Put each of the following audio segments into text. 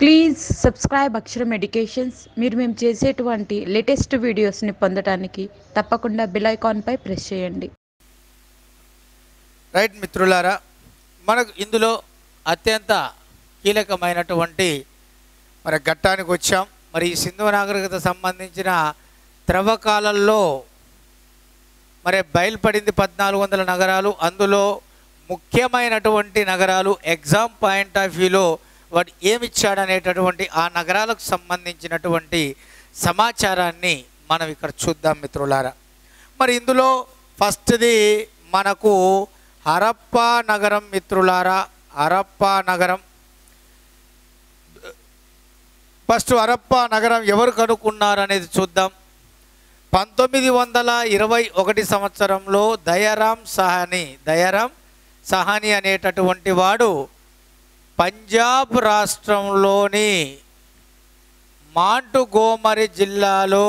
Please subscribe అక్షరం educations మీరు మేము చేసేటువంటి లేటెస్ట్ వీడియోస్ని పొందటానికి తప్పకుండా బెల్ ఐకాన్పై ప్రెస్ చేయండి రైట్ మిత్రులారా మనకు ఇందులో అత్యంత కీలకమైనటువంటి మరి ఘట్టానికి వచ్చాం మరి ఈ సింధు నాగరికత సంబంధించిన త్రవ్వకాలలో మరి బయలుపడింది పద్నాలుగు వందల నగరాలు అందులో ముఖ్యమైనటువంటి నగరాలు ఎగ్జామ్ పాయింట్ ఆఫ్ వ్యూలో వాడు ఏమిచ్చాడనేటటువంటి ఆ నగరాలకు సంబంధించినటువంటి సమాచారాన్ని మనం ఇక్కడ చూద్దాం మిత్రులారా మరి ఇందులో ఫస్ట్ది మనకు హరప్పా నగరం మిత్రులారా హరప్పా నగరం ఫస్ట్ హరప్పా నగరం ఎవరు కనుక్కున్నారు అనేది చూద్దాం పంతొమ్మిది వందల ఇరవై ఒకటి సంవత్సరంలో దయారాం సహాని దయారాం సహాని అనేటటువంటి వాడు పంజాబ్ రాష్ట్రంలోని మాంటుగోమరి జిల్లాలో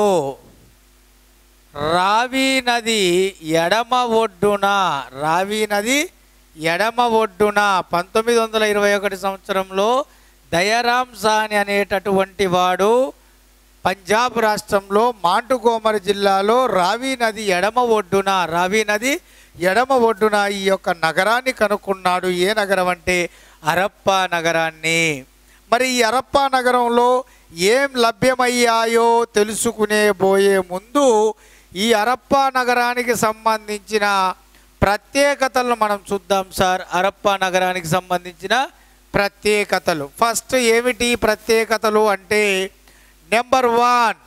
రావి నది ఎడమ ఒడ్డున రావి నది ఎడమ ఒడ్డున పంతొమ్మిది వందల ఇరవై ఒకటి సంవత్సరంలో దయారాం సాని అనేటటువంటి వాడు పంజాబ్ రాష్ట్రంలో మాంటుగోమరి జిల్లాలో రావి నది ఎడమ ఒడ్డున రావి నది ఎడమ ఒడ్డున ఈ యొక్క నగరాన్ని కనుక్కున్నాడు ఏ నగరం అంటే అరప్పా నగరాన్ని మరి ఈ అరప్పా నగరంలో ఏం లభ్యమయ్యాయో తెలుసుకునే పోయే ముందు ఈ అరప్పా నగరానికి సంబంధించిన ప్రత్యేకతలను మనం చూద్దాం సార్ అరప్పా నగరానికి సంబంధించిన ప్రత్యేకతలు ఫస్ట్ ఏమిటి ప్రత్యేకతలు అంటే నెంబర్ వన్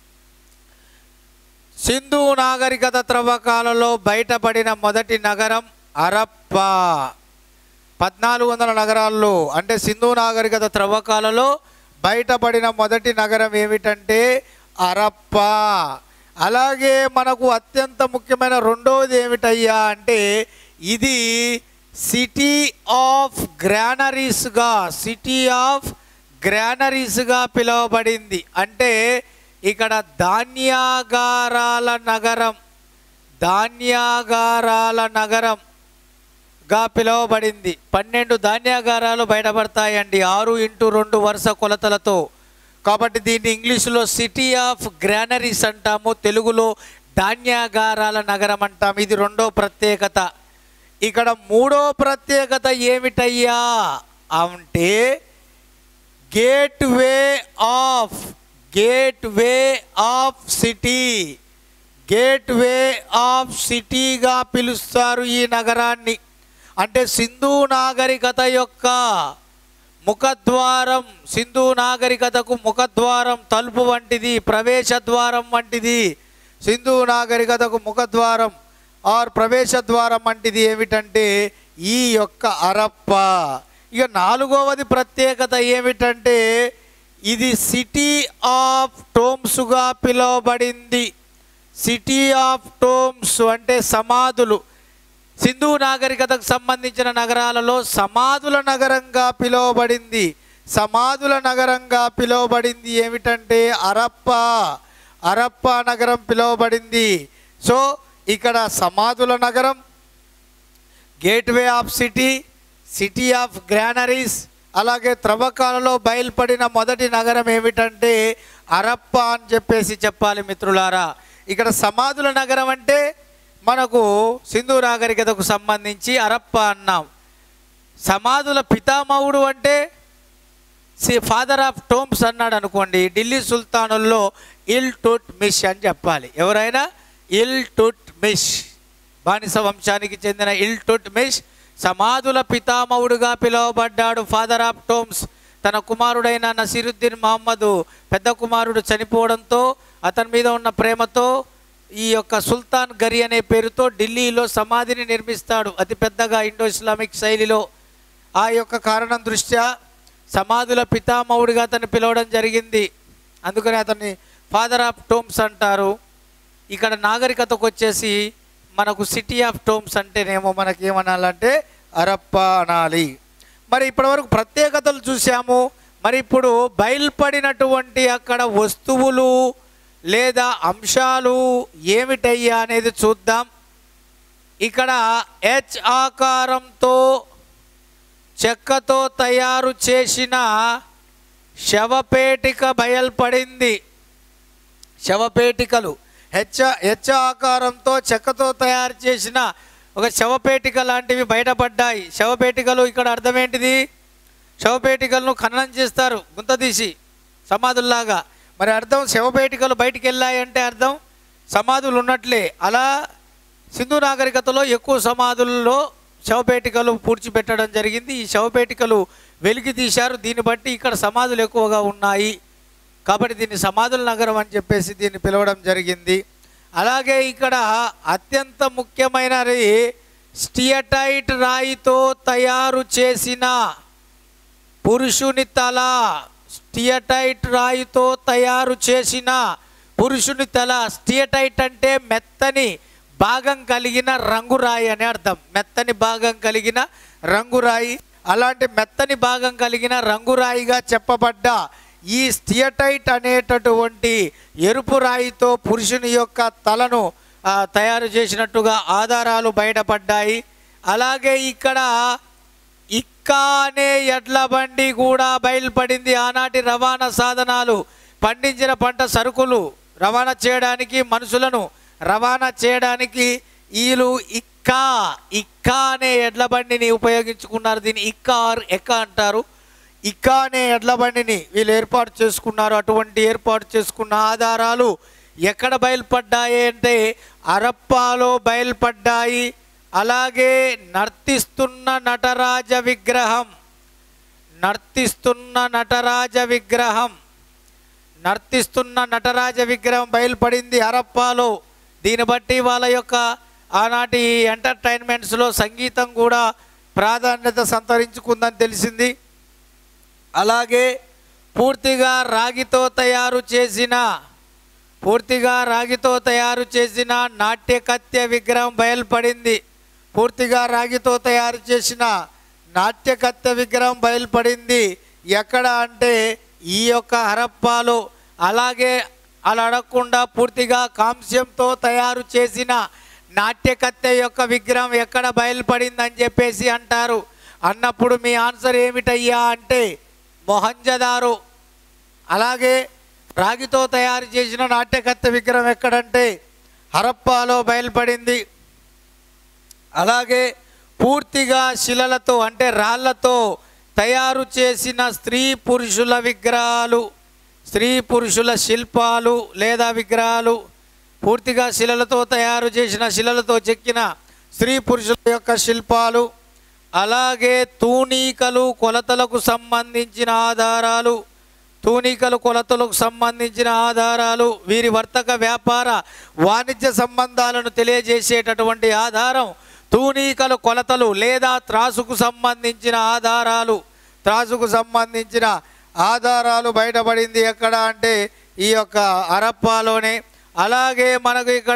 సింధు నాగరికత త్రవ్వకాలలో బయటపడిన మొదటి నగరం అరప్పా పద్నాలుగు వందల నగరాల్లో అంటే సింధు నాగరికత త్రవ్వకాలలో బయటపడిన మొదటి నగరం ఏమిటంటే అరప్పా అలాగే మనకు అత్యంత ముఖ్యమైన రెండవది ఏమిటయ్యా అంటే ఇది సిటీ ఆఫ్ గ్రానరీస్గా సిటీ ఆఫ్ గ్రానరీస్గా పిలువబడింది అంటే ఇక్కడ ధాన్యాగారాల నగరం ధాన్యాగారాల నగరం గా పిలువబడింది పన్నెండు ధాన్యాగారాలు బయటపడతాయండి ఆరు ఇంటూ రెండు వరుస కొలతలతో కాబట్టి దీన్ని ఇంగ్లీషులో సిటీ ఆఫ్ గ్రానరీస్ అంటాము తెలుగులో ధాన్యాగారాల నగరం అంటాము ఇది రెండో ప్రత్యేకత ఇక్కడ మూడో ప్రత్యేకత ఏమిటయ్యా అంటే gateway of gateway of city gateway of సిటీగా పిలుస్తారు ఈ నగరాన్ని అంటే సింధు నాగరికత యొక్క ముఖద్వారం సింధు నాగరికతకు ముఖద్వారం తలుపు వంటిది ప్రవేశ ద్వారం వంటిది సింధు నాగరికతకు ముఖద్వారం ఆర్ ప్రవేశ ద్వారం వంటిది ఏమిటంటే ఈ యొక్క అరప్ప ఇక నాలుగవది ప్రత్యేకత ఏమిటంటే ఇది సిటీ ఆఫ్ టోమ్స్గా పిలువబడింది సిటీ ఆఫ్ టోమ్స్ అంటే సమాధులు సింధు నాగరికతకు సంబంధించిన నగరాలలో సమాధుల నగరంగా పిలువబడింది సమాధుల నగరంగా పిలువబడింది ఏమిటంటే అరప్ప అరప్ప నగరం పిలువబడింది సో ఇక్కడ సమాధుల నగరం gateway of city city of granaries అలాగే త్రవ్వకాలలో బయలుపడిన మొదటి నగరం ఏమిటంటే అరప్ప అని చెప్పేసి చెప్పాలి మిత్రులారా ఇక్కడ సమాధుల నగరం అంటే మనకు సింధు నాగరికతకు సంబంధించి అరప్ప అన్నాం సమాధుల పితామహుడు అంటే సి ఫాదర్ ఆఫ్ టోమ్స్ అన్నాడు అనుకోండి ఢిల్లీ సుల్తానుల్లో ఇల్ టుట్ మిష్ అని చెప్పాలి ఎవరైనా ఇల్ టుట్ మిష్ బానిస వంశానికి చెందిన ఇల్ టుట్ మిష్ సమాధుల పితామహుడుగా పిలువబడ్డాడు ఫాదర్ ఆఫ్ టోమ్స్ తన కుమారుడైన నసీరుద్దీన్ మహమ్మద్ పెద్ద కుమారుడు చనిపోవడంతో అతని మీద ఉన్న ప్రేమతో ఈ యొక్క సుల్తాన్ గరి అనే పేరుతో ఢిల్లీలో సమాధిని నిర్మిస్తాడు అతి పెద్దగా ఇండో ఇస్లామిక్ శైలిలో ఆ యొక్క కారణం దృష్ట్యా సమాధుల పితామహుడిగా అతన్ని పిలవడం జరిగింది అందుకని అతన్ని ఫాదర్ ఆఫ్ టోమ్స్ అంటారు ఇక్కడ నాగరికతకు వచ్చేసి మనకు సిటీ ఆఫ్ టోమ్స్ అంటేనేమో మనకి ఏమనాలంటే అరప్ప అనాలి మరి ఇప్పటివరకు ప్రత్యేకతలు చూసాము మరి ఇప్పుడు బయలుపడినటువంటి అక్కడ వస్తువులు లేదా అంశాలు ఏమిటయ్యా అనేది చూద్దాం ఇక్కడ హెచ్ ఆకారంతో చెక్కతో తయారు చేసిన శవపేటిక బయల్పడింది శవపేటికలు హెచ్చ హెచ్చ ఆకారంతో చెక్కతో తయారు చేసిన ఒక శవపేటిక లాంటివి బయటపడ్డాయి శవపేటికలు ఇక్కడ అర్థం ఏంటిది శవపేటికలను ఖననం చేస్తారు గుంత తీసి సమాధుల్లాగా మరి అర్థం శవపేటికలు బయటికి వెళ్ళాయంటే అర్థం సమాధులు ఉన్నట్లే అలా సింధు నాగరికతలో ఎక్కువ సమాధుల్లో శవపేటికలు పూడ్చిపెట్టడం జరిగింది ఈ శవపేటికలు వెలికి తీశారు దీన్ని బట్టి ఇక్కడ సమాధులు ఎక్కువగా ఉన్నాయి కాబట్టి దీన్ని సమాధుల నగరం అని చెప్పేసి దీన్ని పిలవడం జరిగింది అలాగే ఇక్కడ అత్యంత ముఖ్యమైనది స్టియటైట్ రాయితో తయారు చేసిన పురుషుని తల స్టియటైట్ రాయితో తయారు చేసిన పురుషుని తల స్టియటైట్ అంటే మెత్తని భాగం కలిగిన రంగురాయి అని అర్థం మెత్తని భాగం కలిగిన రంగురాయి అలాంటి మెత్తని భాగం కలిగిన రంగురాయిగా చెప్పబడ్డ ఈ స్టియటైట్ అనేటటువంటి ఎరుపు రాయితో పురుషుని యొక్క తలను ఆ, తయారు చేసినట్టుగా ఆధారాలు బయటపడ్డాయి అలాగే ఇక్కడ ఇక్కా అనే ఎడ్ల బండి కూడా బయలుపడింది ఆనాటి రవాణా సాధనాలు పండించిన పంట సరుకులు రవాణా చేయడానికి మనుషులను రవాణా చేయడానికి వీళ్ళు ఇక్కా ఇక్కా అనే ఎడ్ల బండిని ఉపయోగించుకున్నారు దీన్ని ఇక్కా ఆర్ ఎక్క అంటారు ఇక్కా అనే ఎడ్ల బండిని వీళ్ళు ఏర్పాటు చేసుకున్నారు అటువంటి ఏర్పాటు చేసుకున్న ఆధారాలు ఎక్కడ బయలుపడ్డాయి అంటే అరప్పాలో బయలుపడ్డాయి అలాగే నర్తిస్తున్న నటరాజ విగ్రహం నర్తిస్తున్న నటరాజ విగ్రహం నర్తిస్తున్న నటరాజ విగ్రహం బయలుపడింది హరప్పాలో దీన్ని బట్టి వాళ్ళ యొక్క ఆనాటి ఎంటర్టైన్మెంట్స్లో సంగీతం కూడా ప్రాధాన్యత సంతరించుకుందని తెలిసింది అలాగే పూర్తిగా రాగితో తయారు చేసిన పూర్తిగా రాగితో తయారు చేసిన నాట్యకత్య విగ్రహం బయలుపడింది పూర్తిగా రాగితో తయారు చేసిన నాట్యకత్య విగ్రహం బయలుపడింది ఎక్కడ అంటే ఈ యొక్క హరప్పాలో అలాగే అలా అడగకుండా పూర్తిగా కాంస్యంతో తయారు చేసిన నాట్యకత్తె యొక్క విగ్రహం ఎక్కడ బయలుపడిందని చెప్పేసి అంటారు అన్నప్పుడు మీ ఆన్సర్ ఏమిటయ్యా అంటే మొహంజదారు అలాగే రాగితో తయారు చేసిన నాట్యకత్తె విగ్రహం ఎక్కడంటే హరప్పాలో బయలుపడింది అలాగే పూర్తిగా శిలలతో అంటే రాళ్లతో తయారు చేసిన స్త్రీ పురుషుల విగ్రహాలు స్త్రీ పురుషుల శిల్పాలు లేదా విగ్రహాలు పూర్తిగా శిలలతో తయారు చేసిన శిలలతో చెక్కిన స్త్రీ పురుషుల యొక్క శిల్పాలు అలాగే తూనీకలు కొలతలకు సంబంధించిన ఆధారాలు తూనికలు కొలతలకు సంబంధించిన ఆధారాలు వీరి వర్తక వ్యాపార వాణిజ్య సంబంధాలను తెలియజేసేటటువంటి ఆధారం తూనీకలు కొలతలు లేదా త్రాసుకు సంబంధించిన ఆధారాలు త్రాసుకు సంబంధించిన ఆధారాలు బయటపడింది ఎక్కడ అంటే ఈ యొక్క అరప్పాలోనే అలాగే మనకు ఇక్కడ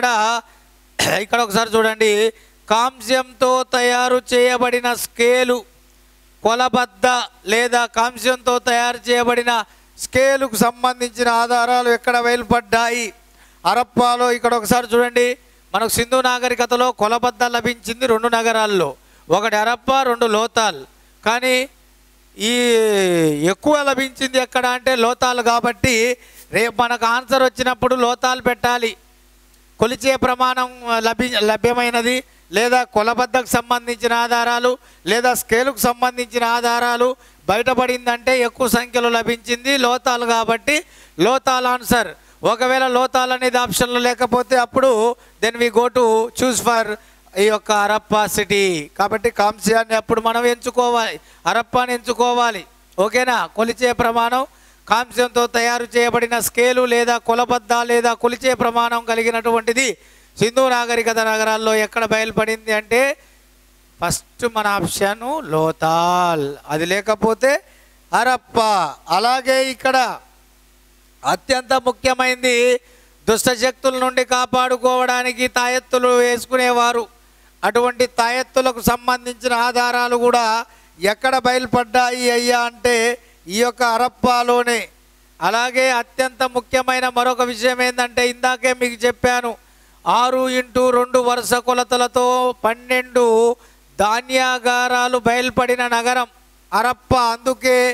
ఇక్కడ ఒకసారి చూడండి కాంస్యంతో తయారు చేయబడిన స్కేలు కొలబద్ద లేదా కాంస్యంతో తయారు చేయబడిన స్కేలుకు సంబంధించిన ఆధారాలు ఎక్కడ బయలుపడ్డాయి హరప్పాలో ఇక్కడ ఒకసారి చూడండి మనకు సింధు నాగరికతలో కొలబద్ద లభించింది రెండు నగరాల్లో ఒకటి హరప్ప రెండు లోతాల్ కానీ ఈ ఎక్కువ లభించింది ఎక్కడ అంటే లోతాలు కాబట్టి రేపు మనకు ఆన్సర్ వచ్చినప్పుడు లోతాలు పెట్టాలి కొలిచే ప్రమాణం లభి లభ్యమైనది లేదా కొలబద్దకు సంబంధించిన ఆధారాలు లేదా స్కేలుకు సంబంధించిన ఆధారాలు బయటపడిందంటే ఎక్కువ సంఖ్యలో లభించింది లోతాలు కాబట్టి లోతాల్ ఆన్సర్ ఒకవేళ లోతాల్ అనేది ఆప్షన్లో లేకపోతే అప్పుడు then we go to choose for ఈ యొక్క అరప్పా సిటీ కాబట్టి కాంస్యాన్ని అప్పుడు మనం ఎంచుకోవాలి అరప్పాని ఎంచుకోవాలి ఓకేనా కొలిచే ప్రమాణం కాంస్యంతో తయారు చేయబడిన స్కేలు లేదా కొలబద్ద లేదా కొలిచే ప్రమాణం కలిగినటువంటిది సింధు నాగరికత నగరాల్లో ఎక్కడ బయలుపడింది అంటే ఫస్ట్ మన ఆప్షన్ లోతాల్ అది లేకపోతే హరప్ప అలాగే ఇక్కడ అత్యంత ముఖ్యమైనది దుష్ట శక్తుల నుండి కాపాడుకోవడానికి తాయెత్తులు వేసుకునేవారు అటువంటి తాయెత్తులకు సంబంధించిన ఆధారాలు కూడా ఎక్కడ బయలుపడ్డాయి అయ్యా అంటే ఈ యొక్క హరప్పాలోనే అలాగే అత్యంత ముఖ్యమైన మరొక విషయం ఏంటంటే ఇందాకే మీకు చెప్పాను ఆరు ఇంటూ రెండు వరుస కొలతలతో పన్నెండు ధాన్యాగారాలు బయలుపడిన నగరం హరప్ప అందుకే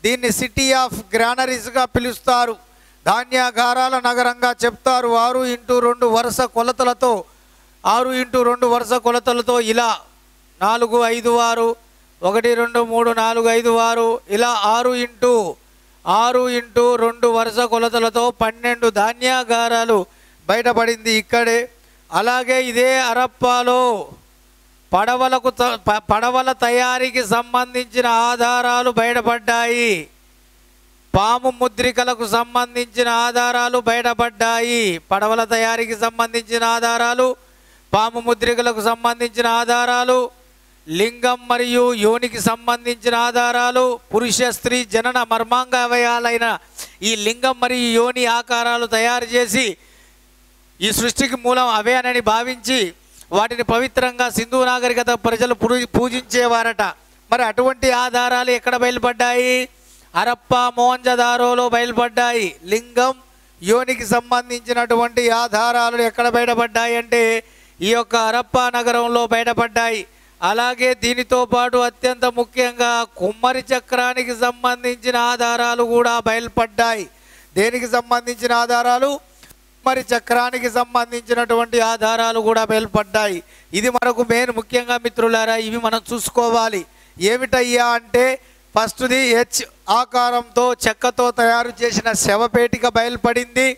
దీన్ని సిటీ ఆఫ్ గ్రానరీస్గా పిలుస్తారు ధాన్యాగారాల నగరంగా చెప్తారు ఆరు ఇంటూ రెండు వరుస కొలతలతో ఆరు ఇంటూ రెండు వరుస కొలతలతో ఇలా నాలుగు ఐదు ఆరు ఒకటి రెండు మూడు నాలుగు ఐదు ఆరు ఇలా ఆరు ఇంటూ ఆరు ఇంటూ రెండు వరుస కొలతలతో పన్నెండు ధాన్యాగారాలు బయటపడింది ఇక్కడే అలాగే ఇదే అరప్పాలో పడవలకు త- ప- పడవల తయారీకి సంబంధించిన ఆధారాలు బయటపడ్డాయి పాము ముద్రికలకు సంబంధించిన ఆధారాలు బయటపడ్డాయి పడవల తయారీకి సంబంధించిన ఆధారాలు పాము ముద్రికలకు సంబంధించిన ఆధారాలు లింగం మరియు యోనికి సంబంధించిన ఆధారాలు పురుష స్త్రీ జనన మర్మాంగ అవయాలైన ఈ లింగం మరియు యోని ఆకారాలు తయారు చేసి ఈ సృష్టికి మూలం అవే అని భావించి వాటిని పవిత్రంగా సింధు నాగరికత ప్రజలు పూజి- పూజించేవారట మరి అటువంటి ఆధారాలు ఎక్కడ బయలుపడ్డాయి హరప్ప మోహంజదారోలో బయలుపడ్డాయి లింగం యోనికి సంబంధించినటువంటి ఆధారాలు ఎక్కడ బయటపడ్డాయి అంటే ఈ యొక్క హరప్ప నగరంలో బయటపడ్డాయి అలాగే దీనితో పాటు అత్యంత ముఖ్యంగా కుమ్మరి చక్రానికి సంబంధించిన ఆధారాలు కూడా బయలుపడ్డాయి దేనికి సంబంధించిన ఆధారాలు మరి చక్రానికి సంబంధించినటువంటి ఆధారాలు కూడా బయలుపడ్డాయి ఇది మనకు మెయిన్ ముఖ్యంగా మిత్రులారా ఇవి మనం చూసుకోవాలి ఏమిటయ్యా అంటే ఫస్ట్ది హెచ్ ఆకారంతో చెక్కతో తయారు చేసిన శవపేటిక బయలుపడింది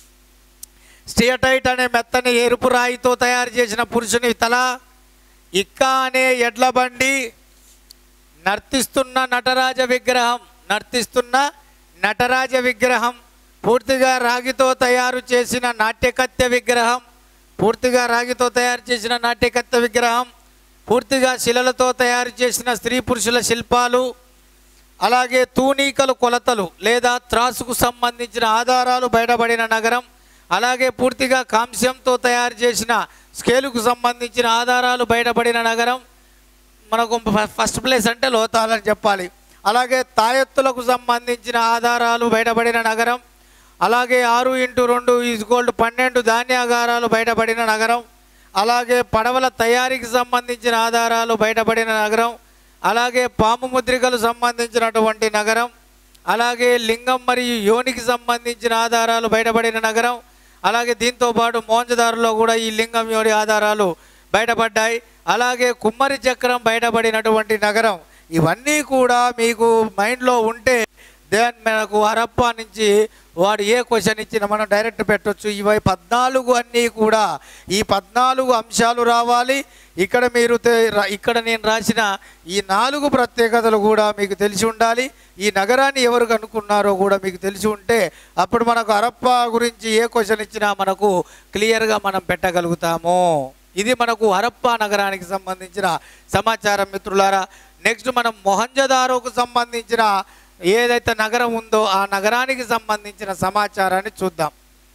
స్టియటైట్ అనే మెత్తని ఎరుపు రాయితో తయారు చేసిన పురుషుని తల ఇక్క అనే ఎడ్ల బండి నర్తిస్తున్న నటరాజ విగ్రహం నర్తిస్తున్న నటరాజ విగ్రహం పూర్తిగా రాగితో తయారు చేసిన నాట్యకత్య విగ్రహం పూర్తిగా రాగితో తయారు చేసిన నాట్యకత్య విగ్రహం పూర్తిగా శిలలతో తయారు చేసిన స్త్రీ పురుషుల శిల్పాలు అలాగే తూనీకలు కొలతలు లేదా త్రాసుకు సంబంధించిన ఆధారాలు బయటపడిన నగరం అలాగే పూర్తిగా కాంస్యంతో తయారు చేసిన స్కేలుకు సంబంధించిన ఆధారాలు బయటపడిన నగరం మనకు ఫ- ఫస్ట్ ప్లేస్ అంటే లోతాలని చెప్పాలి అలాగే తాయెత్తులకు సంబంధించిన ఆధారాలు బయటపడిన నగరం అలాగే ఆరు ఇంటూ రెండు ఈజ్గోల్డ్ పన్నెండు ధాన్యాగారాలు బయటపడిన నగరం అలాగే పడవల తయారీకి సంబంధించిన ఆధారాలు బయటపడిన నగరం అలాగే పాము ముద్రికలు సంబంధించినటువంటి నగరం అలాగే లింగం మరియు యోనికి సంబంధించిన ఆధారాలు బయటపడిన నగరం అలాగే దీంతో పాటు మోంజదారులో కూడా ఈ లింగం యోని ఆధారాలు బయటపడ్డాయి అలాగే కుమ్మరి చక్రం బయటపడినటువంటి నగరం ఇవన్నీ కూడా మీకు మైండ్లో ఉంటే దేని మనకు హరప్ప నుంచి వాడు ఏ క్వశ్చన్ ఇచ్చినా మనం డైరెక్ట్ పెట్టొచ్చు ఇవి పద్నాలుగు అన్నీ కూడా ఈ పద్నాలుగు అంశాలు రావాలి ఇక్కడ మీరు తె- రా- ఇక్కడ నేను రాసిన ఈ నాలుగు ప్రత్యేకతలు కూడా మీకు తెలిసి ఉండాలి ఈ నగరాన్ని ఎవరు కనుక్కున్నారో కూడా మీకు తెలిసి ఉంటే అప్పుడు మనకు హరప్ప గురించి ఏ క్వశ్చన్ ఇచ్చినా మనకు క్లియర్గా మనం పెట్టగలుగుతాము ఇది మనకు హరప్ప నగరానికి సంబంధించిన సమాచారం మిత్రులారా నెక్స్ట్ మనం మొహంజదారోకు సంబంధించిన ఏదైతే నగరం ఉందో ఆ నగరానికి సంబంధించిన సమాచారాన్ని చూద్దాం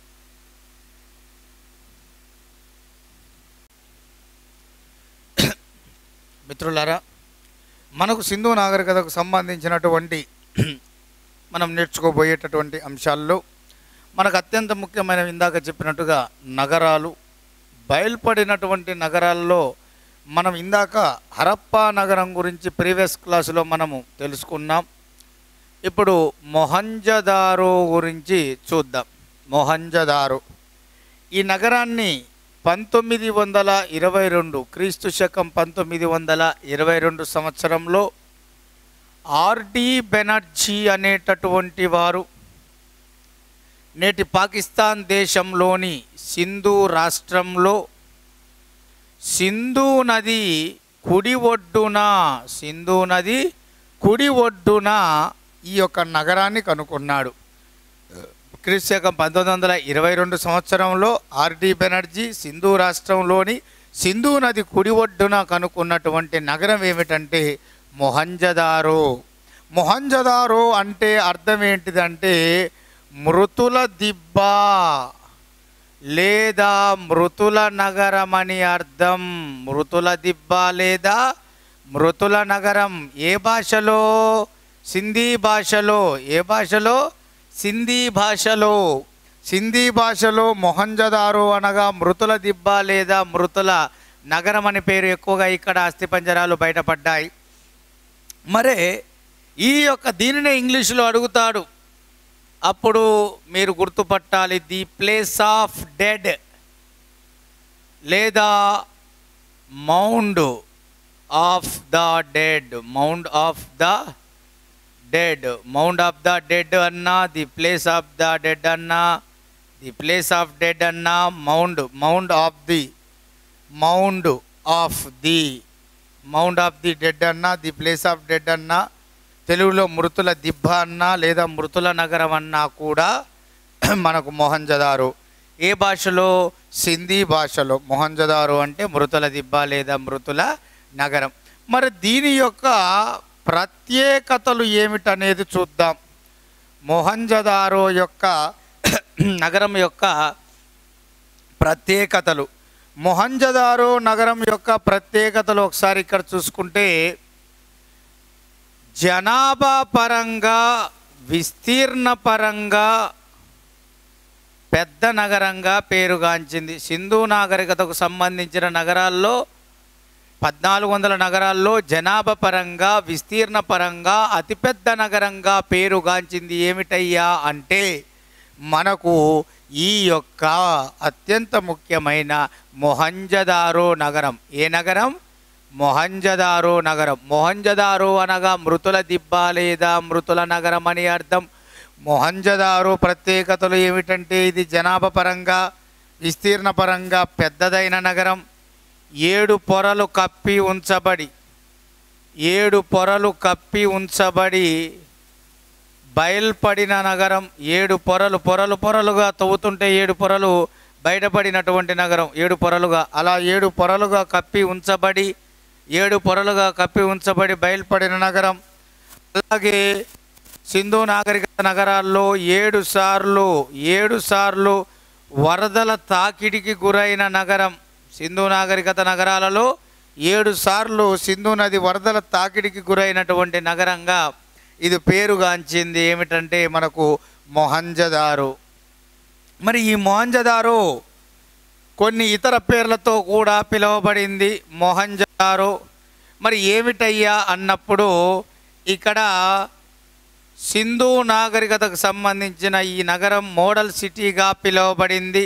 మిత్రులారా మనకు సింధు నాగరికతకు సంబంధించినటువంటి మనం నేర్చుకోబోయేటటువంటి అంశాల్లో మనకు అత్యంత ముఖ్యమైన ఇందాక చెప్పినట్టుగా నగరాలు బయలుపడినటువంటి నగరాల్లో మనం ఇందాక హరప్పా నగరం గురించి ప్రీవియస్ క్లాసులో మనము తెలుసుకున్నాం ఇప్పుడు మొహంజదారో గురించి చూద్దాం మొహంజదారో ఈ నగరాన్ని పంతొమ్మిది వందల ఇరవై రెండు క్రీస్తు శకం పంతొమ్మిది వందల ఇరవై రెండు సంవత్సరంలో ఆర్డి బెనర్జీ అనేటటువంటి వారు నేటి పాకిస్తాన్ దేశంలోని సింధు రాష్ట్రంలో సింధు నది కుడి ఒడ్డున సింధు నది కుడి ఒడ్డున ఈ యొక్క నగరాన్ని కనుక్కున్నాడు క్రీస్తకం పంతొమ్మిది వందల ఇరవై రెండు సంవత్సరంలో ఆర్డి బెనర్జీ సింధు రాష్ట్రంలోని సింధు నది కుడి ఒడ్డున కనుక్కున్నటువంటి నగరం ఏమిటంటే మొహంజదారో మొహంజదారో అంటే అర్థం ఏంటిదంటే మృతుల దిబ్బ లేదా మృతుల నగరం అని అర్థం మృతుల దిబ్బ లేదా మృతుల నగరం ఏ భాషలో సింధీ భాషలో ఏ భాషలో సింధీ భాషలో సింధీ భాషలో మొహంజదారో అనగా మృతుల దిబ్బ లేదా మృతుల నగరం అని పేరు ఎక్కువగా ఇక్కడ అస్థిపంజరాలు బయటపడ్డాయి మరే ఈ యొక్క దీనినే ఇంగ్లీషులో అడుగుతాడు అప్పుడు మీరు గుర్తుపట్టాలి ది ప్లేస్ ఆఫ్ డెడ్ లేదా mound of the dead mound of the dead mound of the dead అన్నా the place of the dead అన్నా ది ప్లేస్ ఆఫ్ డెడ్ అన్నా mound mound of the mound of the mound of the dead అన్నా the place of dead అన్నా తెలుగులో మృతుల దిబ్బ అన్నా లేదా మృతుల నగరం అన్నా కూడా మనకు మొహంజదారు ఏ భాషలో సింధీ భాషలో మొహంజదారు అంటే మృతుల దిబ్బ లేదా మృతుల నగరం మరి దీని యొక్క ప్రత్యేకతలు ఏమిటనేది చూద్దాం మొహంజదారో యొక్క నగరం యొక్క ప్రత్యేకతలు మొహంజదారో నగరం యొక్క ప్రత్యేకతలు ఒకసారి ఇక్కడ చూసుకుంటే జనాభా పరంగా విస్తీర్ణ పరంగా పెద్ద నగరంగా పేరుగాంచింది సింధు నాగరికతకు సంబంధించిన నగరాల్లో పద్నాలుగు వందల నగరాల్లో జనాభా పరంగా విస్తీర్ణ పరంగా అతిపెద్ద నగరంగా పేరుగాంచింది ఏమిటయ్యా అంటే మనకు ఈ యొక్క అత్యంత ముఖ్యమైన మొహంజదారో నగరం ఏ నగరం మొహంజదారో నగరం మొహంజదారో అనగా మృతుల దిబ్బ లేదా మృతుల నగరం అని అర్థం మొహంజదారో ప్రత్యేకతలు ఏమిటంటే ఇది జనాభా పరంగా విస్తీర్ణ పరంగా పెద్దదైన నగరం ఏడు పొరలు కప్పి ఉంచబడి ఏడు పొరలు కప్పి ఉంచబడి బయల్పడిన నగరం ఏడు పొరలు పొరలు పొరలుగా తవ్వుతుంటే ఏడు పొరలు బయటపడినటువంటి నగరం ఏడు పొరలుగా అలా ఏడు పొరలుగా కప్పి ఉంచబడి ఏడు పొరలుగా కప్పి ఉంచబడి బయలుపడిన నగరం అలాగే సింధు నాగరికత నగరాల్లో ఏడు సార్లు ఏడు సార్లు వరదల తాకిడికి గురైన నగరం సింధు నాగరికత నగరాలలో ఏడు సార్లు సింధు నది వరదల తాకిడికి గురైనటువంటి నగరంగా ఇది పేరుగాంచింది ఏమిటంటే మనకు మొహంజదారు మరి ఈ మొహంజదారు కొన్ని ఇతర పేర్లతో కూడా పిలువబడింది మొహంజదారో మరి ఏమిటయ్యా అన్నప్పుడు ఇక్కడ సింధు నాగరికతకు సంబంధించిన ఈ నగరం మోడల్ సిటీగా పిలువబడింది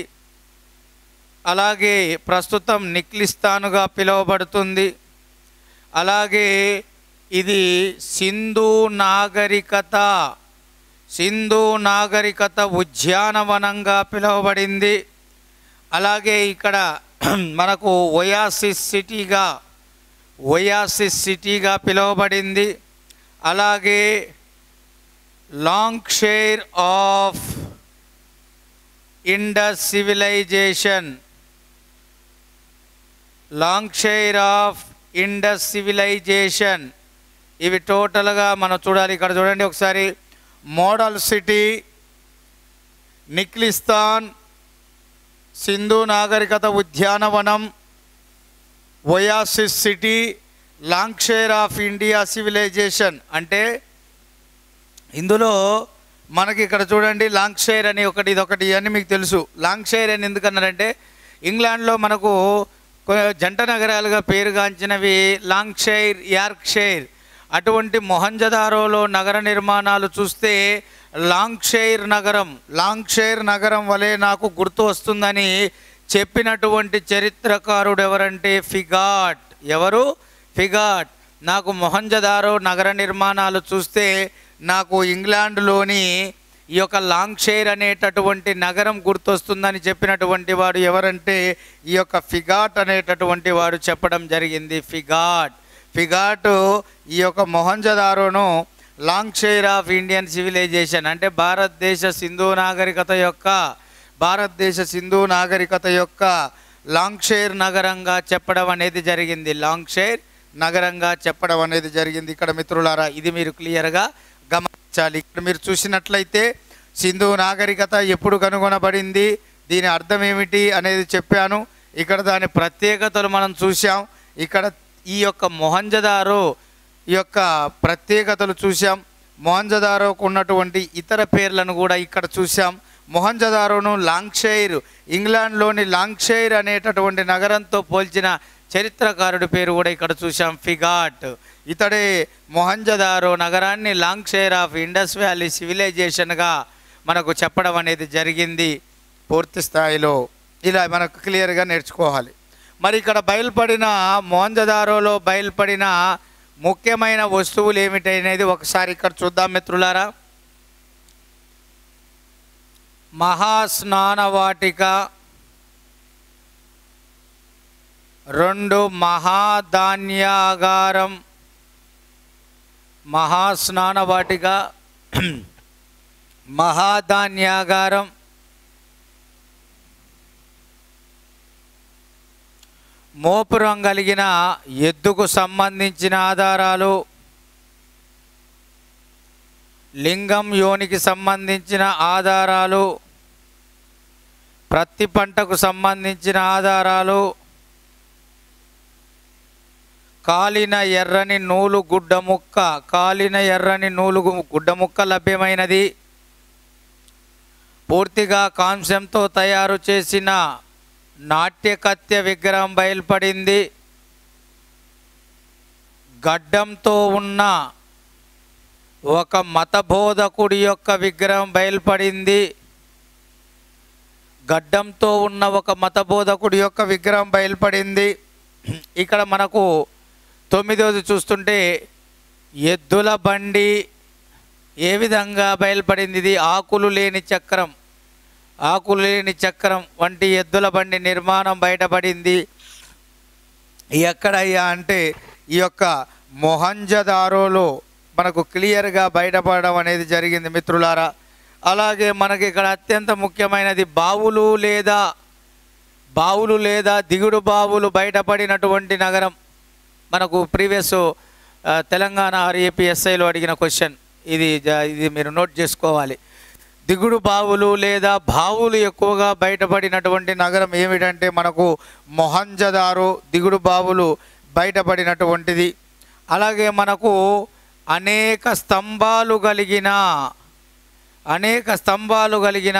అలాగే ప్రస్తుతం నిక్లిస్తానుగా పిలువబడుతుంది అలాగే ఇది సింధు నాగరికత సింధు నాగరికత ఉద్యానవనంగా పిలువబడింది అలాగే ఇక్కడ మనకు ఒయాసిస్ సిటీగా ఒయాసిస్ సిటీగా పిలువబడింది అలాగే Lancashire of Indus civilisation Lancashire of Indus civilisation ఇవి టోటల్గా మనం చూడాలి ఇక్కడ చూడండి ఒకసారి మోడల్ సిటీ నిక్లిస్తాన్ సింధు నాగరికత ఉద్యానవనం oasis city Lancashire of India civilisation అంటే ఇందులో మనకి ఇక్కడ చూడండి లాంగ్ షైర్ అని ఒకటి ఇది ఒకటి అని మీకు తెలుసు లాంగ్ షైర్ అని ఎందుకన్నారంటే ఇంగ్లాండ్లో మనకు కొ- జంట నగరాలుగా పేరుగాంచినవి లాంగ్ షైర్ యార్క్ షైర్ అటువంటి మొహంజదారోలో నగర నిర్మాణాలు చూస్తే లాంగ్ షైర్ నగరం లాంగ్ షైర్ నగరం వలె నాకు గుర్తు వస్తుందని చెప్పినటువంటి చరిత్రకారుడు ఎవరంటే ఫిగాట్ ఎవరు ఫిగాట్ నాకు మొహంజదారో నగర నిర్మాణాలు చూస్తే నాకు ఇంగ్లాండ్లోని ఈ యొక్క లాంగ్ షైర్ అనేటటువంటి నగరం గుర్తొస్తుందని చెప్పినటువంటి వాడు ఎవరంటే ఈ యొక్క ఫిగాట్ అనేటటువంటి వాడు చెప్పడం జరిగింది ఫిగాట్ ఫిగాట్ ఈ యొక్క మొహంజదారోను Lancashire of Indian civilisation అంటే భారతదేశ సింధు నాగరికత యొక్క భారతదేశ సింధు నాగరికత యొక్క లాంగ్ షైర్ నగరంగా చెప్పడం అనేది జరిగింది లాంగ్ షైర్ నగరంగా చెప్పడం అనేది జరిగింది ఇక్కడ మిత్రులారా ఇది మీరు క్లియర్గా గమనించాలి ఇక్కడ మీరు చూసినట్లయితే సింధు నాగరికత ఎప్పుడు కనుగొనబడింది దీని అర్థం ఏమిటి అనేది చెప్పాను ఇక్కడ దాని ప్రత్యేకతలు మనం చూసాం ఇక్కడ ఈ యొక్క మొహంజదారో ఈ యొక్క ప్రత్యేకతలు చూసాం మొహంజదారోకు ఉన్నటువంటి ఇతర పేర్లను కూడా ఇక్కడ చూసాం మొహంజదారోను లాంగ్షైర్ ఇంగ్లాండ్లోని లాంగ్షైర్ అనేటటువంటి నగరంతో పోల్చిన చరిత్రకారుడి పేరు కూడా ఇక్కడ చూసాం ఫిగాట్ ఇతడే మొహంజదారో నగరాన్ని Lancashire of Indus valley సివిలైజేషన్గా మనకు చెప్పడం అనేది జరిగింది పూర్తి స్థాయిలో ఇలా మనకు క్లియర్గా నేర్చుకోవాలి మరి ఇక్కడ బయలుపడిన మోహంజదారోలో బయలుపడిన ముఖ్యమైన వస్తువులు ఏమిటనేది ఒకసారి ఇక్కడ చూద్దాం మిత్రులారా మహాస్నానవాటిక రెండు మహాధాన్యాగారం మహాస్నానవాటిక మహాధాన్యాగారం మోపురం కలిగిన ఎద్దుకు సంబంధించిన ఆధారాలు లింగం యోనికి సంబంధించిన ఆధారాలు ప్రతి పంటకు సంబంధించిన ఆధారాలు కాలిన ఎర్రని నూలు గుడ్డ ముక్క కాలిన ఎర్రని నూలు గు- గుడ్డ ముక్క లభ్యమైనది పూర్తిగా కాంస్యంతో తయారు చేసిన నాట్యకత్య విగ్రహం బయలుపడింది గడ్డంతో ఉన్న ఒక మతబోధకుడి యొక్క విగ్రహం బయలుపడింది గడ్డంతో ఉన్న ఒక మతబోధకుడి యొక్క విగ్రహం బయలుపడింది ఇక్కడ మనకు తొమ్మిదవది చూస్తుంటే ఎద్దుల బండి ఏ విధంగా బయలుపడింది ఇది ఆకులు లేని చక్రం ఆకులు లేని చక్రం వంటి ఎద్దుల బండి నిర్మాణం బయటపడింది ఎక్కడయ్యా అంటే ఈ యొక్క మొహంజదారోలో మనకు క్లియర్గా బయటపడడం అనేది జరిగింది మిత్రులారా అలాగే మనకి ఇక్కడ అత్యంత ముఖ్యమైనది బావులు లేదా బావులు లేదా దిగుడు బావులు బయటపడినటువంటి నగరం మనకు ప్రీవియస్ తెలంగాణ ఆర్ఏపిఎస్ఐలో అడిగిన క్వశ్చన్ ఇది జ- ఇది మీరు నోట్ చేసుకోవాలి దిగుడు బావులు లేదా బావులు ఎక్కువగా బయటపడినటువంటి నగరం ఏమిటంటే మనకు మొహంజదారో దిగుడు బావులు బయటపడినటువంటిది అలాగే మనకు అనేక స్తంభాలు కలిగిన అనేక స్తంభాలు కలిగిన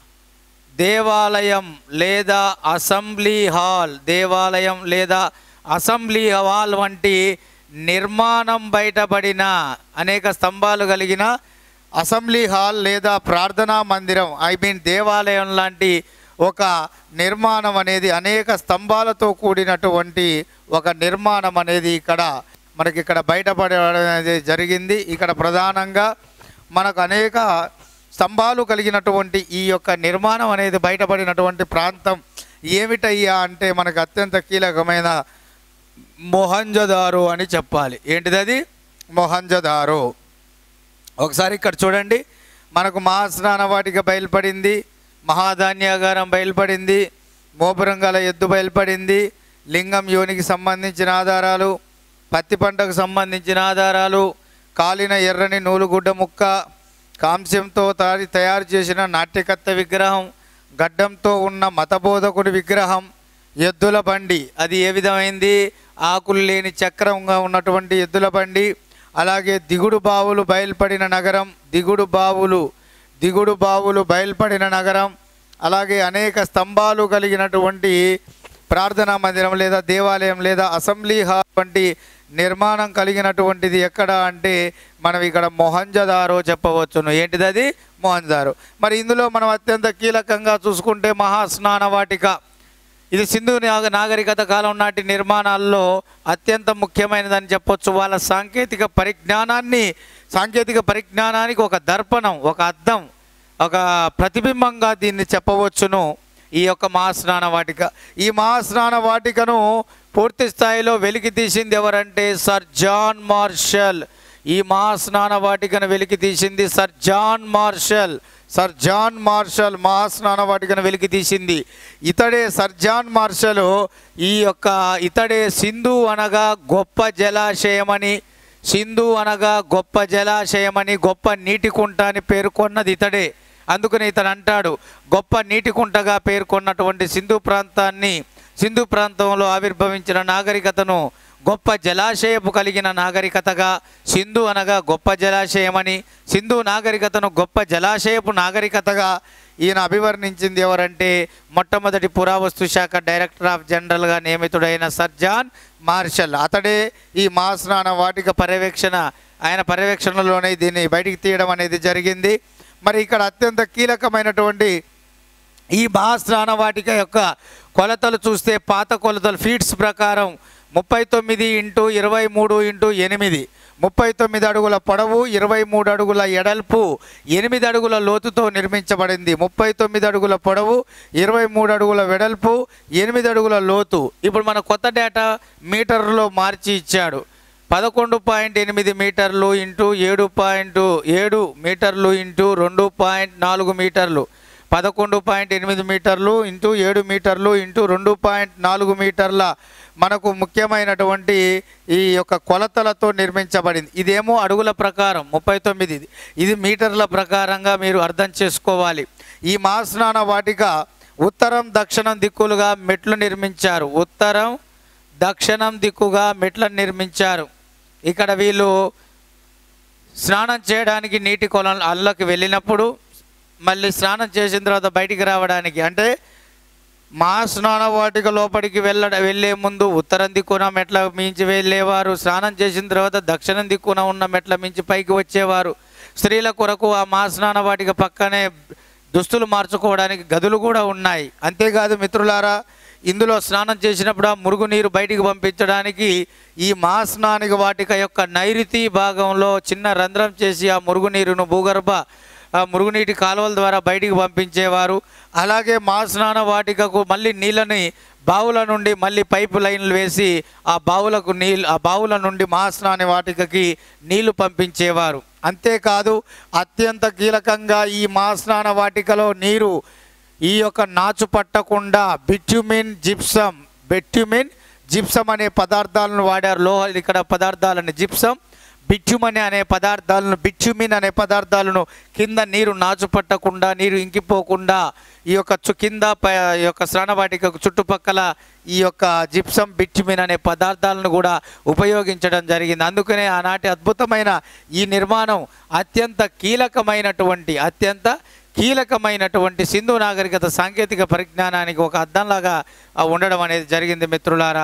దేవాలయం లేదా అసెంబ్లీ హాల్ దేవాలయం లేదా అసెంబ్లీ హాల్ వంటి నిర్మాణం బయటపడిన అనేక స్తంభాలు కలిగిన అసెంబ్లీ హాల్ లేదా ప్రార్థనా మందిరం ఐ మీన్ దేవాలయం లాంటి ఒక నిర్మాణం అనేది అనేక స్తంభాలతో కూడినటువంటి ఒక నిర్మాణం అనేది ఇక్కడ మనకి ఇక్కడ బయటపడడం అనేది జరిగింది ఇక్కడ ప్రధానంగా మనకు అనేక స్తంభాలు కలిగినటువంటి ఈ యొక్క నిర్మాణం అనేది బయటపడినటువంటి ప్రాంతం ఏమిటయ్యా అంటే మనకు అత్యంత కీలకమైన మొహంజదారో అని చెప్పాలి ఏంటిది అది మొహంజదారో ఒకసారి ఇక్కడ చూడండి మనకు మహాస్నాన వాటిక బయలుపడింది మహాధాన్యాగారం బయలుపడింది మోపురం గల ఎద్దు బయలుపడింది లింగం యోనికి సంబంధించిన ఆధారాలు పత్తి పంటకు సంబంధించిన ఆధారాలు కాలిన ఎర్రని నూలుగుడ్డ ముక్క కాంస్యంతో తారి తయారు చేసిన నాట్యకత్త విగ్రహం గడ్డంతో ఉన్న మతబోధకుడి విగ్రహం ఎద్దుల బండి అది ఏ విధమైంది ఆకులు లేని చక్రంగా ఉన్నటువంటి ఎద్దుల బండి అలాగే దిగుడు బావులు బయలుపడిన నగరం దిగుడు బావులు దిగుడు బావులు బయలుపడిన నగరం అలాగే అనేక స్తంభాలు కలిగినటువంటి ప్రార్థనా మందిరం లేదా దేవాలయం లేదా అసెంబ్లీ హాల్ వంటి నిర్మాణం కలిగినటువంటిది ఎక్కడ అంటే మనం ఇక్కడ మొహంజదారో చెప్పవచ్చును ఏంటిది అది మొహంజదారో మరి ఇందులో మనం అత్యంత కీలకంగా చూసుకుంటే మహాస్నాన వాటిక ఇది సింధు నాగ- నాగరికత కాలం నాటి నిర్మాణాల్లో అత్యంత ముఖ్యమైనదని చెప్పొచ్చు వాళ్ళ సాంకేతిక పరిజ్ఞానాన్ని సాంకేతిక పరిజ్ఞానానికి ఒక దర్పణం ఒక అద్దం ఒక ప్రతిబింబంగా దీన్ని చెప్పవచ్చును ఈ యొక్క మహాస్నాన వాటిక ఈ మహాస్నాన వాటికను పూర్తి స్థాయిలో వెలికి తీసింది ఎవరంటే సర్ జాన్ మార్షల్ ఈ మహాస్నాన వాటికను వెలికి తీసింది sir John Marshall sir John Marshall మహాస్నాన వాటికను వెలికి తీసింది ఇతడే సర్ జాన్ మార్షల్ ఈ యొక్క ఇతడే సింధు అనగా గొప్ప జలాశయమని సింధు అనగా గొప్ప జలాశయమని గొప్ప నీటి కుంట అని పేర్కొన్నది ఇతడే అందుకని ఇతను అంటాడు గొప్ప నీటి కుంటగా పేర్కొన్నటువంటి సింధు ప్రాంతాన్ని సింధు ప్రాంతంలో ఆవిర్భవించిన నాగరికతను గొప్ప జలాశయపు కలిగిన నాగరికతగా సింధు అనగా గొప్ప జలాశయమని సింధు నాగరికతను గొప్ప జలాశయపు నాగరికతగా ఈయన అభివర్ణించింది ఎవరంటే మొట్టమొదటి పురావస్తు శాఖ డైరెక్టర్ ఆఫ్ జనరల్గా నియమితుడైన సర్ జాన్ మార్షల్ అతడే ఈ మహాస్నాన వాటిక పర్యవేక్షణ ఆయన పర్యవేక్షణలోనే దీన్ని బయటికి తీయడం అనేది జరిగింది మరి ఇక్కడ అత్యంత కీలకమైనటువంటి ఈ మహాస్నాన వాటిక యొక్క కొలతలు చూస్తే పాత కొలతలు ఫీట్స్ ప్రకారం ముప్పై తొమ్మిది ఇంటూ ఇరవై మూడు ఇంటూ ఎనిమిది ముప్పై తొమ్మిది అడుగుల పొడవు ఇరవై మూడు అడుగుల ఎడల్పు ఎనిమిది అడుగుల లోతుతో నిర్మించబడింది ముప్పై తొమ్మిది అడుగుల పొడవు ఇరవై మూడు అడుగుల వెడల్పు ఎనిమిది అడుగుల లోతు ఇప్పుడు మన కొత్త డేటా మీటర్లో మార్చి ఇచ్చాడు పదకొండు పాయింట్ ఎనిమిది మీటర్లు ఇంటూ ఏడు పాయింట్ ఏడు మీటర్లు ఇంటూ రెండు పాయింట్ నాలుగు మీటర్లు పదకొండు పాయింట్ ఎనిమిది మీటర్లు ఇంటూ ఏడు మీటర్లు ఇంటూ రెండు పాయింట్ నాలుగు మీటర్ల మనకు ముఖ్యమైనటువంటి ఈ యొక్క కొలతలతో నిర్మించబడింది ఇదేమో అడుగుల ప్రకారం ముప్పై తొమ్మిది ఇది. ఇది మీటర్ల ప్రకారంగా మీరు అర్థం చేసుకోవాలి ఈ మహాస్నాన వాటిక ఉత్తరం దక్షిణం దిక్కులుగా మెట్లు నిర్మించారు ఉత్తరం దక్షిణం దిక్కుగా మెట్లను నిర్మించారు ఇక్కడ వీళ్ళు స్నానం చేయడానికి నీటి కొలం అల్లకి వెళ్ళినప్పుడు మళ్ళీ స్నానం చేసిన తర్వాత బయటికి రావడానికి అంటే మా స్నాన వాటిక లోపలికి వెళ్ళ వెళ్ళే ముందు ఉత్తరం దిక్కున మెట్ల మించి వెళ్ళేవారు స్నానం చేసిన తర్వాత దక్షిణం దిక్కున ఉన్న మెట్ల మించి పైకి వచ్చేవారు స్త్రీల కొరకు ఆ మా స్నాన వాటిక పక్కనే దుస్తులు మార్చుకోవడానికి గదులు కూడా ఉన్నాయి అంతేకాదు మిత్రులారా ఇందులో స్నానం చేసినప్పుడు ఆ మురుగునీరు బయటికి పంపించడానికి ఈ మహాస్నానిక వాటిక యొక్క నైరుతి భాగంలో చిన్న రంధ్రం చేసి ఆ మురుగునీరును భూగర్భ ఆ మురుగునీటి కాలువల ద్వారా బయటికి పంపించేవారు అలాగే మా స్నాన వాటికకు మళ్ళీ నీళ్ళని బావుల నుండి మళ్ళీ పైపు లైన్లు వేసి ఆ బావులకు నీళ్ళు ఆ బావుల నుండి మా స్నాన వాటికకి నీళ్లు పంపించేవారు అంతేకాదు అత్యంత కీలకంగా ఈ మా స్నాన వాటికలో నీరు ఈ యొక్క నాచు పట్టకుండా బిట్యుమిన్ జిప్సం బెట్యుమిన్ జిప్సం అనే పదార్థాలను వాడారు లోహ ఇక్కడ పదార్థాలని జిప్సం బిట్యుమని అనే పదార్థాలను బిట్యుమిన్ అనే పదార్థాలను కింద నీరు నాచు పట్టకుండా నీరు ఇంకిపోకుండా ఈ యొక్క చు కింద ప- ఈ యొక్క స్నానవాటికకు చుట్టుపక్కల ఈ యొక్క జిప్సం బిట్యుమిన్ అనే పదార్థాలను కూడా ఉపయోగించడం జరిగింది అందుకనే ఆనాటి అద్భుతమైన ఈ నిర్మాణం అత్యంత కీలకమైనటువంటి అత్యంత కీలకమైనటువంటి సింధు నాగరికత సాంకేతిక పరిజ్ఞానానికి ఒక అద్దంలాగా ఆ, ఉండడం అనేది జరిగింది మిత్రులారా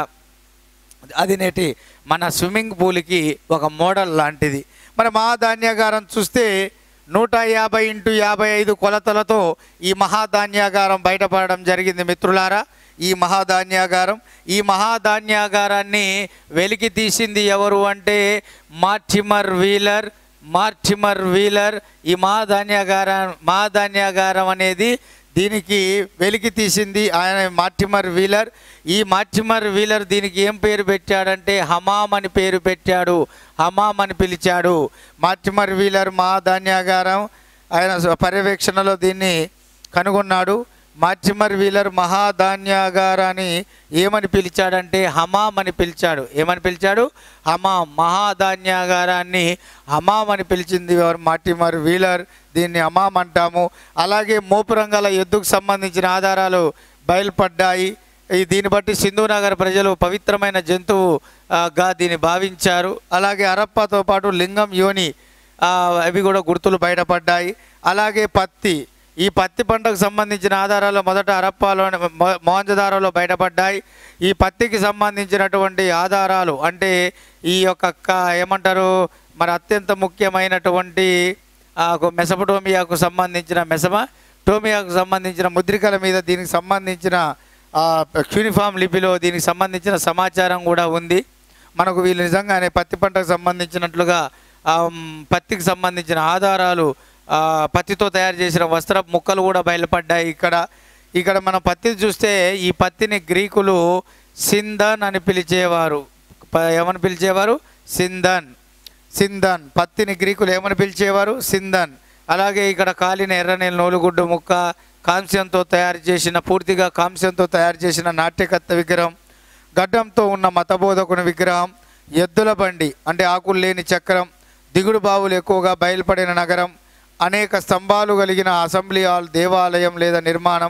అది నేటి మన స్విమ్మింగ్ పూల్కి ఒక మోడల్ లాంటిది మరి మహాధాన్యాగారం చూస్తే నూట యాభై ఇంటూ యాభై ఐదు కొలతలతో ఈ మహాధాన్యాగారం బయటపడడం జరిగింది మిత్రులారా ఈ మహాధాన్యాగారం ఈ మహాధాన్యాగారాన్ని వెలికి తీసింది ఎవరు అంటే మార్టిమర్ వీలర్ మార్టిమర్ వీలర్ ఈ మహాధాన్యాగారం మహాధాన్యాగారం అనేది దీనికి వెలికి తీసింది ఆయన మార్టిమర్ వీలర్ ఈ మార్టిమర్ వీలర్ దీనికి ఏం పేరు పెట్టాడంటే హమామ్ అని పేరు పెట్టాడు హమామ్ అని పిలిచాడు మార్టిమర్ వీలర్ మహాధాన్యాగారం ఆయన పర్యవేక్షణలో దీన్ని కనుగొన్నాడు మార్టిమర్ వీలర్ మహాధాన్యాగారాన్ని ఏమని పిలిచాడంటే హమామ్ అని పిలిచాడు ఏమని పిలిచాడు హమామ్ మహాధాన్యాగారాన్ని హమామ్ అని పిలిచింది ఎవరు మార్టిమర్ వీలర్ దీన్ని హమామ్ అంటాము అలాగే మోపురంగల ఎద్దుకు సంబంధించిన ఆధారాలు బయలుపడ్డాయి ఈ దీన్ని బట్టి సింధు నగర్ ప్రజలు పవిత్రమైన జంతువు ఆ, గా దీన్ని భావించారు అలాగే అరప్పతో పాటు లింగం యోని ఆ, అవి కూడా గుర్తులు బయటపడ్డాయి అలాగే పత్తి ఈ పత్తి పంటకు సంబంధించిన ఆధారాలు మొదట హరప్పాలో మోహంజదారోలో బయటపడ్డాయి ఈ పత్తికి సంబంధించినటువంటి ఆధారాలు అంటే ఈ యొక్క క- ఏమంటారు మరి అత్యంత ముఖ్యమైనటువంటి ఆ, ఒక మెసపటోమియాకు సంబంధించిన మెసమ టోమియాకు సంబంధించిన ముద్రికల మీద దీనికి సంబంధించిన ఆ, క్యూనిఫామ్ లిపిలో దీనికి సంబంధించిన సమాచారం కూడా ఉంది మనకు వీళ్ళు నిజంగానే పత్తి పంటకు సంబంధించినట్లుగా ఆ, మ్, పత్తికి సంబంధించిన ఆధారాలు ఆ, పత్తితో తయారు చేసిన వస్త్ర ముక్కలు కూడా బయలుపడ్డాయి ఇక్కడ ఇక్కడ మనం పత్తి చూస్తే ఈ పత్తిని గ్రీకులు సిందన్ అని పిలిచేవారు ప- ఏమని పిలిచేవారు సిందన్ సిందన్ పత్తిని గ్రీకులు ఏమని పిలిచేవారు సిందన్ అలాగే ఇక్కడ కాలిన ఎర్రని నూలుగుడ్డు ముక్క కాంస్యంతో తయారు చేసిన పూర్తిగా కాంస్యంతో తయారు చేసిన నాట్యకత్త విగ్రహం గడ్డంతో ఉన్న మతబోధకుని విగ్రహం ఎద్దుల బండి అంటే ఆకులు లేని చక్రం దిగుడు బావులు ఎక్కువగా బయలుపడిన నగరం అనేక స్తంభాలు కలిగిన అసెంబ్లీ హాల్ దేవాలయం లేదా నిర్మాణం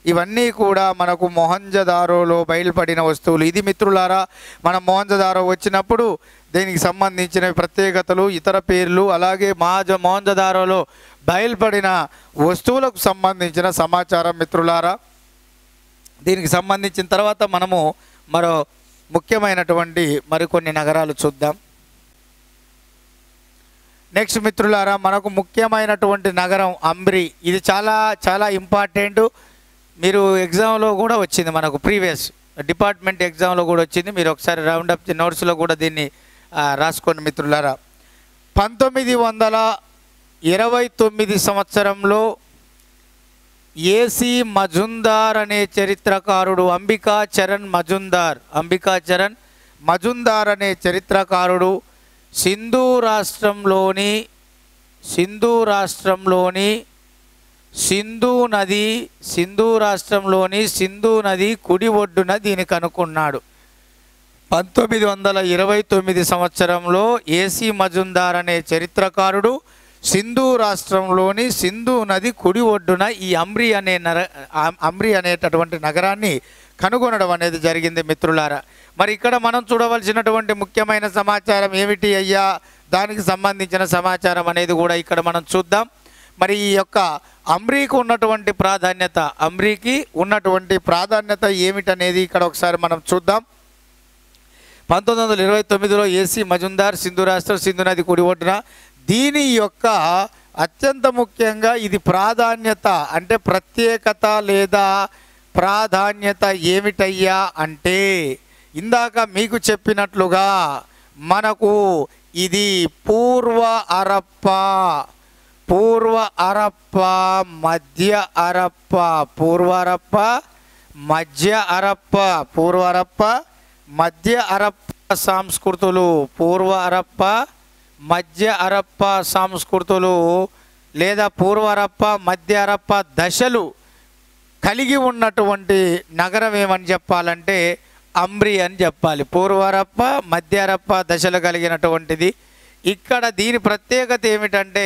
ఇవన్నీ కూడా మనకు మొహంజదారోలో బయలుపడిన వస్తువులు ఇది మిత్రులారా మనం మొహంజదారో వచ్చినప్పుడు దీనికి సంబంధించిన ప్రత్యేకతలు ఇతర పేర్లు అలాగే మహాజ మొహంజదారోలో బయలుపడిన వస్తువులకు సంబంధించిన సమాచారం మిత్రులారా దీనికి సంబంధించిన తర్వాత మనము మరో ముఖ్యమైనటువంటి మరికొన్ని నగరాలు చూద్దాం నెక్స్ట్ మిత్రులారా మనకు ముఖ్యమైనటువంటి నగరం అంబ్రి ఇది చాలా చాలా ఇంపార్టెంట్ మీరు ఎగ్జామ్లో కూడా వచ్చింది మనకు ప్రీవియస్ డిపార్ట్మెంట్ ఎగ్జామ్లో కూడా వచ్చింది మీరు ఒకసారి రౌండ్ అప్ నోట్స్లో కూడా దీన్ని ఆ, రాసుకోండి మిత్రులారా పంతొమ్మిది వందల ఇరవై తొమ్మిది సంవత్సరంలో ఏసీ మజుందార్ అనే చరిత్రకారుడు అంబికా చరణ్ మజుందార్ అంబికా చరణ్ మజుందార్ అనే చరిత్రకారుడు సింధు రాష్ట్రంలోని సింధు రాష్ట్రంలోని సింధు నది సింధు రాష్ట్రంలోని సింధు నది కుడి ఒడ్డున దీన్ని కనుక్కున్నాడు పంతొమ్మిది వందల ఇరవై తొమ్మిది సంవత్సరంలో ఏసీ మజుందార్ అనే చరిత్రకారుడు సింధు రాష్ట్రంలోని సింధు నది కుడి ఒడ్డున ఈ అమ్రి అనే నర ఆ- అమ్రి అనేటటువంటి నగరాన్ని కనుగొనడం అనేది జరిగింది మిత్రులారా మరి ఇక్కడ మనం చూడవలసినటువంటి ముఖ్యమైన సమాచారం ఏమిటి అయ్యా దానికి సంబంధించిన సమాచారం అనేది కూడా ఇక్కడ మనం చూద్దాం మరి ఈ యొక్క అమ్రీకి ఉన్నటువంటి ప్రాధాన్యత అమ్రీకి ఉన్నటువంటి ప్రాధాన్యత ఏమిటనేది ఇక్కడ ఒకసారి మనం చూద్దాం పంతొమ్మిది వందల ఇరవై తొమ్మిదిలో ఏసీ మజుందార్ సింధు రాష్ట్రం సింధు నది కుడి ఒడ్డున దీని యొక్క అత్యంత ముఖ్యంగా ఇది ప్రాధాన్యత అంటే ప్రత్యేకత లేదా ప్రాధాన్యత ఏమిటయ్యా అంటే ఇందాక మీకు చెప్పినట్లుగా మనకు ఇది పూర్వ అరప్ప పూర్వ అరప్ప మధ్య అరప్ప పూర్వ అరప్ప మధ్య అరప్ప పూర్వ అరప్ప మధ్య అరప్ప సంస్కృతులు పూర్వ అరప్ప మధ్య అరప్ప సంస్కృతులు లేదా పూర్వ అరప్ప మధ్య అరప్ప దశలు కలిగి ఉన్నటువంటి నగరం ఏమని చెప్పాలంటే అంబ్రి అని చెప్పాలి పూర్వరప్ప మధ్యరప్ప దశలు కలిగినటువంటిది ఇక్కడ దీని ప్రత్యేకత ఏమిటంటే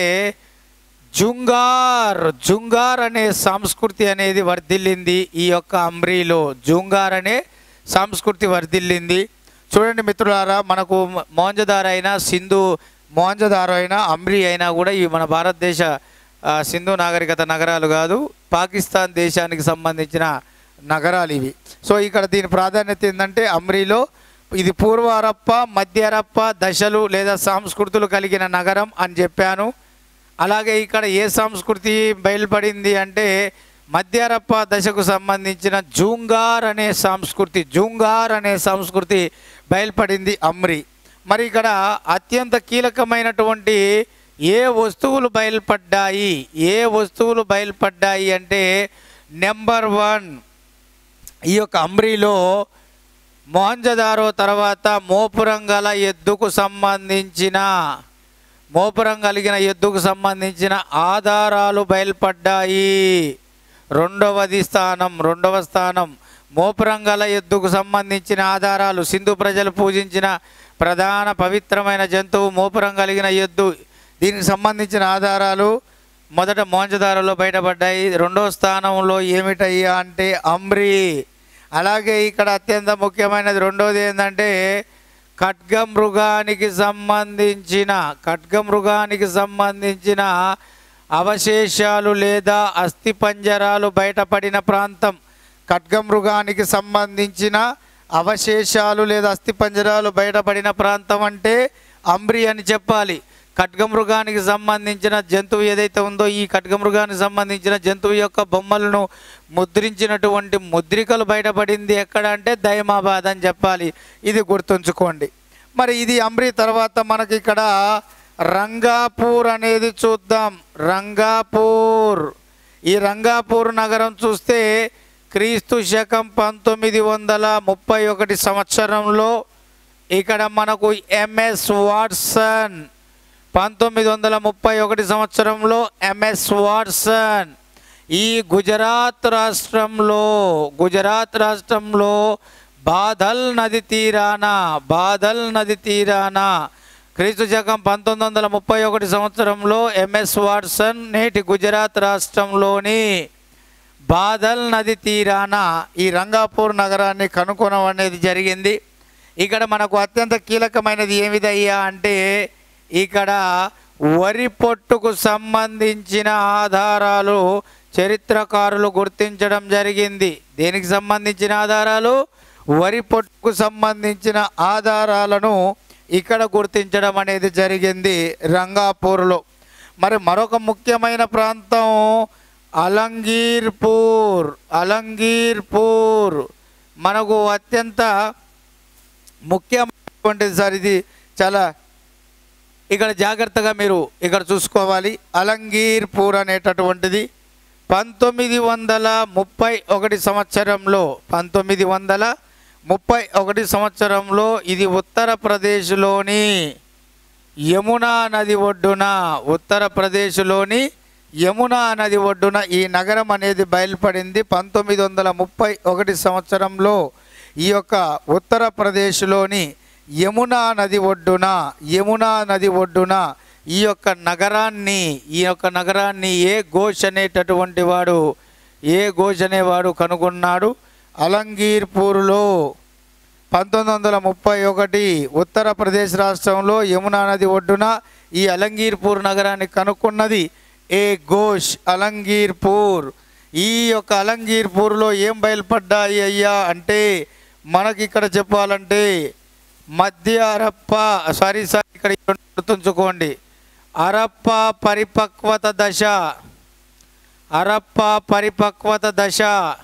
జుంగార్ జుంగార్ అనే సంస్కృతి అనేది వర్ధిల్లింది ఈ యొక్క అంబ్రీలో జుంగార్ అనే సంస్కృతి వర్ధిల్లింది చూడండి మిత్రులారా మనకు మోంజదార్ అయినా సింధు మోంజదారు అయినా అంబ్రీ అయినా కూడా ఇవి మన భారతదేశ ఆ, సింధు నాగరికత నగరాలు కాదు పాకిస్తాన్ దేశానికి సంబంధించిన నగరాలు ఇవి సో ఇక్కడ దీని ప్రాధాన్యత ఏంటంటే అమ్రీలో ఇది పూర్వ అరప్ప మధ్య అరప్ప దశలు లేదా సంస్కృతులు కలిగిన నగరం అని చెప్పాను అలాగే ఇక్కడ ఏ సంస్కృతి బయలుపడింది అంటే మధ్య అరప్ప దశకు సంబంధించిన జూంగార్ అనే సంస్కృతి జూంగార్ అనే సంస్కృతి బయలుపడింది అమ్రి మరి ఇక్కడ అత్యంత కీలకమైనటువంటి ఏ వస్తువులు బయలుపడ్డాయి ఏ వస్తువులు బయలుపడ్డాయి అంటే నెంబర్ వన్ ఈ యొక్క అమ్రీలో మొహంజదారో తర్వాత మోపురం గల ఎద్దుకు సంబంధించిన మోపురం కలిగిన ఎద్దుకు సంబంధించిన ఆధారాలు బయలుపడ్డాయి రెండవది స్థానం రెండవ స్థానం మోపురం గల ఎద్దుకు సంబంధించిన ఆధారాలు సింధు ప్రజలు పూజించిన ప్రధాన పవిత్రమైన జంతువు మోపురం కలిగిన ఎద్దు దీనికి సంబంధించిన ఆధారాలు మొదట మోంజదారులో బయటపడ్డాయి రెండవ స్థానంలో ఏమిటయ్యా అంటే అమ్రి అలాగే ఇక్కడ అత్యంత ముఖ్యమైనది రెండోది ఏంటంటే ఖడ్గమృగానికి సంబంధించిన ఖడ్గమృగానికి సంబంధించిన అవశేషాలు లేదా అస్థిపంజరాలు బయటపడిన ప్రాంతం ఖడ్గమృగానికి సంబంధించిన అవశేషాలు లేదా అస్థిపంజరాలు బయటపడిన ప్రాంతం అంటే అంబ్రి అని చెప్పాలి ఖడ్గమృగానికి సంబంధించిన జంతువు ఏదైతే ఉందో ఈ ఖడ్గమృగానికి సంబంధించిన జంతువు యొక్క బొమ్మలను ముద్రించినటువంటి ముద్రికలు బయటపడింది ఎక్కడ అంటే దైమాబాద్ అని చెప్పాలి ఇది గుర్తుంచుకోండి మరి ఇది అంబ్రి తర్వాత మనకి ఇక్కడ రంగాపూర్ అనేది చూద్దాం రంగాపూర్ ఈ రంగాపూర్ నగరం చూస్తే క్రీస్తు శకం పంతొమ్మిది వందల ముప్పై ఒకటి సంవత్సరంలో ఇక్కడ మనకు ఎంఎస్ వాట్సన్ పంతొమ్మిది వందల ముప్పై ఒకటి సంవత్సరంలో ఎంఎస్ వాట్సన్ ఈ గుజరాత్ రాష్ట్రంలో గుజరాత్ రాష్ట్రంలో బాదల్ నది తీరాన బాదల్ నది తీరాన క్రీస్తు శకం పంతొమ్మిది వందల ముప్పై ఒకటి సంవత్సరంలో ఎంఎస్ వాట్సన్ నేటి గుజరాత్ రాష్ట్రంలోని బాదల్ నది తీరాన ఈ రంగాపూర్ నగరాన్ని కనుగొనడం అనేది జరిగింది ఇక్కడ మనకు అత్యంత కీలకమైనది ఏమిదయ్యా అంటే ఇక్కడ వరి పొట్టుకు సంబంధించిన ఆధారాలు చరిత్రకారులు గుర్తించడం జరిగింది దేనికి సంబంధించిన ఆధారాలు వరి పొట్టుకు సంబంధించిన ఆధారాలను ఇక్కడ గుర్తించడం అనేది జరిగింది రంగాపూర్లో మరి మరొక ముఖ్యమైన ప్రాంతం అలంగీర్పూర్ అలంగీర్పూర్ మనకు అత్యంత ముఖ్యమైనటువంటిది సార్ ఇది చాలా ఇక్కడ జాగ్రత్తగా మీరు ఇక్కడ చూసుకోవాలి అలంగీర్పూర్ అనేటటువంటిది పంతొమ్మిది వందల ముప్పై ఒకటి సంవత్సరంలో పంతొమ్మిది వందల ముప్పై ఒకటి సంవత్సరంలో ఇది ఉత్తరప్రదేశ్లోని యమునా నది ఒడ్డున ఉత్తరప్రదేశ్లోని యమునా నది ఒడ్డున ఈ నగరం అనేది బయలుపడింది పంతొమ్మిది వందల ముప్పై ఒకటి సంవత్సరంలో ఈ యొక్క ఉత్తరప్రదేశ్లోని యమునా నది ఒడ్డున యమునా నది ఒడ్డున ఈ యొక్క నగరాన్ని ఈ యొక్క నగరాన్ని ఏ ఘోష్ అనేటటువంటి వాడు ఏ ఘోష్ అనేవాడు కనుగొన్నాడు అలంగీర్పూర్లో పంతొమ్మిది వందల ముప్పై ఒకటి ఉత్తరప్రదేశ్ రాష్ట్రంలో యమునా నది ఒడ్డున ఈ అలంగీర్పూర్ నగరాన్ని కనుక్కున్నది ఏ ఘోష్ అలంగీర్పూర్ ఈ యొక్క అలంగీర్పూర్లో ఏం బయలుపడ్డాయి అయ్యా అంటే మనకి ఇక్కడ చెప్పాలంటే మధ్య అరప్ప సారీ సారీ ఇక్కడ గుర్తుంచుకోండి అరప్ప పరిపక్వత దశ అరప్ప పరిపక్వత దశ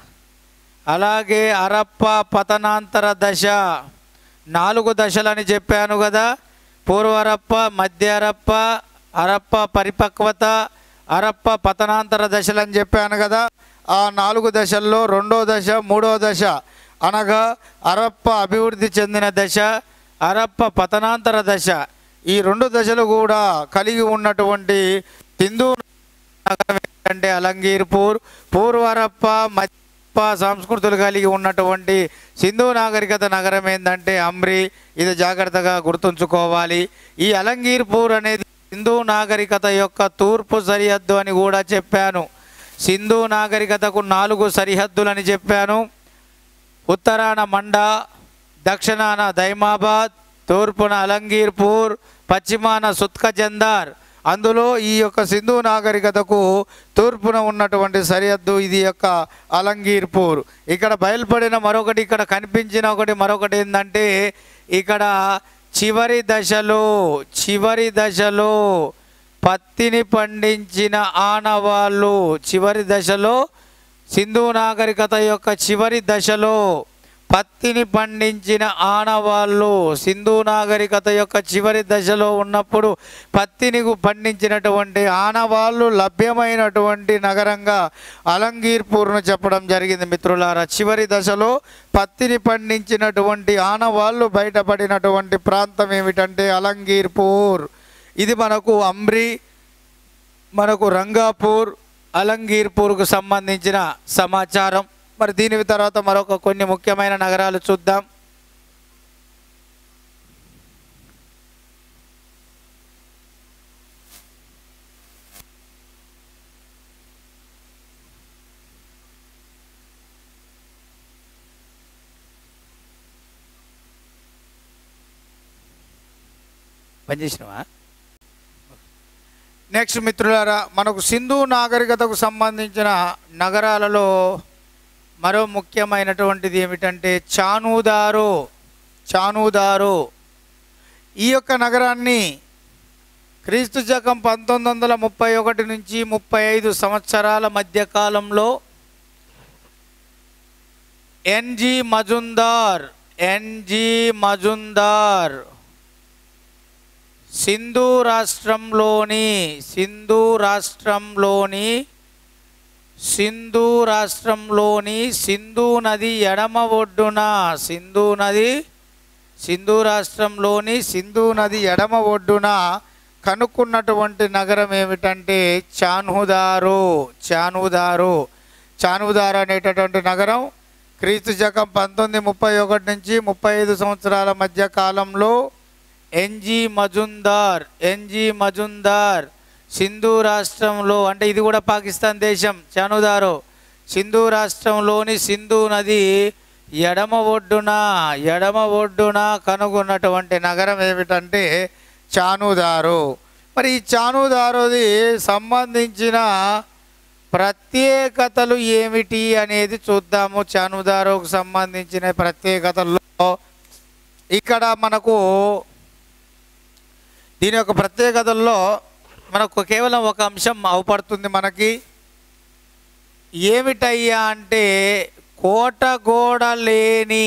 అలాగే అరప్ప పతనాంతర దశ నాలుగు దశలని చెప్పాను కదా పూర్వరప్ప మధ్య అరప్ప అరప్ప పరిపక్వత అరప్ప పతనాంతర దశలని చెప్పాను కదా ఆ నాలుగు దశల్లో రెండో దశ మూడో దశ అనగా అరప్ప అభివృద్ధి చెందిన దశ అరప్ప పతనాంతర దశ ఈ రెండు దశలు కూడా కలిగి ఉన్నటువంటి హిందూ నగరం ఏంటంటే అలంగీర్పూర్ పూర్వరప్ప మధ్యప్ప సంస్కృతులు కలిగి ఉన్నటువంటి సింధు నాగరికత నగరం ఏంటంటే అమ్రి ఇది జాగ్రత్తగా గుర్తుంచుకోవాలి ఈ అలంగీర్పూర్ అనేది సింధు నాగరికత యొక్క తూర్పు సరిహద్దు అని కూడా చెప్పాను సింధు నాగరికతకు నాలుగు సరిహద్దులని చెప్పాను ఉత్తరాన మండా దక్షిణాన దైమాబాద్ తూర్పున అలంగీర్పూర్ పశ్చిమాన సుత్క జందార్ అందులో ఈ యొక్క సింధు నాగరికతకు తూర్పున ఉన్నటువంటి సరిహద్దు ఇది యొక్క అలంగీర్పూర్ ఇక్కడ బయలుపడిన మరొకటి ఇక్కడ కనిపించిన ఒకటి మరొకటి ఏంటంటే ఇక్కడ చివరి దశలో చివరి దశలో పత్తిని పండించిన ఆనవాళ్ళు చివరి దశలో సింధు నాగరికత యొక్క చివరి దశలో పత్తిని పండించిన ఆనవాళ్ళు సింధు నాగరికత యొక్క చివరి దశలో ఉన్నప్పుడు పత్తిని పండించినటువంటి ఆనవాళ్ళు లభ్యమైనటువంటి నగరంగా అలంగీర్పూర్ను చెప్పడం జరిగింది మిత్రులారా చివరి దశలో పత్తిని పండించినటువంటి ఆనవాళ్ళు బయటపడినటువంటి ప్రాంతం ఏమిటంటే అలంగీర్పూర్ ఇది మనకు అమ్రి మనకు రంగాపూర్ అలంగీర్పూర్కు సంబంధించిన సమాచారం మరి దీని తర్వాత మరొక కొన్ని ముఖ్యమైన నగరాలు చూద్దాం పనిచేసినవా నెక్స్ట్ మిత్రులారా మనకు సింధు నాగరికతకు సంబంధించిన నగరాలలో మరో ముఖ్యమైనటువంటిది ఏమిటంటే చానూదారు చానూదారు ఈ యొక్క నగరాన్ని క్రీస్తు శకం పంతొమ్మిది వందల ముప్పై ఒకటి నుంచి ముప్పై ఐదు సంవత్సరాల మధ్య కాలంలో ఎన్జి మజుందార్ ఎన్జి మజుందార్ సింధు రాష్ట్రంలోని సింధు రాష్ట్రంలోని సింధు రాష్ట్రంలోని సింధు నది ఎడమ ఒడ్డున సింధు నది సింధు రాష్ట్రంలోని సింధు నది ఎడమ ఒడ్డున కనుక్కున్నటువంటి నగరం ఏమిటంటే చాన్హుదారు చాన్హుదారు చాన్హుదారు అనేటటువంటి నగరం క్రీస్తు శకం పంతొమ్మిది ముప్పై ఒకటి నుంచి ముప్పై ఐదు సంవత్సరాల మధ్య కాలంలో ఎన్జి మజుందార్ ఎన్జి మజుందార్ సింధు రాష్ట్రంలో అంటే ఇది కూడా పాకిస్తాన్ దేశం చానుదారు సింధు రాష్ట్రంలోని సింధు నది ఎడమ ఒడ్డున ఎడమ ఒడ్డున కనుగొన్నటువంటి నగరం ఏమిటంటే చానుదారు మరి ఈ చానుదారుది సంబంధించిన ప్రత్యేకతలు ఏమిటి అనేది చూద్దాము చానుదారుకు సంబంధించిన ప్రత్యేకతల్లో ఇక్కడ మనకు దీని యొక్క ప్రత్యేకతల్లో మనకు కేవలం ఒక అంశం అవపడుతుంది మనకి ఏమిటయ్యా అంటే కోట గోడ లేని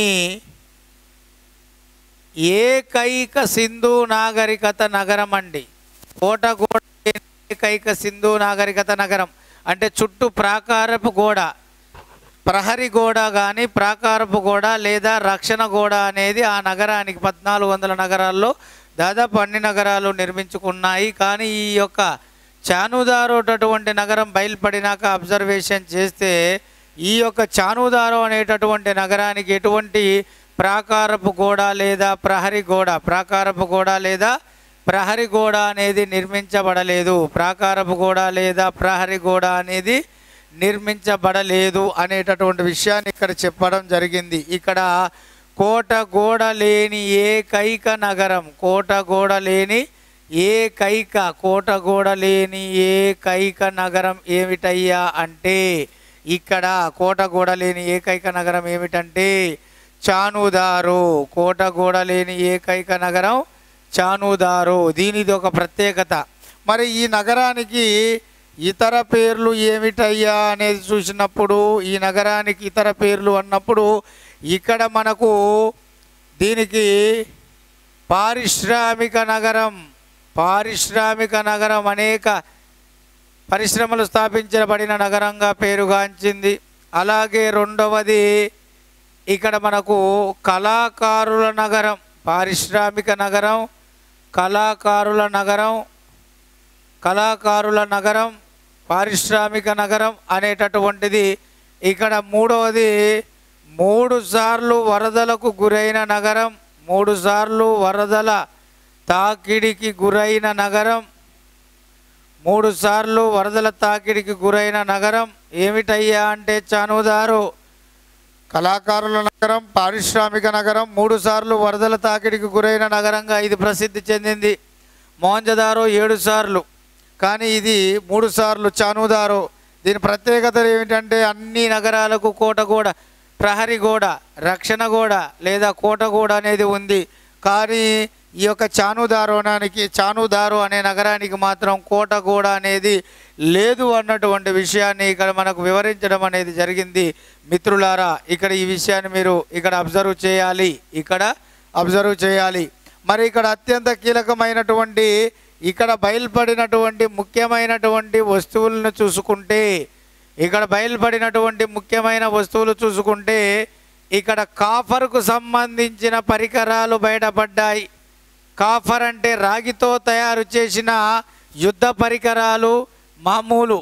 ఏకైక సింధు నాగరికత నగరం అండి కోట గోడ లేని ఏకైక సింధు నాగరికత నగరం అంటే చుట్టూ ప్రాకారపు గోడ ప్రహరీ గోడ కానీ ప్రాకారపు గోడ లేదా రక్షణ గోడ అనేది ఆ నగరానికి పద్నాలుగు వందల నగరాల్లో దాదాపు అన్ని నగరాలు నిర్మించుకున్నాయి కానీ ఈ యొక్క చానుదారు అటువంటి నగరం బయలుపడినాక అబ్జర్వేషన్ చేస్తే ఈ యొక్క చానుదారు అనేటటువంటి నగరానికి ఎటువంటి ప్రాకారపు గోడ లేదా ప్రహరీ గోడ ప్రాకారపు గోడ లేదా ప్రహరీ గోడ అనేది నిర్మించబడలేదు ప్రాకారపు గోడ లేదా ప్రహరీ గోడ అనేది నిర్మించబడలేదు అనేటటువంటి విషయాన్ని ఇక్కడ చెప్పడం జరిగింది ఇక్కడ కోట గోడ లేని ఏకైక నగరం కోట గోడ లేని ఏకైక కోట గోడ లేని ఏకైక నగరం ఏమిటయ్యా అంటే ఇక్కడ కోట గోడ లేని ఏకైక నగరం ఏమిటంటే చానుదారు కోట గోడ లేని ఏకైక నగరం చానుదారు దీనిది ఒక ప్రత్యేకత మరి ఈ నగరానికి ఇతర పేర్లు ఏమిటయ్యా అనేది చూసినప్పుడు ఈ నగరానికి ఇతర పేర్లు అన్నప్పుడు ఇక్కడ మనకు దీనికి పారిశ్రామిక నగరం పారిశ్రామిక నగరం అనేక పరిశ్రమలు స్థాపించబడిన నగరంగా పేరుగాంచింది అలాగే రెండవది ఇక్కడ మనకు కళాకారుల నగరం పారిశ్రామిక నగరం కళాకారుల నగరం కళాకారుల నగరం పారిశ్రామిక నగరం అనేటటువంటిది ఇక్కడ మూడవది మూడు సార్లు వరదలకు గురైన నగరం మూడు సార్లు వరదల తాకిడికి గురైన నగరం మూడు సార్లు వరదల తాకిడికి గురైన నగరం ఏమిటయ్యా అంటే చానుదారు కళాకారుల నగరం పారిశ్రామిక నగరం మూడు సార్లు వరదల తాకిడికి గురైన నగరంగా ఇది ప్రసిద్ధి చెందింది మోహంజదారో ఏడు సార్లు కానీ ఇది మూడు సార్లు చానుదారో దీని ప్రత్యేకతలు ఏమిటంటే అన్ని నగరాలకు కోట గోడ ప్రహరీ గోడ రక్షణ గోడ లేదా కోట గోడ అనేది ఉంది కానీ ఈ యొక్క చానుదారోనానికి చానుదారు అనే నగరానికి మాత్రం కోట గోడ అనేది లేదు అన్నటువంటి విషయాన్ని ఇక్కడ మనకు వివరించడం అనేది జరిగింది మిత్రులారా ఇక్కడ ఈ విషయాన్ని మీరు ఇక్కడ అబ్జర్వ్ చేయాలి ఇక్కడ అబ్జర్వ్ చేయాలి మరి ఇక్కడ అత్యంత కీలకమైనటువంటి ఇక్కడ బయలుపడినటువంటి ముఖ్యమైనటువంటి వస్తువులను చూసుకుంటే ఇక్కడ బయలుపడినటువంటి ముఖ్యమైన వస్తువులు చూసుకుంటే ఇక్కడ కాఫర్కు సంబంధించిన పరికరాలు బయటపడ్డాయి కాఫర్ అంటే రాగితో తయారు చేసిన యుద్ధ పరికరాలు మామూలు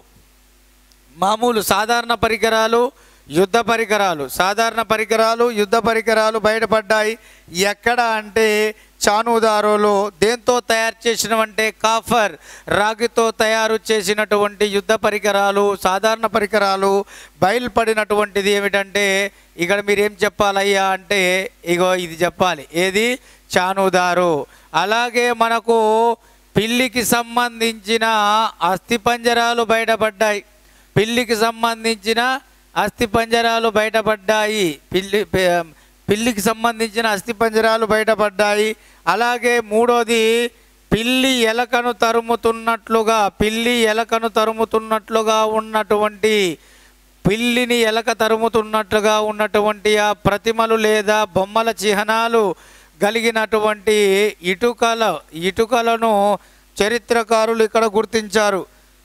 మామూలు సాధారణ పరికరాలు యుద్ధ పరికరాలు సాధారణ పరికరాలు యుద్ధ పరికరాలు బయటపడ్డాయి ఎక్కడ అంటే చానుదారోలో దేంతో తయారు చేసినవంటే కాఫర్ రాగితో తయారు చేసినటువంటి యుద్ధ పరికరాలు సాధారణ పరికరాలు బయలుపడినటువంటిది ఏమిటంటే ఇక్కడ మీరు ఏం చెప్పాలయ్యా అంటే ఇగో ఇది చెప్పాలి ఏది చానుదారు అలాగే మనకు పిల్లికి సంబంధించిన అస్థిపంజరాలు బయటపడ్డాయి పిల్లికి సంబంధించిన అస్థిపంజరాలు బయటపడ్డాయి పిల్లి పి- పిల్లికి సంబంధించిన అస్థిపంజరాలు బయటపడ్డాయి అలాగే మూడోది పిల్లి ఎలకను తరుముతున్నట్లుగా పిల్లి ఎలకను తరుముతున్నట్లుగా ఉన్నటువంటి పిల్లిని ఎలక తరుముతున్నట్లుగా ఉన్నటువంటి ఆ ప్రతిమలు లేదా బొమ్మల చిహ్నాలు కలిగినటువంటి ఇటుకల ఇటుకలను చరిత్రకారులు ఇక్కడ గుర్తించారు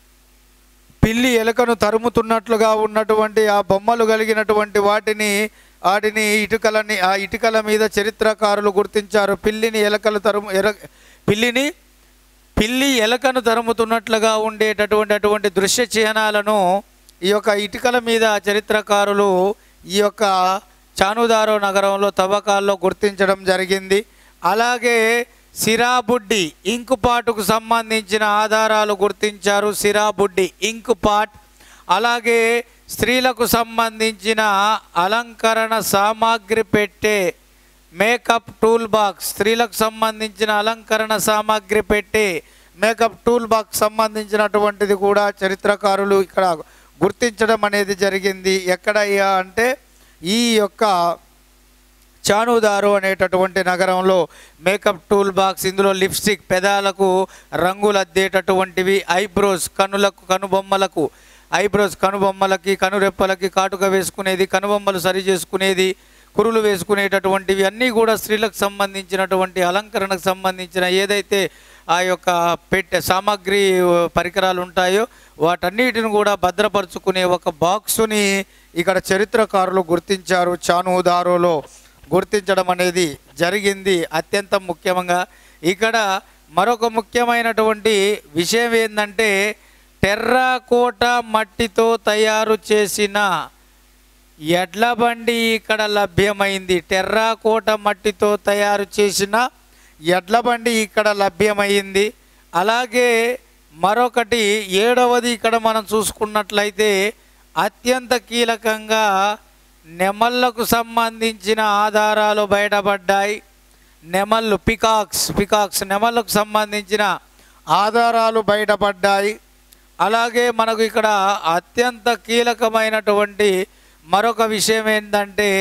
పిల్లి ఎలుకను తరుముతున్నట్లుగా ఉన్నటువంటి ఆ బొమ్మలు కలిగినటువంటి వాటిని వాటిని ఇటుకలని ఆ ఇటుకల మీద చరిత్రకారులు గుర్తించారు పిల్లిని ఎలకలు తరుము ఎర పిల్లిని పిల్లి ఎలకను తరుముతున్నట్లుగా ఉండేటటువంటి అటువంటి దృశ్య చిహ్నాలను ఈ యొక్క ఇటుకల మీద చరిత్రకారులు ఈ యొక్క చానుదారో నగరంలో తవ్వకాల్లో గుర్తించడం జరిగింది అలాగే సిరాబుడ్డి ఇంకుపాటుకు సంబంధించిన ఆధారాలు గుర్తించారు సిరాబుడ్డి ఇంకుపాట్ అలాగే స్త్రీలకు సంబంధించిన అలంకరణ సామాగ్రి పెట్టే మేకప్ టూల్ బాక్స్ స్త్రీలకు సంబంధించిన అలంకరణ సామాగ్రి పెట్టే మేకప్ టూల్ బాక్స్ సంబంధించినటువంటిది కూడా చరిత్రకారులు ఇక్కడ గుర్తించడం అనేది జరిగింది ఎక్కడయ్యా అంటే ఈ యొక్క చానుదారు అనేటటువంటి నగరంలో మేకప్ టూల్ బాక్స్ ఇందులో లిప్స్టిక్ పెదాలకు రంగులు అద్దేటటువంటివి ఐబ్రోస్ కనులకు కనుబొమ్మలకు ఐబ్రోస్ కనుబొమ్మలకి కనురెప్పలకి కాటుక వేసుకునేది కనుబొమ్మలు సరి చేసుకునేది కురులు వేసుకునేటటువంటివి అన్నీ కూడా స్త్రీలకు సంబంధించినటువంటి అలంకరణకు సంబంధించిన ఏదైతే ఆ యొక్క పెట్టె సామాగ్రి పరికరాలు ఉంటాయో వాటన్నిటిని కూడా భద్రపరుచుకునే ఒక బాక్సుని ఇక్కడ చరిత్రకారులు గుర్తించారు చానుదారోలో గుర్తించడం అనేది జరిగింది అత్యంత ముఖ్యంగా ఇక్కడ మరొక ముఖ్యమైనటువంటి విషయం ఏంటంటే టెర్రాకోట మట్టితో తయారు చేసిన ఎడ్ల బండి ఇక్కడ లభ్యమైంది టెర్రాకోట మట్టితో తయారు చేసిన ఎడ్ల బండి ఇక్కడ లభ్యమైంది అలాగే మరొకటి ఏడవది ఇక్కడ మనం చూసుకున్నట్లయితే అత్యంత కీలకంగా నెమళ్ళకు సంబంధించిన ఆధారాలు బయటపడ్డాయి నెమళ్ళు పికాక్స్ పికాక్స్ నెమళ్ళకు సంబంధించిన ఆధారాలు బయటపడ్డాయి అలాగే మనకు ఇక్కడ అత్యంత కీలకమైనటువంటి మరొక విషయం ఏంటంటే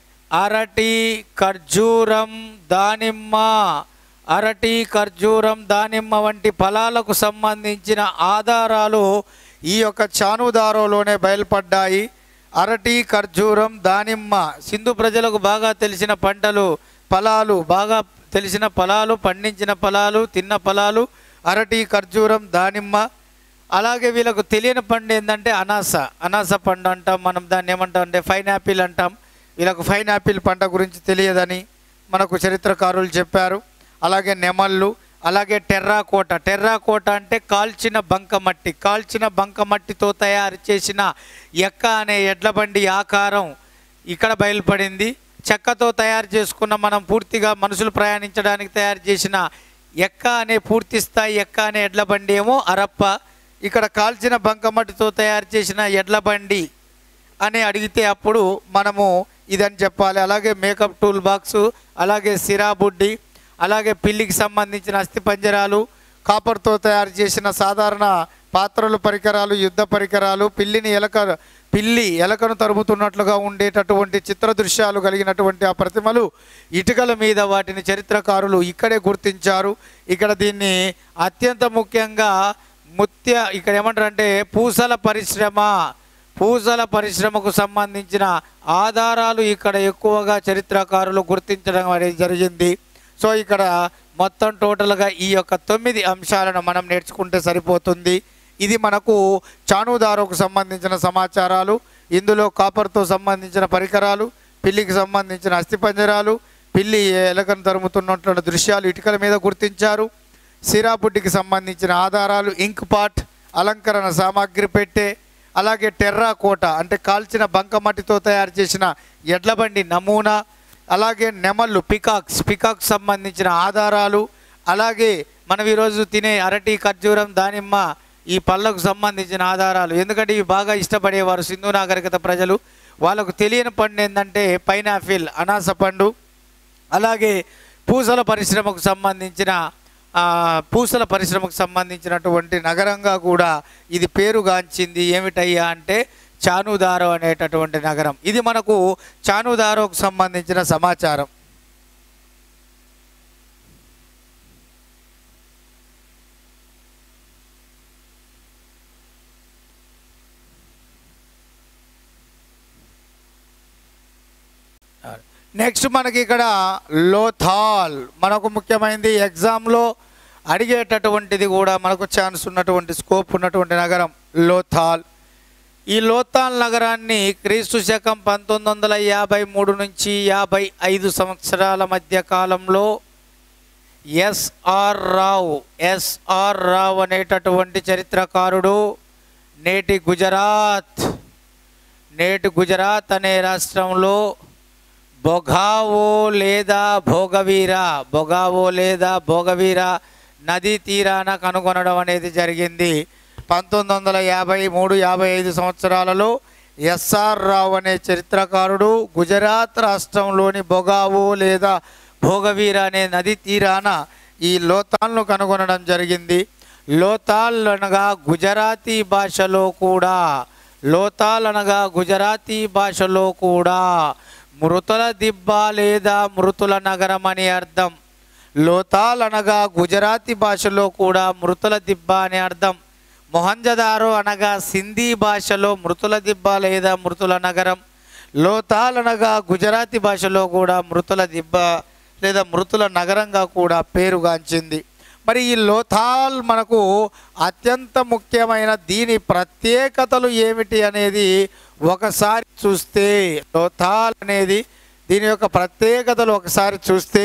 అరటి ఖర్జూరం దానిమ్మ అరటి ఖర్జూరం దానిమ్మ వంటి ఫలాలకు సంబంధించిన ఆధారాలు ఈ యొక్క చానుదారోలోనే బయలుపడ్డాయి అరటి ఖర్జూరం దానిమ్మ సింధు ప్రజలకు బాగా తెలిసిన పంటలు ఫలాలు బాగా తెలిసిన ఫలాలు పండించిన ఫలాలు తిన్న ఫలాలు అరటి ఖర్జూరం దానిమ్మ అలాగే వీళ్ళకు తెలియని పండు ఏంటంటే అనాస అనాస పండు అంటాం మనం దాన్ని ఏమంటాం అంటే ఫైన్ యాపిల్ అంటాం వీళ్ళకు ఫైన్ యాపిల్ పంట గురించి తెలియదని మనకు చరిత్రకారులు చెప్పారు అలాగే నెమళ్ళు అలాగే టెర్రాకోట టెర్రాకోట అంటే కాల్చిన బంకమట్టి కాల్చిన బంకమట్టితో తయారు చేసిన ఎక్క అనే ఎడ్ల బండి ఆకారం ఇక్కడ బయలుపడింది చెక్కతో తయారు చేసుకున్న మనం పూర్తిగా మనుషులు ప్రయాణించడానికి తయారు చేసిన ఎక్క అనే పూర్తి స్థాయి ఎక్క అనే ఎడ్ల బండి ఏమో అరప్ప ఇక్కడ కాల్చిన బంకమట్టితో తయారు చేసిన ఎడ్ల బండి అని అడిగితే అప్పుడు మనము ఇదని చెప్పాలి అలాగే మేకప్ టూల్ బాక్సు అలాగే సిరాబుడ్డి అలాగే పిల్లికి సంబంధించిన అస్థిపంజరాలు కాపర్తో తయారు చేసిన సాధారణ పాత్రలు పరికరాలు యుద్ధ పరికరాలు పిల్లిని ఎలక పిల్లి ఎలకను తరుముతున్నట్లుగా ఉండేటటువంటి చిత్ర దృశ్యాలు కలిగినటువంటి ఆ ప్రతిమలు ఇటుకల మీద వాటిని చరిత్రకారులు ఇక్కడే గుర్తించారు ఇక్కడ దీన్ని అత్యంత ముఖ్యంగా ముత్య ఇక్కడ ఏమంటారంటే పూసల పరిశ్రమ పూసల పరిశ్రమకు సంబంధించిన ఆధారాలు ఇక్కడ ఎక్కువగా చరిత్రకారులు గుర్తించడం అనేది జరిగింది సో ఇక్కడ మొత్తం టోటల్గా ఈ యొక్క తొమ్మిది అంశాలను మనం నేర్చుకుంటే సరిపోతుంది ఇది మనకు చానుదారుకు సంబంధించిన సమాచారాలు ఇందులో కాపర్తో సంబంధించిన పరికరాలు పిల్లికి సంబంధించిన అస్థిపంజరాలు పిల్లి ఎలకను తరుముతున్నటువంటి దృశ్యాలు ఇటుకల మీద గుర్తించారు సిరాబుడ్డికి సంబంధించిన ఆధారాలు ఇంక్ పాట్ అలంకరణ సామాగ్రి పెట్టే అలాగే టెర్రా కోట అంటే కాల్చిన బంకమట్టితో తయారు చేసిన ఎడ్లబండి నమూనా అలాగే నెమళ్ళు పికాక్స్ పికాక్స్ సంబంధించిన ఆధారాలు అలాగే మనం ఈరోజు తినే అరటి ఖర్జూరం దానిమ్మ ఈ పళ్ళకు సంబంధించిన ఆధారాలు ఎందుకంటే ఇవి బాగా ఇష్టపడేవారు సింధు నాగరికత ప్రజలు వాళ్ళకు తెలియని పండు ఏంటంటే పైనాపిల్ అనాస పండు అలాగే పూసల పరిశ్రమకు సంబంధించిన ఆ, పూసల పరిశ్రమకు సంబంధించినటువంటి నగరంగా కూడా ఇది పేరుగాంచింది ఏమిటయ్యా అంటే చానుదారో అనేటటువంటి నగరం ఇది మనకు చానుదారోకు సంబంధించిన సమాచారం నెక్స్ట్ మనకి ఇక్కడ లోథాల్ మనకు ముఖ్యమైనది ఎగ్జామ్లో అడిగేటటువంటిది కూడా మనకు ఛాన్స్ ఉన్నటువంటి స్కోప్ ఉన్నటువంటి నగరం లోథాల్ ఈ లోథాల్ నగరాన్ని క్రీస్తు శకం పంతొమ్మిది వందల యాభై మూడు నుంచి యాభై ఐదు సంవత్సరాల మధ్య కాలంలో ఎస్ఆర్ రావు ఎస్ఆర్ రావు అనేటటువంటి చరిత్రకారుడు నేటి గుజరాత్ నేటి గుజరాత్ అనే రాష్ట్రంలో బొగావో లేదా భోగవీర బొగావో లేదా భోగవీర నదీ తీరాన కనుగొనడం అనేది జరిగింది పంతొమ్మిది వందల యాభై మూడు యాభై ఐదు సంవత్సరాలలో ఎస్ఆర్ రావు అనే చరిత్రకారుడు గుజరాత్ రాష్ట్రంలోని బొగావో లేదా భోగవీర అనే నది తీరాన ఈ లోతాల్ను కనుగొనడం జరిగింది లోతాల్ అనగా గుజరాతీ భాషలో కూడా లోతాల్ అనగా గుజరాతీ భాషలో కూడా మృతుల దిబ్బ లేదా మృతుల నగరం అని అర్థం లోతాల్ అనగా గుజరాతీ భాషలో కూడా మృతుల దిబ్బ అని అర్థం మొహంజదారో అనగా సింధీ భాషలో మృతుల దిబ్బ లేదా మృతుల నగరం లోతాల్ అనగా గుజరాతీ భాషలో కూడా మృతుల దిబ్బ లేదా మృతుల నగరంగా కూడా పేరుగాంచింది మరి ఈ లోథాల్ మనకు అత్యంత ముఖ్యమైన దీని ప్రత్యేకతలు ఏమిటి అనేది ఒకసారి చూస్తే లోథాల్ అనేది దీని యొక్క ప్రత్యేకతలు ఒకసారి చూస్తే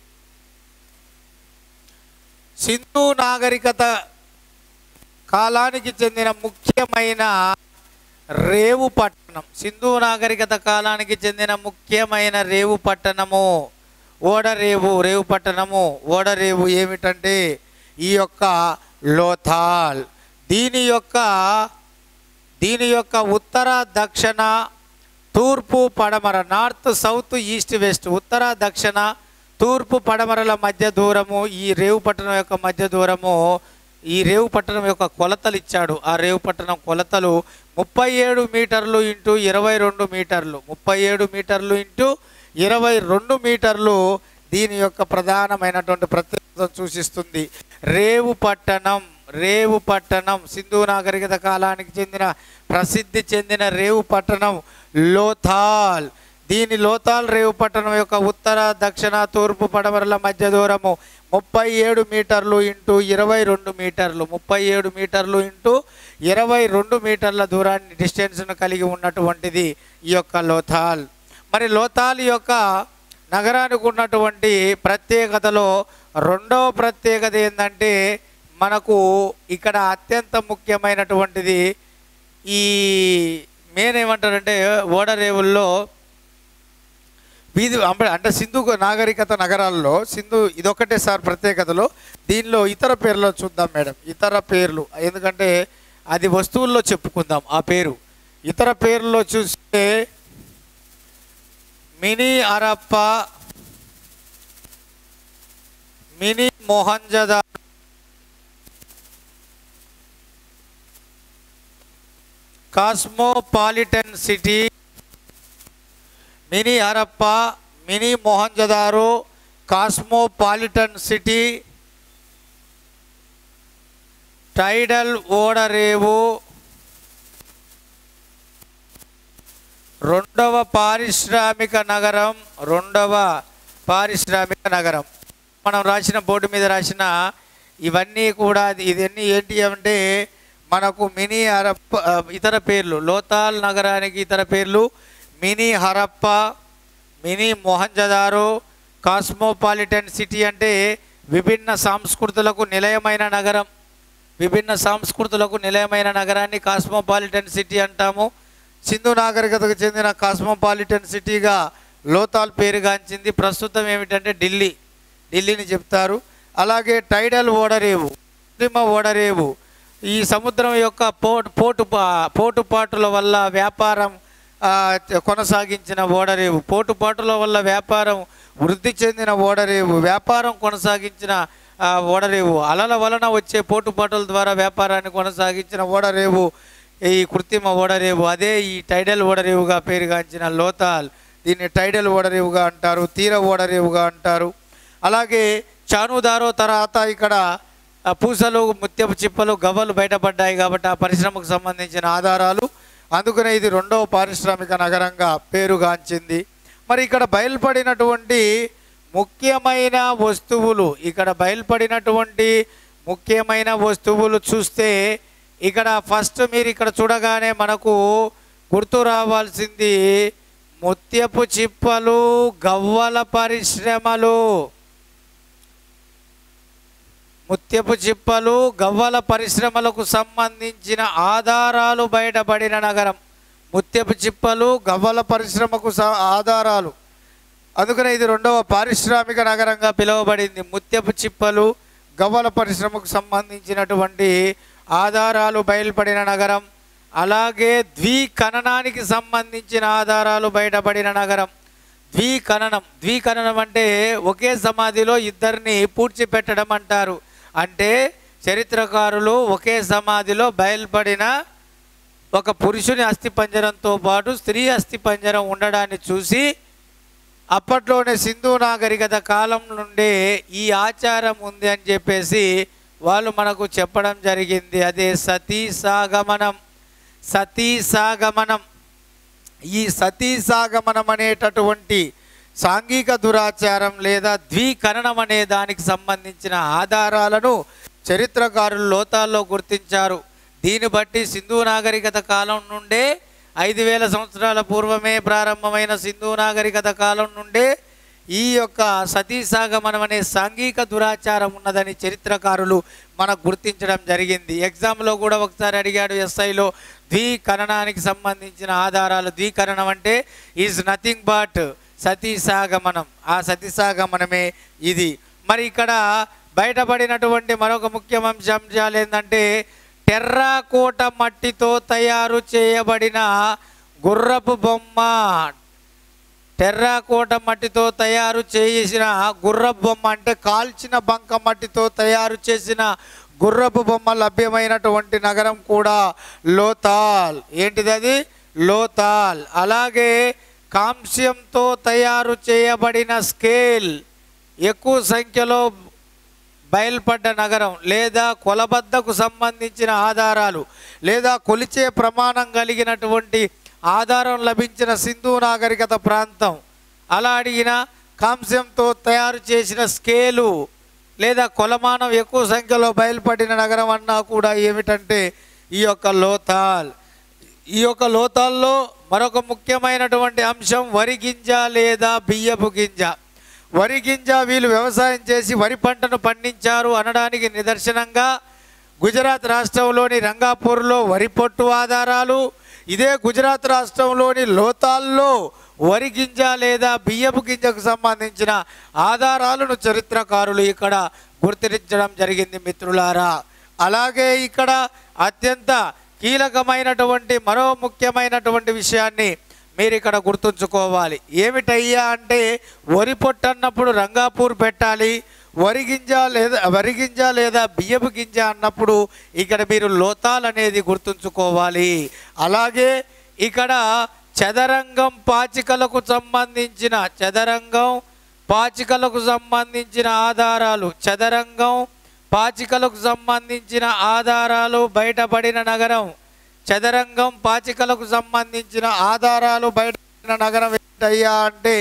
సింధు నాగరికత కాలానికి చెందిన ముఖ్యమైన రేవు పట్టణం సింధు నాగరికత కాలానికి చెందిన ముఖ్యమైన రేవు పట్టణము ఓడరేవు రేవు పట్టణము ఓడరేవు ఏమిటంటే ఈ యొక్క లోథాల్ దీని యొక్క దీని యొక్క ఉత్తర దక్షిణ తూర్పు పడమర నార్త్ సౌత్ ఈస్ట్ వెస్ట్ ఉత్తర దక్షిణ తూర్పు పడమరల మధ్య దూరము ఈ రేవు పట్టణం యొక్క మధ్య దూరము ఈ రేవు పట్టణం యొక్క కొలతలు ఇచ్చాడు ఆ రేవు పట్టణం కొలతలు ముప్పై ఏడు మీటర్లు ఇంటూ ఇరవై రెండు మీటర్లు ముప్పై ఏడు మీటర్లు ఇంటూ ఇరవై రెండు మీటర్లు దీని యొక్క ప్రధానమైనటువంటి ప్రత్యేకతను సూచిస్తుంది రేవు పట్టణం రేవు పట్టణం సింధు నాగరికత కాలానికి చెందిన ప్రసిద్ధి చెందిన రేవు పట్టణం లోథాల్ దీని లోతాల్ రేవు పట్టణం యొక్క ఉత్తర దక్షిణ తూర్పు పడమరల మధ్య దూరము ముప్పై ఏడు మీటర్లు ఇంటూ ఇరవై రెండు మీటర్లు ముప్పై ఏడు మీటర్లు ఇంటూ ఇరవై రెండు మీటర్ల దూరాన్ని డిస్టెన్స్ను కలిగి ఉన్నటువంటిది ఈ యొక్క లోథాల్ మరి లోతాల్ యొక్క నగరానికి ఉన్నటువంటి ప్రత్యేకతలో రెండవ ప్రత్యేకత ఏంటంటే మనకు ఇక్కడ అత్యంత ముఖ్యమైనటువంటిది ఈ మెయిన్ ఏమంటారంటే ఓడరేవుల్లో వీధి అంబ- అంటే సింధు నాగరికత నగరాల్లో సింధు ఇదొక్కటే సార్ ప్రత్యేకతలో దీనిలో ఇతర పేర్లో చూద్దాం మేడం ఇతర పేర్లు ఎందుకంటే అది వస్తువుల్లో చెప్పుకుందాం ఆ పేరు ఇతర పేర్లో చూస్తే మినీ అరప్ప మినీ మొహంజదా cosmopolitan city mini Harappa mini Mohenjodaro cosmopolitan city tidal ఓడరేవు రెండవ పారిశ్రామిక నగరం రెండవ పారిశ్రామిక నగరం మనం రాసిన బోర్డు మీద రాసిన ఇవన్నీ కూడా ఇవన్నీ ఏంటి అంటే మనకు మినీ హరప్ప ఆ, ఇతర పేర్లు లోతాల్ నగరానికి ఇతర పేర్లు mini Harappa mini Mohenjodaro cosmopolitan city అంటే విభిన్న సంస్కృతులకు నిలయమైన నగరం విభిన్న సంస్కృతులకు నిలయమైన నగరాన్ని కాస్మోపాలిటన్ సిటీ అంటాము సింధు నాగరికతకు చెందిన కాస్మోపాలిటన్ సిటీగా లోతాల్ పేరుగాంచింది ప్రస్తుతం ఏమిటంటే ఢిల్లీ ఢిల్లీని చెప్తారు అలాగే టైడల్ ఓడరేవు కృత్రిమ ఓడరేవు ఈ సముద్రం యొక్క పోటు పోటు పా- పోటుపాటుల వల్ల వ్యాపారం ఆ, కొనసాగించిన ఓడరేవు పోటుపాటుల వల్ల వ్యాపారం వృద్ధి చెందిన ఓడరేవు వ్యాపారం కొనసాగించిన ఆ, ఓడరేవు అలల వలన వచ్చే పోటుపాటుల ద్వారా వ్యాపారాన్ని కొనసాగించిన ఓడరేవు ఈ కృత్రిమ ఓడరేవు అదే ఈ టైడల్ ఓడరేవుగా పేరుగాంచిన లోతాల్ దీన్ని టైడల్ ఓడరేవుగా అంటారు తీర ఓడరేవుగా అంటారు అలాగే చానుదారో తర్వాత ఇక్కడ ఆ పూసలు ముత్యపు చిప్పలు గవ్వలు బయటపడ్డాయి కాబట్టి ఆ పరిశ్రమకు సంబంధించిన ఆధారాలు అందుకనే ఇది రెండవ పారిశ్రామిక నగరంగా పేరుగాంచింది మరి ఇక్కడ బయలుపడినటువంటి ముఖ్యమైన వస్తువులు ఇక్కడ బయలుపడినటువంటి ముఖ్యమైన వస్తువులు చూస్తే ఇక్కడ ఫస్ట్ మీరు ఇక్కడ చూడగానే మనకు గుర్తు రావాల్సింది ముత్యపు చిప్పలు గవ్వల పరిశ్రమలు ముత్యపు చిప్పలు గవ్వల పరిశ్రమలకు సంబంధించిన ఆధారాలు బయటపడిన నగరం ముత్యపు చిప్పలు గవ్వల పరిశ్రమకు స- ఆధారాలు అందుకనే ఇది రెండవ పారిశ్రామిక నగరంగా పిలువబడింది ముత్యపు చిప్పలు గవ్వల పరిశ్రమకు సంబంధించినటువంటి ఆధారాలు బయలుపడిన నగరం అలాగే ద్విఖననానికి సంబంధించిన ఆధారాలు బయటపడిన నగరం ద్విఖననం ద్విఖననం అంటే ఒకే సమాధిలో ఇద్దరిని పూడ్చిపెట్టడం అంటారు అంటే చరిత్రకారులు ఒకే సమాధిలో బయలుపడిన ఒక పురుషుని అస్థిపంజరంతో పాటు స్త్రీ అస్థిపంజరం ఉండడాన్ని చూసి అప్పట్లోనే సింధు నాగరికత కాలం నుండే ఈ ఆచారం ఉంది అని చెప్పేసి వాళ్ళు మనకు చెప్పడం జరిగింది అదే సతీ సాగమనం సతీ సాగమనం ఈ సతీ సాగమనం అనేటటువంటి సాంఘిక దురాచారం లేదా ద్వికరణం అనే దానికి సంబంధించిన ఆధారాలను చరిత్రకారులు లోతాల్లో గుర్తించారు దీన్ని బట్టి సింధు నాగరికత కాలం నుండే ఐదు వేల సంవత్సరాల పూర్వమే ప్రారంభమైన సింధు నాగరికత కాలం నుండే ఈ యొక్క సతీసాగమనం అనే సాంఘిక దురాచారం ఉన్నదని చరిత్రకారులు మనకు గుర్తించడం జరిగింది ఎగ్జామ్లో కూడా ఒకసారి అడిగాడు ఎస్ఐలో ద్వికరణానికి సంబంధించిన ఆధారాలు ద్వికరణం అంటే ఈజ్ నథింగ్ బట్ సతీసాగమనం ఆ సతీసాగమనమే ఇది మరి ఇక్కడ బయటపడినటువంటి మరొక ముఖ్య అంశాలు ఏంటంటే టెర్రాకోట మట్టితో తయారు చేయబడిన గుర్రపు బొమ్మ టెర్రాకోట మట్టితో తయారు చేసిన గుర్రపు బొమ్మ అంటే కాల్చిన బంక మట్టితో తయారు చేసిన గుర్రపు బొమ్మ లభ్యమైనటువంటి నగరం కూడా లోతాల్ ఏంటిది అది లోతాల్ అలాగే కాంస్యంతో తయారు చేయబడిన స్కేల్ ఎక్కువ సంఖ్యలో బయల్పడ్డ నగరం లేదా కొలబద్దకు సంబంధించిన ఆధారాలు లేదా కొలిచే ప్రమాణం కలిగినటువంటి ఆధారం లభించిన సింధు నాగరికత ప్రాంతం అలా అడిగిన కాంస్యంతో తయారు చేసిన స్కేలు లేదా కొలమానం ఎక్కువ సంఖ్యలో బయలుపడిన నగరం అన్నా కూడా ఏమిటంటే ఈ యొక్క లోతాల్ ఈ యొక్క లోతాల్లో మరొక ముఖ్యమైనటువంటి అంశం వరి గింజ లేదా బియ్యపు గింజ వరి గింజ వీళ్ళు వ్యవసాయం చేసి వరి పంటను పండించారు అనడానికి నిదర్శనంగా గుజరాత్ రాష్ట్రంలోని రంగాపూర్లో వరి పొట్టు ఆధారాలు ఇదే గుజరాత్ రాష్ట్రంలోని లోతాల్లో వరి గింజ లేదా బియ్యపు గింజకు సంబంధించిన ఆధారాలను చరిత్రకారులు ఇక్కడ గుర్తించడం జరిగింది మిత్రులారా అలాగే ఇక్కడ అత్యంత కీలకమైనటువంటి మరో ముఖ్యమైనటువంటి విషయాన్ని మీరు ఇక్కడ గుర్తుంచుకోవాలి ఏమిటయ్యా అంటే వరి పొట్టు అన్నప్పుడు రంగాపూర్ పెట్టాలి వరి గింజ లేదా వరి గింజ లేదా బియ్యపు గింజ అన్నప్పుడు ఇక్కడ మీరు లోతాల్ అనేది గుర్తుంచుకోవాలి అలాగే ఇక్కడ చదరంగం పాచికలకు సంబంధించిన చదరంగం పాచికలకు సంబంధించిన ఆధారాలు చదరంగం పాచికలకు సంబంధించిన ఆధారాలు బయటపడిన నగరం చదరంగం పాచికలకు సంబంధించిన ఆధారాలు బయటపడిన నగరం ఏమిటయ్యా అంటే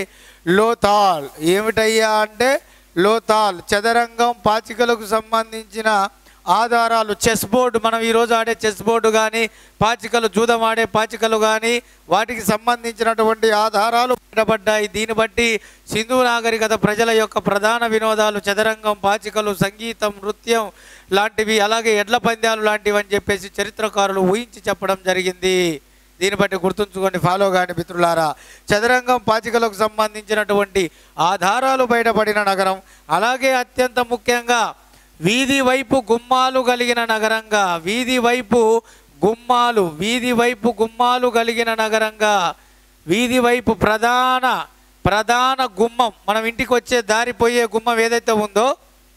లోతాల్ ఏమిటయ్యా అంటే లోతాల్ చదరంగం పాచికలకు సంబంధించిన ఆధారాలు చెస్ బోర్డు మనం ఈరోజు ఆడే చెస్ బోర్డు కానీ పాచికలు జూదం ఆడే పాచికలు కానీ వాటికి సంబంధించినటువంటి ఆధారాలు బయటపడ్డాయి దీన్ని బట్టి సింధు నాగరికత ప్రజల యొక్క ప్రధాన వినోదాలు చదరంగం పాచికలు సంగీతం నృత్యం లాంటివి అలాగే ఎడ్ల పందాలు లాంటివి అని చెప్పేసి చరిత్రకారులు ఊహించి చెప్పడం జరిగింది దీన్ని బట్టి గుర్తుంచుకోండి ఫాలో కాని మిత్రులారా చదరంగం పాచికలకు సంబంధించినటువంటి ఆధారాలు బయటపడిన నగరం అలాగే అత్యంత ముఖ్యంగా వీధి వైపు గుమ్మాలు కలిగిన నగరంగా వీధి వైపు గుమ్మాలు వీధి వైపు గుమ్మాలు కలిగిన నగరంగా వీధి వైపు ప్రధాన ప్రధాన గుమ్మం మనం ఇంటికి వచ్చే దారి పోయే గుమ్మం ఏదైతే ఉందో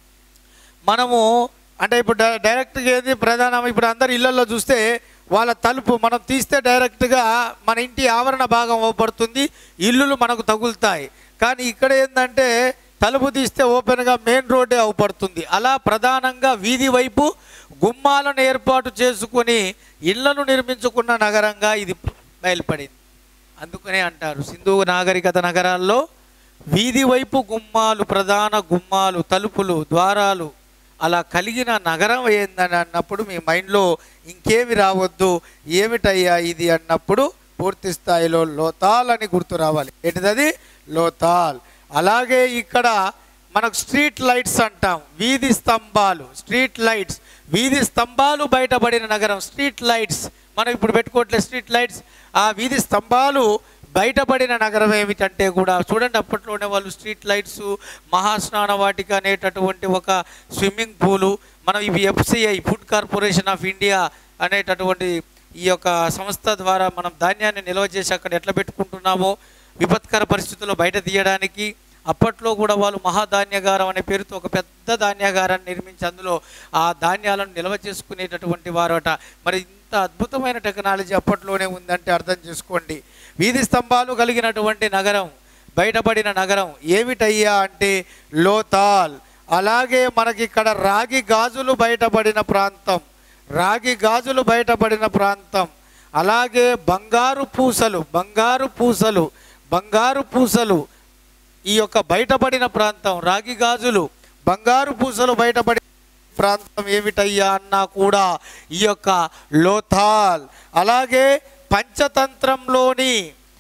మనము అంటే ఇప్పుడు డై- డైరెక్ట్గా ఏది ప్రధానం ఇప్పుడు అందరు ఇళ్లలో చూస్తే వాళ్ళ తలుపు మనం తీస్తే డైరెక్ట్గా మన ఇంటి ఆవరణ భాగం పడుతుంది ఇల్లులు మనకు తగులుతాయి కానీ ఇక్కడ ఏంటంటే తలుపు తీస్తే ఓపెన్గా మెయిన్ రోడ్డే అవపడుతుంది అలా ప్రధానంగా వీధి వైపు గుమ్మాలను ఏర్పాటు చేసుకొని ఇళ్లను నిర్మించుకున్న నగరంగా ఇది బయలుపడింది అందుకనే అంటారు సింధు నాగరికత నగరాల్లో వీధి వైపు గుమ్మాలు ప్రధాన గుమ్మాలు తలుపులు ద్వారాలు అలా కలిగిన నగరం ఏందని అన్నప్పుడు మీ మైండ్లో ఇంకేమి రావద్దు ఏమిటయ్యా ఇది అన్నప్పుడు పూర్తి స్థాయిలో లోతాల్ అని గుర్తు రావాలి ఏంటిది లోతాల్ అలాగే ఇక్కడ మనకు స్ట్రీట్ లైట్స్ అంటాం వీధి స్తంభాలు స్ట్రీట్ లైట్స్ వీధి స్తంభాలు బయటపడిన నగరం స్ట్రీట్ లైట్స్ మనం ఇప్పుడు పెట్టుకోవట్లేదు స్ట్రీట్ లైట్స్ ఆ వీధి స్తంభాలు బయటపడిన నగరం ఏమిటంటే కూడా చూడండి అప్పట్లోనే వాళ్ళు స్ట్రీట్ లైట్స్ మహాస్నాన వాటిక అనేటటువంటి ఒక స్విమ్మింగ్ పూలు మనం ఇవి FCI food corporation of India అనేటటువంటి ఈ యొక్క సంస్థ ద్వారా మనం ధాన్యాన్ని నిల్వ చేసి అక్కడ ఎట్లా పెట్టుకుంటున్నామో విపత్కర పరిస్థితుల్లో బయట తీయడానికి అప్పట్లో కూడా వాళ్ళు మహాధాన్యగారం అనే పేరుతో ఒక పెద్ద ధాన్యాగారాన్ని నిర్మించి అందులో ఆ ధాన్యాలను నిల్వ చేసుకునేటటువంటి వారట మరి ఇంత అద్భుతమైన టెక్నాలజీ అప్పట్లోనే ఉందంటే అర్థం చేసుకోండి వీధి స్తంభాలు కలిగినటువంటి నగరం బయటపడిన నగరం ఏమిటయ్యా అంటే లోతాల్ అలాగే మనకి ఇక్కడ రాగి గాజులు బయటపడిన ప్రాంతం రాగి గాజులు బయటపడిన ప్రాంతం అలాగే బంగారు పూసలు బంగారు పూసలు బంగారు పూసలు ఈ యొక్క బయటపడిన ప్రాంతం రాగి గాజులు బంగారు పూసలు బయటపడి ప్రాంతం ఏమిటయ్యా అన్నా కూడా ఈ యొక్క లోథాల్ అలాగే పంచతంత్రంలోని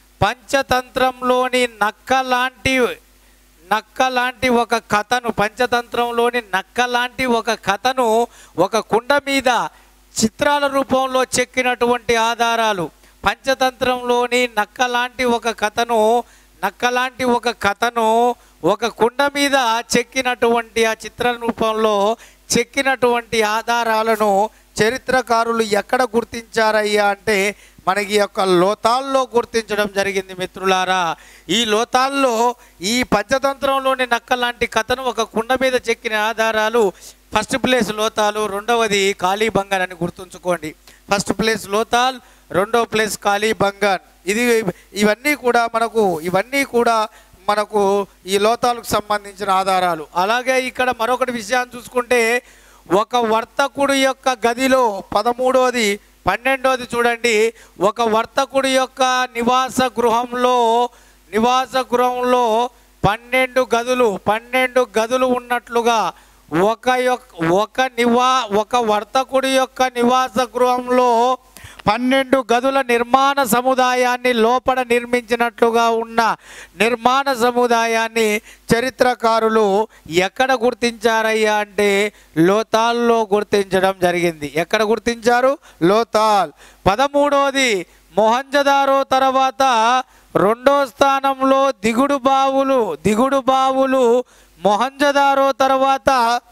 పంచతంత్రంలోని నక్క లాంటి నక్క లాంటి ఒక కథను పంచతంత్రంలోని నక్క లాంటి ఒక కథను ఒక కుండ మీద చిత్రాల రూపంలో చెక్కినటువంటి ఆధారాలు పంచతంత్రంలోని నక్క లాంటి ఒక కథను నక్క లాంటి ఒక కథను ఒక కుండ మీద చెక్కినటువంటి ఆ చిత్ర రూపంలో చెక్కినటువంటి ఆధారాలను చరిత్రకారులు ఎక్కడ గుర్తించారయ్యా అంటే మనకి ఈ యొక్క లోతాల్లో గుర్తించడం జరిగింది మిత్రులారా ఈ లోతాల్లో ఈ పంచతంత్రంలోని నక్క లాంటి కథను ఒక కుండ మీద చెక్కిన ఆధారాలు ఫస్ట్ ప్లేస్ లోతాలు రెండవది కాళీ బంగాన్ అని గుర్తుంచుకోండి ఫస్ట్ ప్లేస్ లోతాల్ రెండో ప్లేస్ కాళీ బంగాన్ ఇది ఇవన్నీ కూడా మనకు ఇవన్నీ కూడా మనకు ఈ లోతాలకు సంబంధించిన ఆధారాలు అలాగే ఇక్కడ మరొకటి విషయాన్ని చూసుకుంటే ఒక వర్తకుడు యొక్క గదిలో పదమూడోది పన్నెండోది చూడండి ఒక వర్తకుడి యొక్క నివాస గృహంలో నివాస గృహంలో పన్నెండు గదులు పన్నెండు గదులు ఉన్నట్లుగా ఒక యొక్క ఒక నివా ఒక వర్తకుడి యొక్క నివాస గృహంలో పన్నెండు గదుల నిర్మాణ సముదాయాన్ని లోపల నిర్మించినట్లుగా ఉన్న నిర్మాణ సముదాయాన్ని చరిత్రకారులు ఎక్కడ గుర్తించారయ్యా అంటే లోతాల్లో గుర్తించడం జరిగింది ఎక్కడ గుర్తించారు లోతాల్ పదమూడవది మొహంజదారో తర్వాత రెండో స్థానంలో దిగుడు బావులు దిగుడు బావులు మొహంజదారో తర్వాత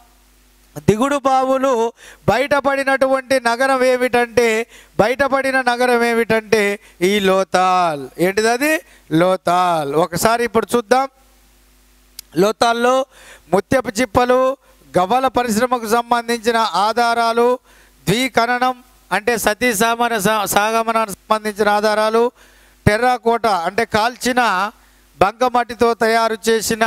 దిగుడు బావులు బయటపడినటువంటి నగరం ఏమిటంటే బయటపడిన నగరం ఏమిటంటే ఈ లోతాల్ ఏంటిది అది లోతాల్ ఒకసారి ఇప్పుడు చూద్దాం లోతాల్లో ముత్యపు చిప్పలు గవ్వల పరిశ్రమకు సంబంధించిన ఆధారాలు ద్వికరణం అంటే సతీ సామన సాగమనానికి సంబంధించిన ఆధారాలు టెర్రాకోట అంటే కాల్చిన బంకమట్టితో తయారు చేసిన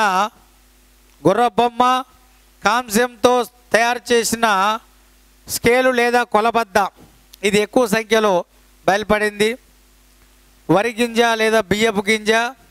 గుర్రబొమ్మ కాంస్యంతో తయారు చేసిన స్కేలు లేదా కొలబద్ద ఇది ఎక్కువ సంఖ్యలో బయలుపడింది వరి గింజ లేదా బియ్యపు గింజ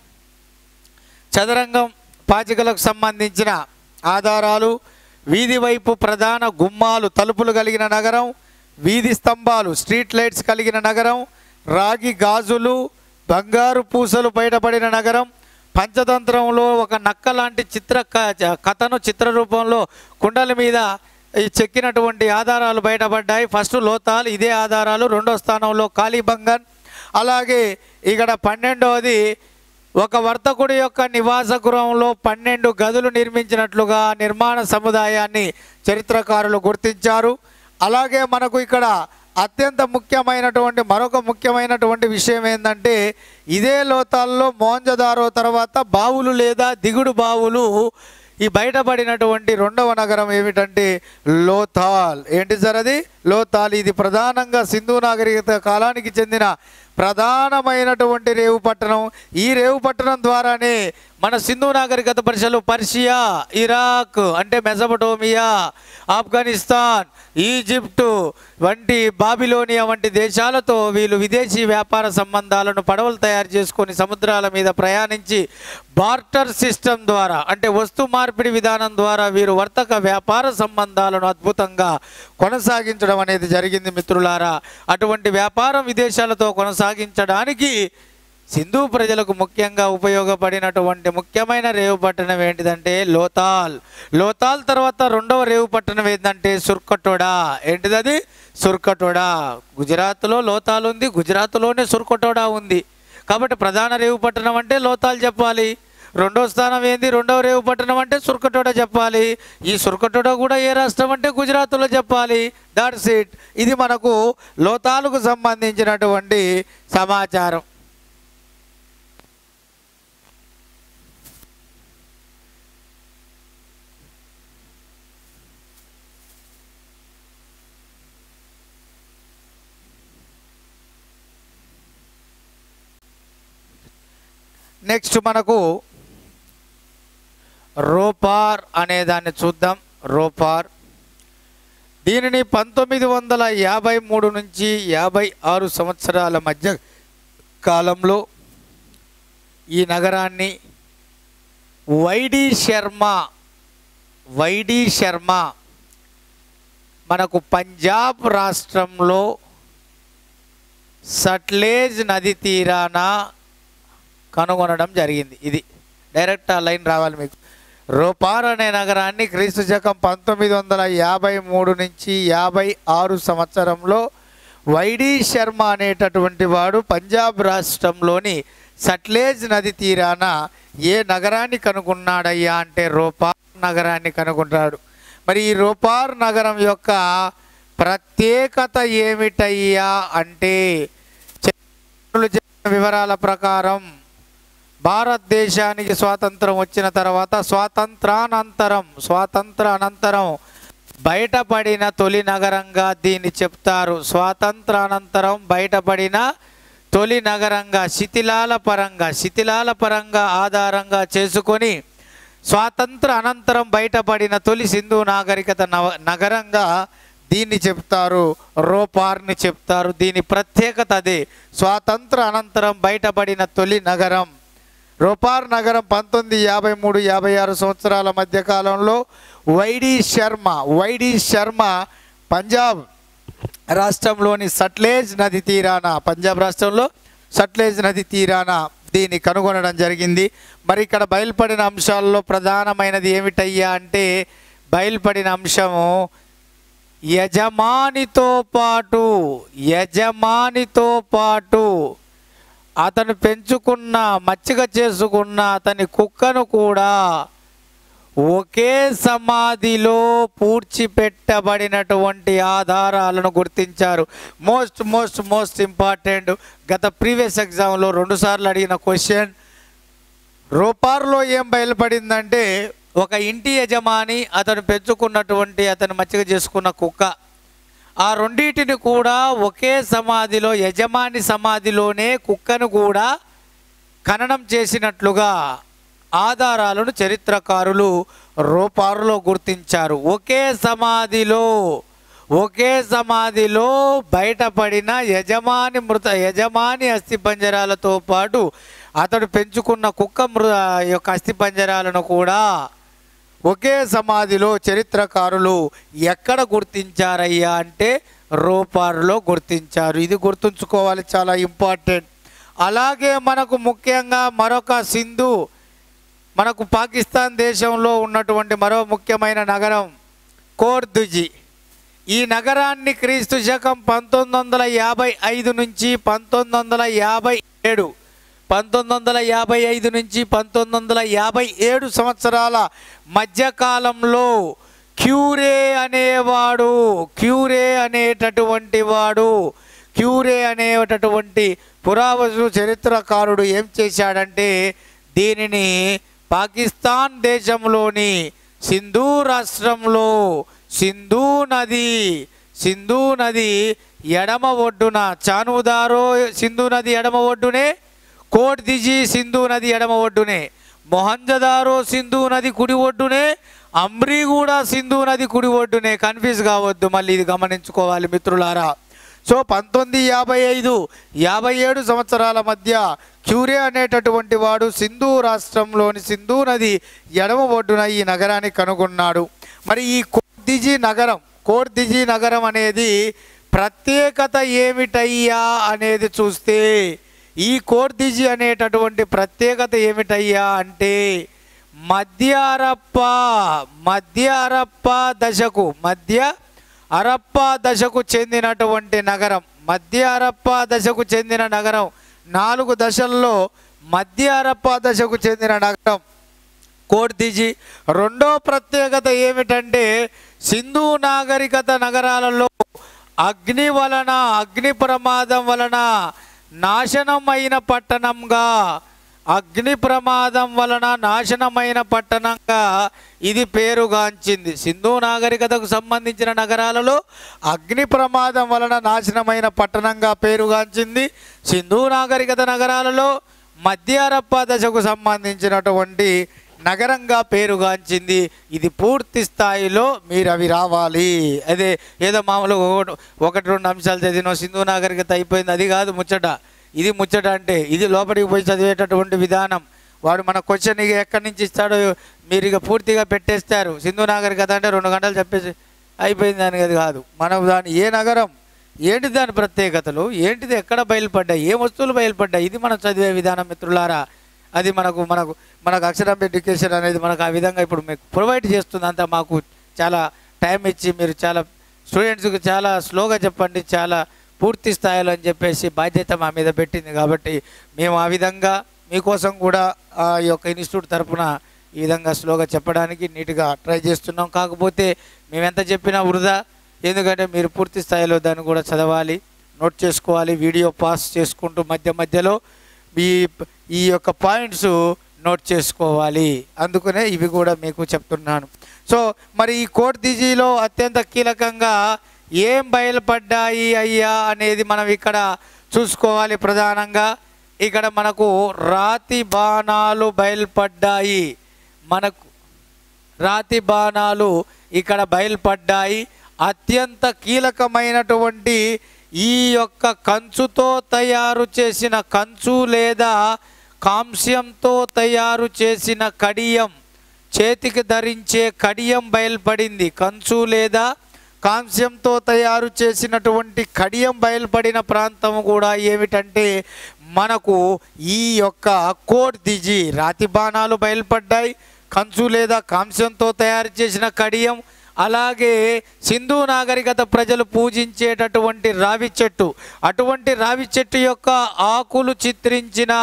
చదరంగం పాచికలకు సంబంధించిన ఆధారాలు వీధి వైపు ప్రధాన గుమ్మాలు తలుపులు కలిగిన నగరం వీధి స్తంభాలు స్ట్రీట్ లైట్స్ కలిగిన నగరం రాగి గాజులు బంగారు పూసలు బయటపడిన నగరం పంచతంత్రంలో ఒక నక్క లాంటి చిత్ర క- కథను చిత్ర రూపంలో కుండల మీద ఈ చెక్కినటువంటి ఆధారాలు బయటపడ్డాయి ఫస్ట్ లోతాల్ ఇదే ఆధారాలు రెండో స్థానంలో కాళీబంగన్ అలాగే ఇక్కడ పన్నెండవది ఒక వర్తకుడి యొక్క నివాస గృహంలో పన్నెండు గదులు నిర్మించినట్లుగా నిర్మాణ సముదాయాన్ని చరిత్రకారులు గుర్తించారు అలాగే మనకు ఇక్కడ అత్యంత ముఖ్యమైనటువంటి మరొక ముఖ్యమైనటువంటి విషయం ఏంటంటే ఇదే లోతాల్లో మోంజదారో తర్వాత బావులు లేదా దిగుడు బావులు ఈ బయటపడినటువంటి రెండవ నగరం ఏమిటంటే లోథాల్ ఏంటి సార్ అది లోథాల్ ఇది ప్రధానంగా సింధు నాగరికత కాలానికి చెందిన ప్రధానమైనటువంటి రేవు పట్టణం ఈ రేవు పట్టణం ద్వారానే మన సింధు నాగరికత పరిసలు పర్షియా ఇరాక్ అంటే మెసపటోమియా ఆఫ్ఘనిస్తాన్ ఈజిప్టు వంటి బాబిలోనియా వంటి దేశాలతో వీళ్ళు విదేశీ వ్యాపార సంబంధాలను పడవలు తయారు చేసుకొని సముద్రాల మీద ప్రయాణించి బార్టర్ సిస్టమ్ ద్వారా అంటే వస్తు మార్పిడి విధానం ద్వారా వీరు వర్తక వ్యాపార సంబంధాలను అద్భుతంగా కొనసాగించడం అనేది జరిగింది మిత్రులారా అటువంటి వ్యాపారం విదేశాలతో కొనసాగించడానికి సింధు ప్రజలకు ముఖ్యంగా ఉపయోగపడినటువంటి ముఖ్యమైన రేవు పట్టణం ఏంటిదంటే లోతాల్ లోతాల్ తర్వాత రెండవ రేవు పట్టణం ఏంటంటే సుర్కటోడా ఏంటిది అది సుర్కటోడా గుజరాత్లో లోతాల్ ఉంది గుజరాత్లోనే సుర్కటోడా ఉంది కాబట్టి ప్రధాన రేవు పట్టణం అంటే లోతాల్ చెప్పాలి రెండో స్థానం ఏంది రెండవ రేవు పట్టణం అంటే సుర్కటోడ చెప్పాలి ఈ సుర్కటోడ కూడా ఏ రాష్ట్రం అంటే గుజరాత్లో చెప్పాలి దాట్స్ ఇట్ ఇది మనకు లోతాలకు సంబంధించినటువంటి సమాచారం నెక్స్ట్ మనకు రోపార్ అనే దాన్ని చూద్దాం రోపార్ దీనిని పంతొమ్మిది వందల యాభై మూడు నుంచి యాభై ఆరు సంవత్సరాల మధ్య కాలంలో ఈ నగరాన్ని వైడి శర్మ వైడి శర్మ మనకు పంజాబ్ రాష్ట్రంలో సట్లేజ్ నది తీరాన కనుగొనడం జరిగింది ఇది డైరెక్ట్ ఆ లైన్ రావాలి మీకు రోపార్ అనే నగరాన్ని క్రీస్తు శకం పంతొమ్మిది వందల యాభై మూడు నుంచి యాభై ఆరు సంవత్సరంలో వైడి శర్మ అనేటటువంటి వాడు పంజాబ్ రాష్ట్రంలోని సట్లేజ్ నది తీరాన ఏ నగరాన్ని కనుగొన్నాడయ్యా అంటే రోపార్ నగరాన్ని కనుగొన్నాడు మరి ఈ రోపార్ నగరం యొక్క ప్రత్యేకత ఏమిటయ్యా అంటే చరిత్రలు చెప్పిన వివరాల ప్రకారం భారతదేశానికి స్వాతంత్రం వచ్చిన తర్వాత స్వాతంత్రానంతరం స్వాతంత్ర అనంతరం బయటపడిన తొలి నగరంగా దీన్ని చెప్తారు స్వాతంత్రానంతరం బయటపడిన తొలి నగరంగా శిథిలాల పరంగా శిథిలాల పరంగా ఆధారంగా చేసుకొని స్వాతంత్ర అనంతరం బయటపడిన తొలి సింధు నాగరికత నవ నగరంగా దీన్ని చెప్తారు రోపార్ని చెప్తారు దీని ప్రత్యేకత అదే స్వాతంత్ర అనంతరం బయటపడిన తొలి నగరం రోపార్ నగరం పంతొమ్మిది యాభై మూడు యాభై ఆరు సంవత్సరాల మధ్య కాలంలో వైడి శర్మ వైడి శర్మ పంజాబ్ రాష్ట్రంలోని సట్లేజ్ నది తీరాన పంజాబ్ రాష్ట్రంలో సట్లేజ్ నది తీరాన దీన్ని కనుగొనడం జరిగింది మరి ఇక్కడ బయలుపడిన అంశాల్లో ప్రధానమైనది ఏమిటయ్యా అంటే బయలుపడిన అంశము యజమానితో పాటు యజమానితో పాటు అతను పెంచుకున్న మచ్చిక చేసుకున్న అతని కుక్కను కూడా ఒకే సమాధిలో పూడ్చిపెట్టబడినటువంటి ఆధారాలను గుర్తించారు మోస్ట్ మోస్ట్ మోస్ట్ ఇంపార్టెంట్ గత ప్రీవియస్ ఎగ్జామ్లో రెండుసార్లు అడిగిన క్వశ్చన్ రోపార్లో ఏం బయలుపడిందంటే ఒక ఇంటి యజమాని అతను పెంచుకున్నటువంటి అతను మచ్చిక చేసుకున్న కుక్క ఆ రెండింటిని కూడా ఒకే సమాధిలో యజమాని సమాధిలోనే కుక్కను కూడా ఖననం చేసినట్లుగా ఆధారాలను చరిత్రకారులు రోపారులో గుర్తించారు ఒకే సమాధిలో ఒకే సమాధిలో బయటపడిన యజమాని మృత యజమాని అస్థిపంజరాలతో పాటు అతడు పెంచుకున్న కుక్క మృ యొక్క అస్థిపంజరాలను కూడా ఒకే సమాధిలో చరిత్రకారులు ఎక్కడ గుర్తించారయ్యా అంటే రోపారులో గుర్తించారు ఇది గుర్తుంచుకోవాలి చాలా ఇంపార్టెంట్ అలాగే మనకు ముఖ్యంగా మరొక సింధు మనకు పాకిస్తాన్ దేశంలో ఉన్నటువంటి మరో ముఖ్యమైన నగరం కోర్దుజీ ఈ నగరాన్ని క్రీస్తు శకం పంతొమ్మిది వందల యాభై ఐదు నుంచి పంతొమ్మిది వందల యాభై ఏడు పంతొమ్మిది వందల యాభై ఐదు నుంచి పంతొమ్మిది వందల యాభై ఏడు సంవత్సరాల మధ్యకాలంలో క్యూరే అనేవాడు క్యూరే అనేటటువంటి వాడు క్యూరే అనేటటువంటి పురావస్తు చరిత్రకారుడు ఏం చేశాడంటే దీనిని పాకిస్తాన్ దేశంలోని సింధు రాష్ట్రంలో సింధు నది సింధు నది ఎడమ ఒడ్డున చానుదారో సింధు నది ఎడమ ఒడ్డునే కోట్ దిజి సింధు నది ఎడమ ఒడ్డునే మొహంజదారో సింధు నది కుడి ఒడ్డునే అమ్రి కూడా సింధు నది కుడి ఒడ్డునే కన్ఫ్యూజ్ కావద్దు మళ్ళీ ఇది గమనించుకోవాలి మిత్రులారా సో పంతొమ్మిది యాభై ఐదు యాభై ఏడు సంవత్సరాల మధ్య క్యూరే అనేటటువంటి వాడు సింధు రాష్ట్రంలోని సింధు నది ఎడమ ఒడ్డున ఈ నగరాన్ని కనుగొన్నాడు మరి ఈ కోర్దిజీ నగరం కోర్దిజీ నగరం అనేది ప్రత్యేకత ఏమిటయ్యా అనేది చూస్తే ఈ కోర్దిజీ అనేటటువంటి ప్రత్యేకత ఏమిటయ్యా అంటే మధ్య అరప్ప మధ్య అరప్ప దశకు మధ్య అరప్ప దశకు చెందినటువంటి నగరం మధ్య అరప్ప దశకు చెందిన నగరం నాలుగు దశల్లో మధ్య హరప్పా దశకు చెందిన నగరం కోడ్దిజి రెండో ప్రత్యేకత ఏమిటంటే సింధు నాగరికత నగరాలలో అగ్ని వలన అగ్ని ప్రమాదం వలన నాశనమైన పట్టణంగా అగ్ని ప్రమాదం వలన నాశనమైన పట్టణంగా ఇది పేరుగాంచింది సింధు నాగరికతకు సంబంధించిన నగరాలలో అగ్ని ప్రమాదం వలన నాశనమైన పట్టణంగా పేరుగాంచింది సింధు నాగరికత నగరాలలో మధ్య హరప్పా దశకు సంబంధించినటువంటి నగరంగా పేరుగాంచింది ఇది పూర్తి స్థాయిలో మీరు అవి రావాలి అదే ఏదో మామూలుగా ఒకటి- ఒకటి రెండు అంశాలు చదివిన సింధు నాగరికత అయిపోయింది అది కాదు ముచ్చట ఇది ముచ్చట అంటే ఇది లోపలికి పోయి చదివేటటువంటి విధానం వాడు మన క్వశ్చన్ ఇక ఎక్కడి నుంచి ఇస్తాడో మీరు ఇక పూర్తిగా పెట్టేస్తారు సింధు నాగరికత అంటే రెండు గంటలు చెప్పేసి అయిపోయింది అని అది కాదు మనం దాని ఏ నగరం ఏంటి దాని ప్రత్యేకతలు ఏంటిది ఎక్కడ బయలుపడ్డాయి ఏ వస్తువులు బయలుపడ్డాయి ఇది మనం చదివే విధానం మిత్రులారా అది మనకు మనకు మనకు అక్షరం ఎడ్యుకేషన్ అనేది మనకు ఆ విధంగా ఇప్పుడు మీకు ప్రొవైడ్ చేస్తుంది అంతా మాకు చాలా టైం ఇచ్చి మీరు చాలా స్టూడెంట్స్కి చాలా స్లోగా చెప్పండి చాలా పూర్తి స్థాయిలో అని చెప్పేసి బాధ్యత మా మీద పెట్టింది కాబట్టి మేము ఆ విధంగా మీకోసం కూడా ఆ యొక్క ఇన్స్టిట్యూట్ తరపున ఈ విధంగా స్లోగా చెప్పడానికి నీట్గా ట్రై చేస్తున్నాం కాకపోతే మేము ఎంత చెప్పినా వృధా ఎందుకంటే మీరు పూర్తి స్థాయిలో దాన్ని కూడా చదవాలి నోట్ చేసుకోవాలి వీడియో పాస్ చేసుకుంటూ మధ్య మధ్యలో ఈ ఈ యొక్క పాయింట్స్ నోట్ చేసుకోవాలి అందుకనే ఇవి కూడా మీకు చెప్తున్నాను సో మరి ఈ కోట్ దిజీలో అత్యంత కీలకంగా ఏం బయలుపడ్డాయి అయ్యా అనేది మనం ఇక్కడ చూసుకోవాలి ప్రధానంగా ఇక్కడ మనకు రాతి బాణాలు బయలుపడ్డాయి మనకు రాతి బాణాలు ఇక్కడ బయలుపడ్డాయి అత్యంత కీలకమైనటువంటి ఈ యొక్క కంచుతో తయారు చేసిన కంచు లేదా కాంస్యంతో తయారు చేసిన కడియం చేతికి ధరించే కడియం బయలుపడింది కంచు లేదా కాంస్యంతో తయారు చేసినటువంటి కడియం బయలుపడిన ప్రాంతం కూడా ఏమిటంటే మనకు ఈ యొక్క కోట్ దిజి రాతి బాణాలు బయలుపడ్డాయి కంచు లేదా కాంస్యంతో తయారు చేసిన కడియం అలాగే సింధు నాగరికత ప్రజలు పూజించేటటువంటి రావి చెట్టు అటువంటి రావి చెట్టు యొక్క ఆకులు చిత్రించిన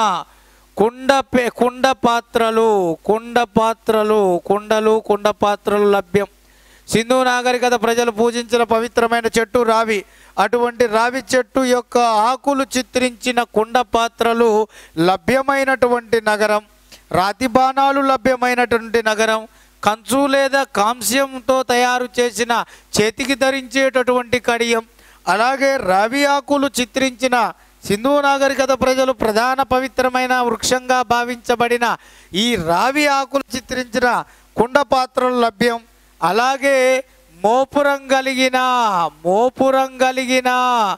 కుండ పే కుండ పాత్రలు కుండ పాత్రలు కుండలు కుండ పాత్రలు లభ్యం సింధు నాగరికత ప్రజలు పూజించిన పవిత్రమైన చెట్టు రావి అటువంటి రావి చెట్టు యొక్క ఆకులు చిత్రించిన కుండ పాత్రలు లభ్యమైనటువంటి నగరం రాతి బాణాలు లభ్యమైనటువంటి నగరం కంచు లేదా కాంస్యంతో తయారు చేసిన చేతికి ధరించేటటువంటి కడియం అలాగే రావి ఆకులు చిత్రించిన సింధు నాగరికత ప్రజలు ప్రధాన పవిత్రమైన వృక్షంగా భావించబడిన ఈ రావి ఆకులు చిత్రించిన కుండ పాత్రలు లభ్యం అలాగే మోపురం కలిగిన మోపురం కలిగిన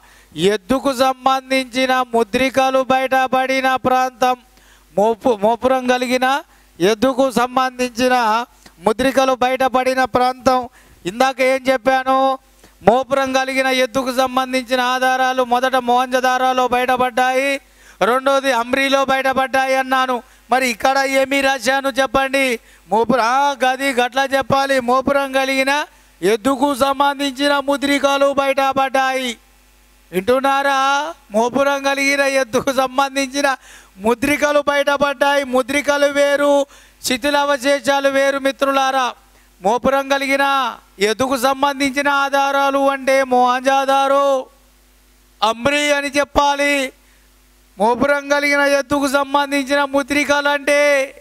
ఎద్దుకు సంబంధించిన ముద్రికలు బయటపడిన ప్రాంతం మోపు మోపురం కలిగిన ఎద్దుకు సంబంధించిన ముద్రికలు బయటపడిన ప్రాంతం ఇందాక ఏం చెప్పాను మోపురం కలిగిన ఎద్దుకు సంబంధించిన ఆధారాలు మొదట మోహంజదారాలో బయటపడ్డాయి రెండోది అమ్రీలో బయటపడ్డాయి అన్నాను మరి ఇక్కడ ఏమి రాశాను చెప్పండి మోపురం ఆ, గది గట్లా చెప్పాలి మోపురం కలిగిన ఎద్దుకు సంబంధించిన ముద్రికలు బయటపడ్డాయి వింటున్నారా మోపురం కలిగిన ఎద్దుకు సంబంధించిన ముద్రికలు బయటపడ్డాయి ముద్రికలు వేరు శిథిలావశేషాలు వేరు మిత్రులారా మోపురం కలిగిన ఎద్దుకు సంబంధించిన ఆధారాలు అంటే మోహంజాదారు అమ్రి అని చెప్పాలి మోపురం కలిగిన ఎద్దుకు సంబంధించిన ముద్రికలు అంటే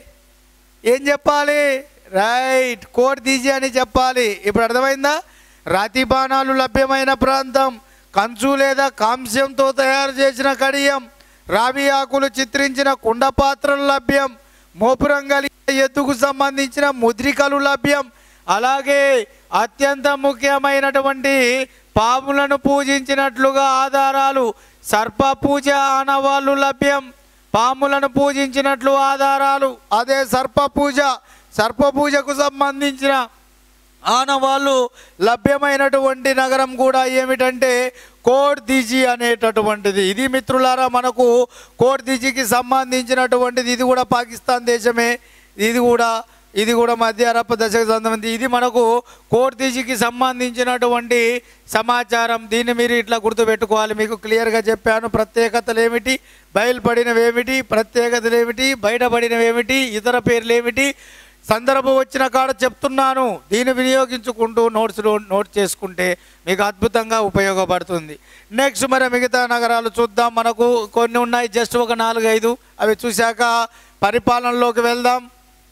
ఏం చెప్పాలి రైట్ కోట్ తీసి అని చెప్పాలి ఇప్పుడు అర్థమైందా రాతి బాణాలు లభ్యమైన ప్రాంతం కంచు లేదా కాంస్యంతో తయారు చేసిన కడియం రావి ఆకులు చిత్రించిన కుండ పాత్రలు లభ్యం మోపురం కలిగిన ఎద్దుకు సంబంధించిన ముద్రికలు లభ్యం అలాగే అత్యంత ముఖ్యమైనటువంటి పాములను పూజించినట్లుగా ఆధారాలు సర్ప పూజ ఆనవాళ్ళు లభ్యం పాములను పూజించినట్లు ఆధారాలు అదే సర్ప పూజ సర్ప పూజకు సంబంధించిన ఆనవాళ్ళు లభ్యమైనటువంటి నగరం కూడా ఏమిటంటే కోట్ దిజి అనేటటువంటిది ఇది మిత్రులారా మనకు కోట్ దిజికి సంబంధించినటువంటిది ఇది కూడా పాకిస్తాన్ దేశమే ఇది కూడా ఇది కూడా మధ్య అరప్ప దశకు సంబంధించి ఇది మనకు కోర్తీజికి సంబంధించినటువంటి సమాచారం దీన్ని మీరు ఇట్లా గుర్తుపెట్టుకోవాలి మీకు క్లియర్గా చెప్పాను ప్రత్యేకతలు ఏమిటి బయలుపడినవి ఏమిటి ప్రత్యేకతలు ఏమిటి బయటపడినవి ఏమిటి ఇతర పేర్లు ఏమిటి సందర్భం వచ్చిన కాడ చెప్తున్నాను దీన్ని వినియోగించుకుంటూ నోట్స్ నోట్ చేసుకుంటే మీకు అద్భుతంగా ఉపయోగపడుతుంది నెక్స్ట్ మరి మిగతా నగరాలు చూద్దాం మనకు కొన్ని ఉన్నాయి జస్ట్ ఒక నాలుగు ఐదు అవి చూశాక పరిపాలనలోకి వెళ్దాం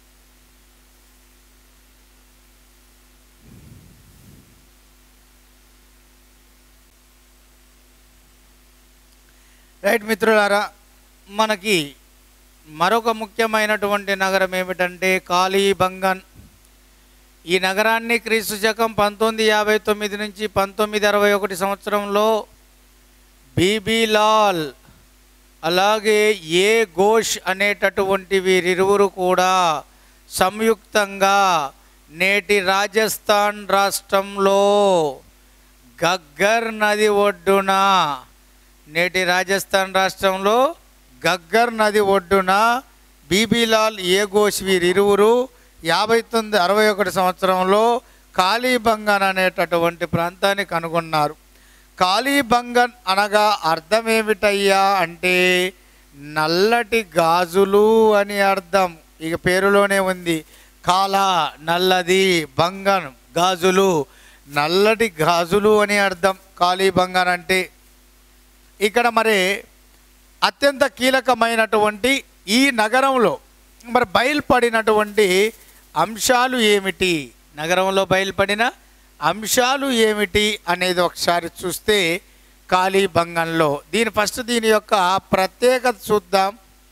రైట్ మిత్రులారా మనకి మరొక ముఖ్యమైనటువంటి నగరం ఏమిటంటే కాళీబంగన్ ఈ నగరాన్ని క్రీస్తు శకం పంతొమ్మిది యాభై తొమ్మిది నుంచి పంతొమ్మిది అరవై ఒకటి సంవత్సరంలో బీబీ లాల్ అలాగే ఏ ఘోష్ అనేటటువంటి వీరిరువురు కూడా సంయుక్తంగా నేటి రాజస్థాన్ రాష్ట్రంలో గగ్గర్ నది ఒడ్డున నేటి రాజస్థాన్ రాష్ట్రంలో గగ్గర్ నది ఒడ్డున బీబీలాల్ ఏ ఘోష్ వీరిరువురు యాభై తొమ్మిది అరవై ఒకటి సంవత్సరంలో కాళీబంగన్ అనేటటువంటి ప్రాంతాన్ని కనుగొన్నారు కాళీబంగన్ అనగా అర్థం ఏమిటయ్యా అంటే నల్లటి గాజులు అని అర్థం ఇక పేరులోనే ఉంది కాల నల్లది బంగన్ గాజులు నల్లటి గాజులు అని అర్థం కాళీబంగన్ అంటే ఇక్కడ మరి అత్యంత కీలకమైనటువంటి ఈ నగరంలో మరి బయలుపడినటువంటి అంశాలు ఏమిటి నగరంలో బయలుపడిన అంశాలు ఏమిటి అనేది ఒకసారి చూస్తే కాళీబంగంలో దీని ఫస్ట్ దీని యొక్క ప్రత్యేకత చూద్దాం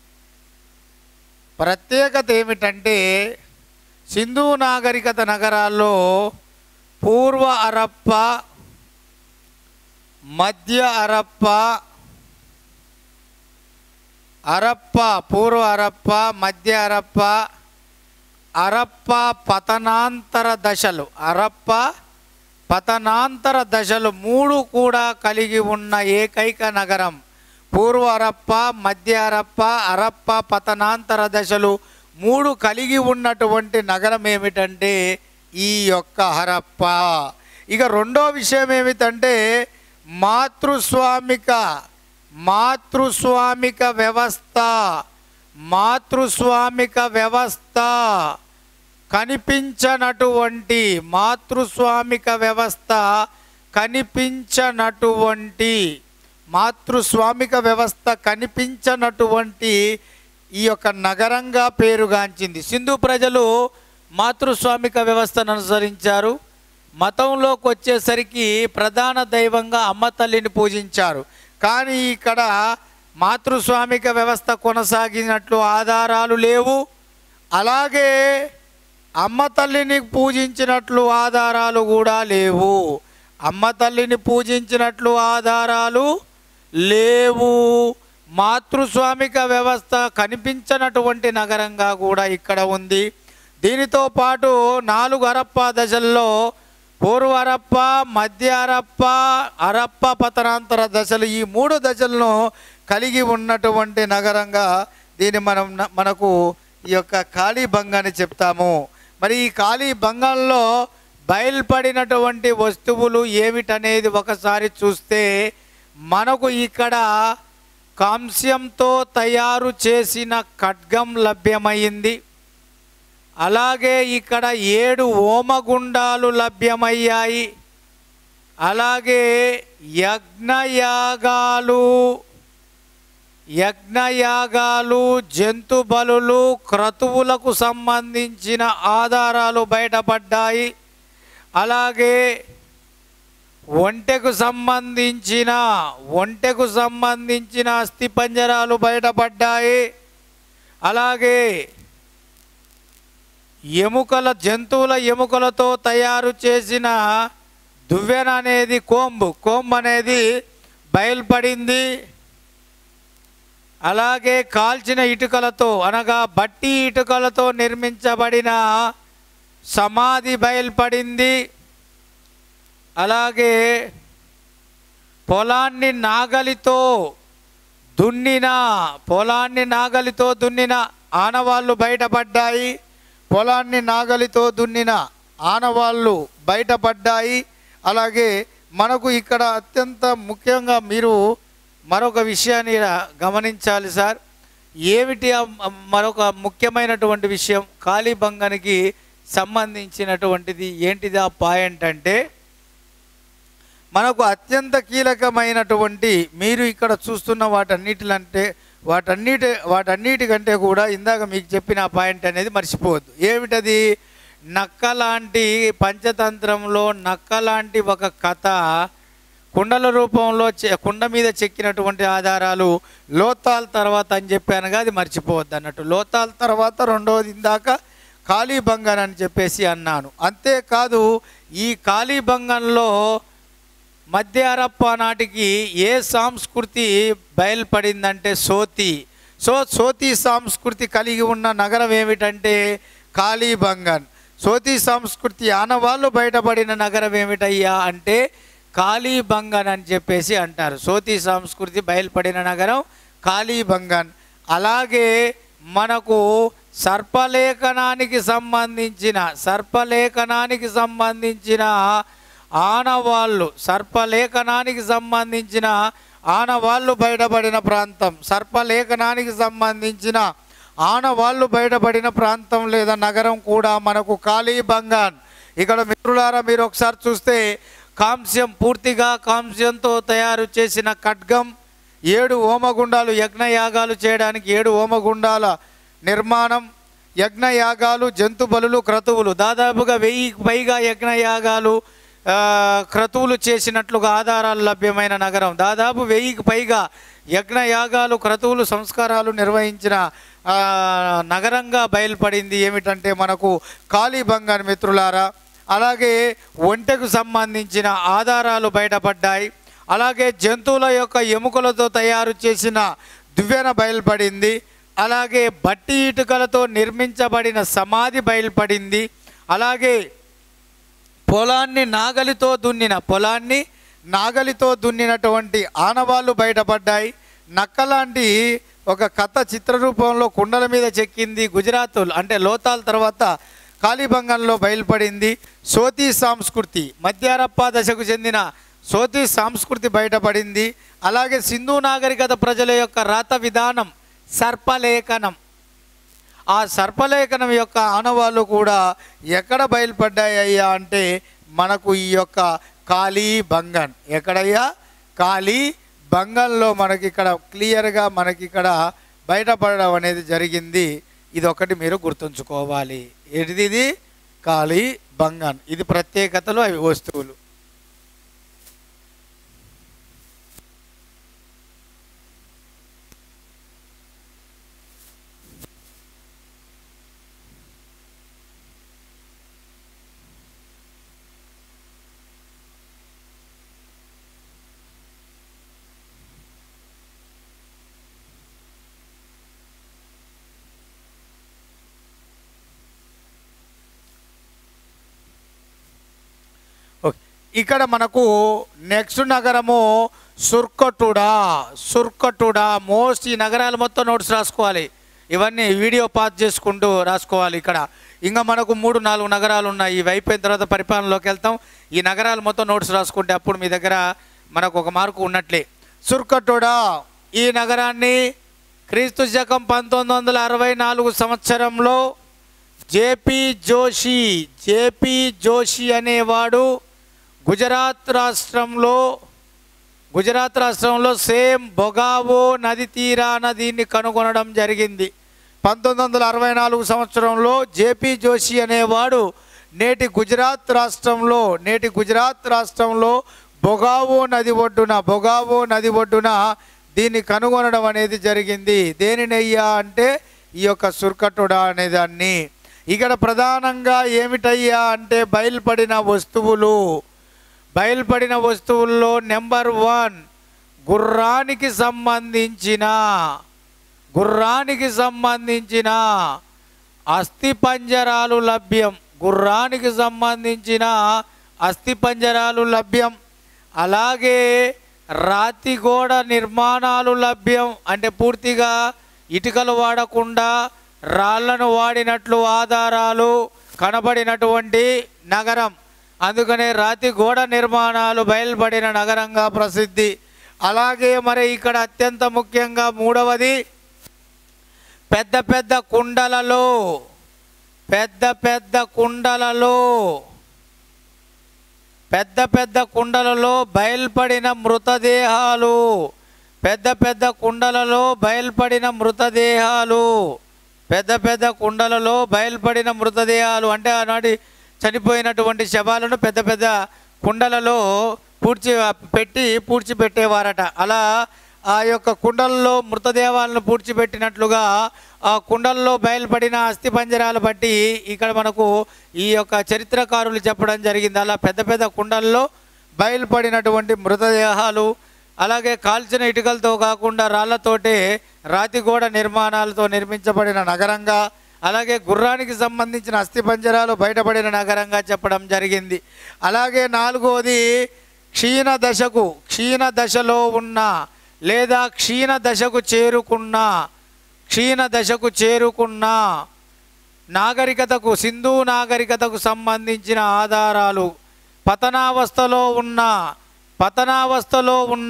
ప్రత్యేకత ఏమిటంటే సింధు నాగరికత నగరాల్లో పూర్వ అరప్ప మధ్య అరప్ప అరప్ప పూర్వ అరప్ప మధ్య అరప్ప అరప్ప పతనాంతర దశలు అరప్ప పతనాంతర దశలు మూడు కూడా కలిగి ఉన్న ఏకైక నగరం పూర్వ అరప్ప మధ్య అరప్ప అరప్ప పతనాంతర దశలు మూడు కలిగి ఉన్నటువంటి నగరం ఏమిటంటే ఈ యొక్క హరప్ప ఇక రెండో విషయం ఏమిటంటే మాతృస్వామిక మాతృస్వామిక వ్యవస్థ మాతృస్వామిక వ్యవస్థ కనిపించనటువంటి మాతృస్వామిక వ్యవస్థ కనిపించనటువంటి మాతృస్వామిక వ్యవస్థ కనిపించనటువంటి ఈ యొక్క నగరంగా పేరుగాంచింది సింధు ప్రజలు మాతృస్వామిక వ్యవస్థను అనుసరించారు మతంలోకి వచ్చేసరికి ప్రధాన దైవంగా అమ్మ తల్లిని పూజించారు కానీ ఇక్కడ మాతృస్వామిక వ్యవస్థ కొనసాగినట్లు ఆధారాలు లేవు అలాగే అమ్మ తల్లిని పూజించినట్లు ఆధారాలు కూడా లేవు అమ్మ తల్లిని పూజించినట్లు ఆధారాలు లేవు మాతృస్వామిక వ్యవస్థ కనిపించనటువంటి నగరంగా కూడా ఇక్కడ ఉంది దీనితో పాటు నాలుగు అరప్ప దశల్లో పూర్వ అరప్ప మధ్య అరప్ప అరప్ప పతనాంతర దశలు ఈ మూడు దశలను కలిగి ఉన్నటువంటి నగరంగా దీన్ని మనం మనకు ఈ యొక్క కాళీబంగాన్ని చెప్తాము మరి ఈ కాళీబంగంలో బయలుపడినటువంటి వస్తువులు ఏమిటనేది ఒకసారి చూస్తే మనకు ఇక్కడ కాంస్యంతో తయారు చేసిన ఖడ్గం లభ్యమైంది అలాగే ఇక్కడ ఏడు హోమగుండాలు లభ్యమయ్యాయి అలాగే యజ్ఞయాగాలు యజ్ఞయాగాలు జంతు బలులు క్రతువులకు సంబంధించిన ఆధారాలు బయటపడ్డాయి అలాగే ఒంటెకు సంబంధించిన ఒంటెకు సంబంధించిన అస్థిపంజరాలు బయటపడ్డాయి అలాగే ఎముకల జంతువుల ఎముకలతో తయారు చేసిన దువ్వెన అనేది కోంబు కోంబు అనేది బయలుపడింది అలాగే కాల్చిన ఇటుకలతో అనగా బట్టి ఇటుకలతో నిర్మించబడిన సమాధి బయలుపడింది అలాగే పొలాన్ని నాగలితో దున్నిన పొలాన్ని నాగలితో దున్నిన ఆనవాళ్ళు బయటపడ్డాయి పొలాన్ని నాగలితో దున్నిన ఆనవాళ్ళు బయటపడ్డాయి అలాగే మనకు ఇక్కడ అత్యంత ముఖ్యంగా మీరు మరొక విషయాన్ని ఈడ గమనించాలి సార్ ఏమిటి ఆ మ- మరొక ముఖ్యమైనటువంటి విషయం కాళీబంగానికి సంబంధించినటువంటిది ఏంటిది ఆ పాయింట్ అంటే మనకు అత్యంత కీలకమైనటువంటి మీరు ఇక్కడ చూస్తున్న వాటన్నిటిలంటే వాటన్నిటి వాటన్నిటికంటే కూడా ఇందాక మీకు చెప్పిన ఆ పాయింట్ అనేది మర్చిపోవద్దు ఏమిటది నక్క లాంటి పంచతంత్రంలో నక్క లాంటి ఒక కథ కుండల రూపంలో చె- కుండ మీద చెక్కినటువంటి ఆధారాలు లోతాల తర్వాత అని చెప్పానుగా అది మర్చిపోవద్దు అన్నట్టు లోతాల తర్వాత రెండవది ఇందాక కాళీబంగన్ అని చెప్పేసి అన్నాను అంతేకాదు ఈ కాళీబంగన్లో మధ్య హరప్పా నాటికి ఏ సంస్కృతి బయలుపడిందంటే సోతి సో సోతి సంస్కృతి కలిగి ఉన్న నగరం ఏమిటంటే కాళీబంగన్ సోతి సంస్కృతి ఆనవాళ్ళు బయటపడిన నగరం ఏమిటయ్యా అంటే కాళీబంగన్ అని చెప్పేసి అంటారు సోతి సంస్కృతి బయలుపడిన నగరం కాళీబంగన్ అలాగే మనకు సర్పలేఖనానికి సంబంధించిన సర్పలేఖనానికి సంబంధించిన ఆనవాళ్ళు సర్పలేఖనానికి సంబంధించిన ఆనవాళ్ళు బయటపడిన ప్రాంతం సర్పలేఖనానికి సంబంధించిన ఆనవాళ్ళు బయటపడిన ప్రాంతం లేదా నగరం కూడా మనకు కాళీబంగాన్ ఇక్కడ మిత్రులారా మీరు ఒకసారి చూస్తే కాంస్యం పూర్తిగా కాంస్యంతో తయారు చేసిన ఖడ్గం ఏడు హోమగుండాలు యజ్ఞయాగాలు చేయడానికి ఏడు హోమగుండాల నిర్మాణం యజ్ఞయాగాలు జంతు బలులు క్రతువులు దాదాపుగా వెయ్యి పైగా యజ్ఞయాగాలు ఆ, క్రతువులు చేసినట్లుగా ఆధారాలు లభ్యమైన నగరం దాదాపు వెయ్యికి పైగా యజ్ఞయాగాలు క్రతువులు సంస్కారాలు నిర్వహించిన ఆ, నగరంగా బయలుపడింది ఏమిటంటే మనకు కాళీబంగాన్ మిత్రులారా అలాగే ఒంటెకు సంబంధించిన ఆధారాలు బయటపడ్డాయి అలాగే జంతువుల యొక్క ఎముకలతో తయారు చేసిన దువ్వెన బయలుపడింది అలాగే బట్టి ఇటుకలతో నిర్మించబడిన సమాధి బయలుపడింది అలాగే పొలాన్ని నాగలితో దున్నిన పొలాన్ని నాగలితో దున్నినటువంటి ఆనవాళ్ళు బయటపడ్డాయి నక్కలాంటి ఒక కథ చిత్రరూపంలో కుండల మీద చెక్కింది గుజరాత్ అంటే లోతాల తర్వాత కాళీబంగంలో బయలుపడింది సోతి సంస్కృతి మధ్య హరప్పా దశకు చెందిన సోతి సంస్కృతి బయటపడింది అలాగే సింధు నాగరికత ప్రజల యొక్క రాత విధానం సర్పలేఖనం ఆ సర్పలేఖనం యొక్క ఆనవాళ్ళు కూడా ఎక్కడ బయలుపడ్డాయి అయ్యా అంటే మనకు ఈ యొక్క కాళీ బంగన్ ఎక్కడయ్యా కాళీ బంగన్లో మనకి ఇక్కడ క్లియర్గా మనకి ఇక్కడ బయటపడడం అనేది జరిగింది ఇది ఒకటి మీరు గుర్తుంచుకోవాలి ఏంటిది ఇది కాళీ బంగన్ ఇది ప్రత్యేకతలు అవి వస్తువులు ఓకే. ఇక్కడ మనకు నెక్స్ట్ నగరము సుర్కటుడా సుర్కటుడా మోస్ట్ ఈ నగరాలు మొత్తం నోట్స్ రాసుకోవాలి ఇవన్నీ వీడియో పాస్ చేసుకుంటూ రాసుకోవాలి ఇక్కడ ఇంకా మనకు మూడు నాలుగు నగరాలు ఉన్నాయి ఇవి అయిపోయిన తర్వాత పరిపాలనలోకి వెళ్తాం ఈ నగరాలు మొత్తం నోట్స్ రాసుకుంటే అప్పుడు మీ దగ్గర మనకు ఒక మార్కు ఉన్నట్లే సుర్కటుడా ఈ నగరాన్ని క్రీస్తు శకం పంతొమ్మిది వందల అరవై నాలుగు సంవత్సరంలో జేపీ జోషి జేపీ జోషి అనేవాడు గుజరాత్ రాష్ట్రంలో గుజరాత్ రాష్ట్రంలో సేమ్ బొగావో నది తీరాన దీన్ని కనుగొనడం జరిగింది పంతొమ్మిది వందల అరవై నాలుగు సంవత్సరంలో జేపీ జోషి అనేవాడు నేటి గుజరాత్ రాష్ట్రంలో నేటి గుజరాత్ రాష్ట్రంలో బొగావో నది ఒడ్డున బొగావో నది ఒడ్డున దీన్ని కనుగొనడం అనేది జరిగింది దేనినయ్యా అంటే ఈ యొక్క సుర్కటుడా అనే దాన్ని ఇక్కడ ప్రధానంగా ఏమిటయ్యా అంటే బయలుపడిన వస్తువులు బయలుపడిన వస్తువుల్లో నెంబర్ వన్ గుర్రానికి సంబంధించిన గుర్రానికి సంబంధించిన అస్థిపంజరాలు లభ్యం గుర్రానికి సంబంధించిన అస్థిపంజరాలు లభ్యం అలాగే రాతి గోడ నిర్మాణాలు లభ్యం అంటే పూర్తిగా ఇటుకలు వాడకుండా రాళ్లను వాడినట్లు ఆధారాలు కనబడినటువంటి నగరం అందుకనే రాతి గోడ నిర్మాణాలు బయలుపడిన నగరంగా ప్రసిద్ధి అలాగే మరి ఇక్కడ అత్యంత ముఖ్యంగా మూడవది పెద్ద పెద్ద కుండలలో పెద్ద పెద్ద కుండలలో పెద్ద పెద్ద కుండలలో బయల్పడిన మృతదేహాలు పెద్ద పెద్ద కుండలలో బయల్పడిన మృతదేహాలు పెద్ద పెద్ద కుండలలో బయల్పడిన మృతదేహాలు అంటే ఆనాటి చనిపోయినటువంటి శవాలను పెద్ద పెద్ద కుండలలో పూడ్చి పెట్టి పూడ్చిపెట్టేవారట అలా ఆ యొక్క కుండల్లో మృతదేహాలను పూడ్చిపెట్టినట్లుగా ఆ కుండల్లో బయలుపడిన అస్థిపంజరాలు బట్టి ఇక్కడ మనకు ఈ యొక్క చరిత్రకారులు చెప్పడం జరిగింది అలా పెద్ద పెద్ద కుండల్లో బయలుపడినటువంటి మృతదేహాలు అలాగే కాల్చిన ఇటుకలతో కాకుండా రాళ్లతోటే రాతిగోడ నిర్మాణాలతో నిర్మించబడిన నగరంగా అలాగే గుర్రానికి సంబంధించిన అస్థిపంజరాలు బయటపడిన నగరంగా చెప్పడం జరిగింది అలాగే నాలుగోది క్షీణ దశకు క్షీణ దశలో ఉన్న లేదా క్షీణ దశకు చేరుకున్న క్షీణ దశకు చేరుకున్న నాగరికతకు సింధు నాగరికతకు సంబంధించిన ఆధారాలు పతనావస్థలో ఉన్న పతనావస్థలో ఉన్న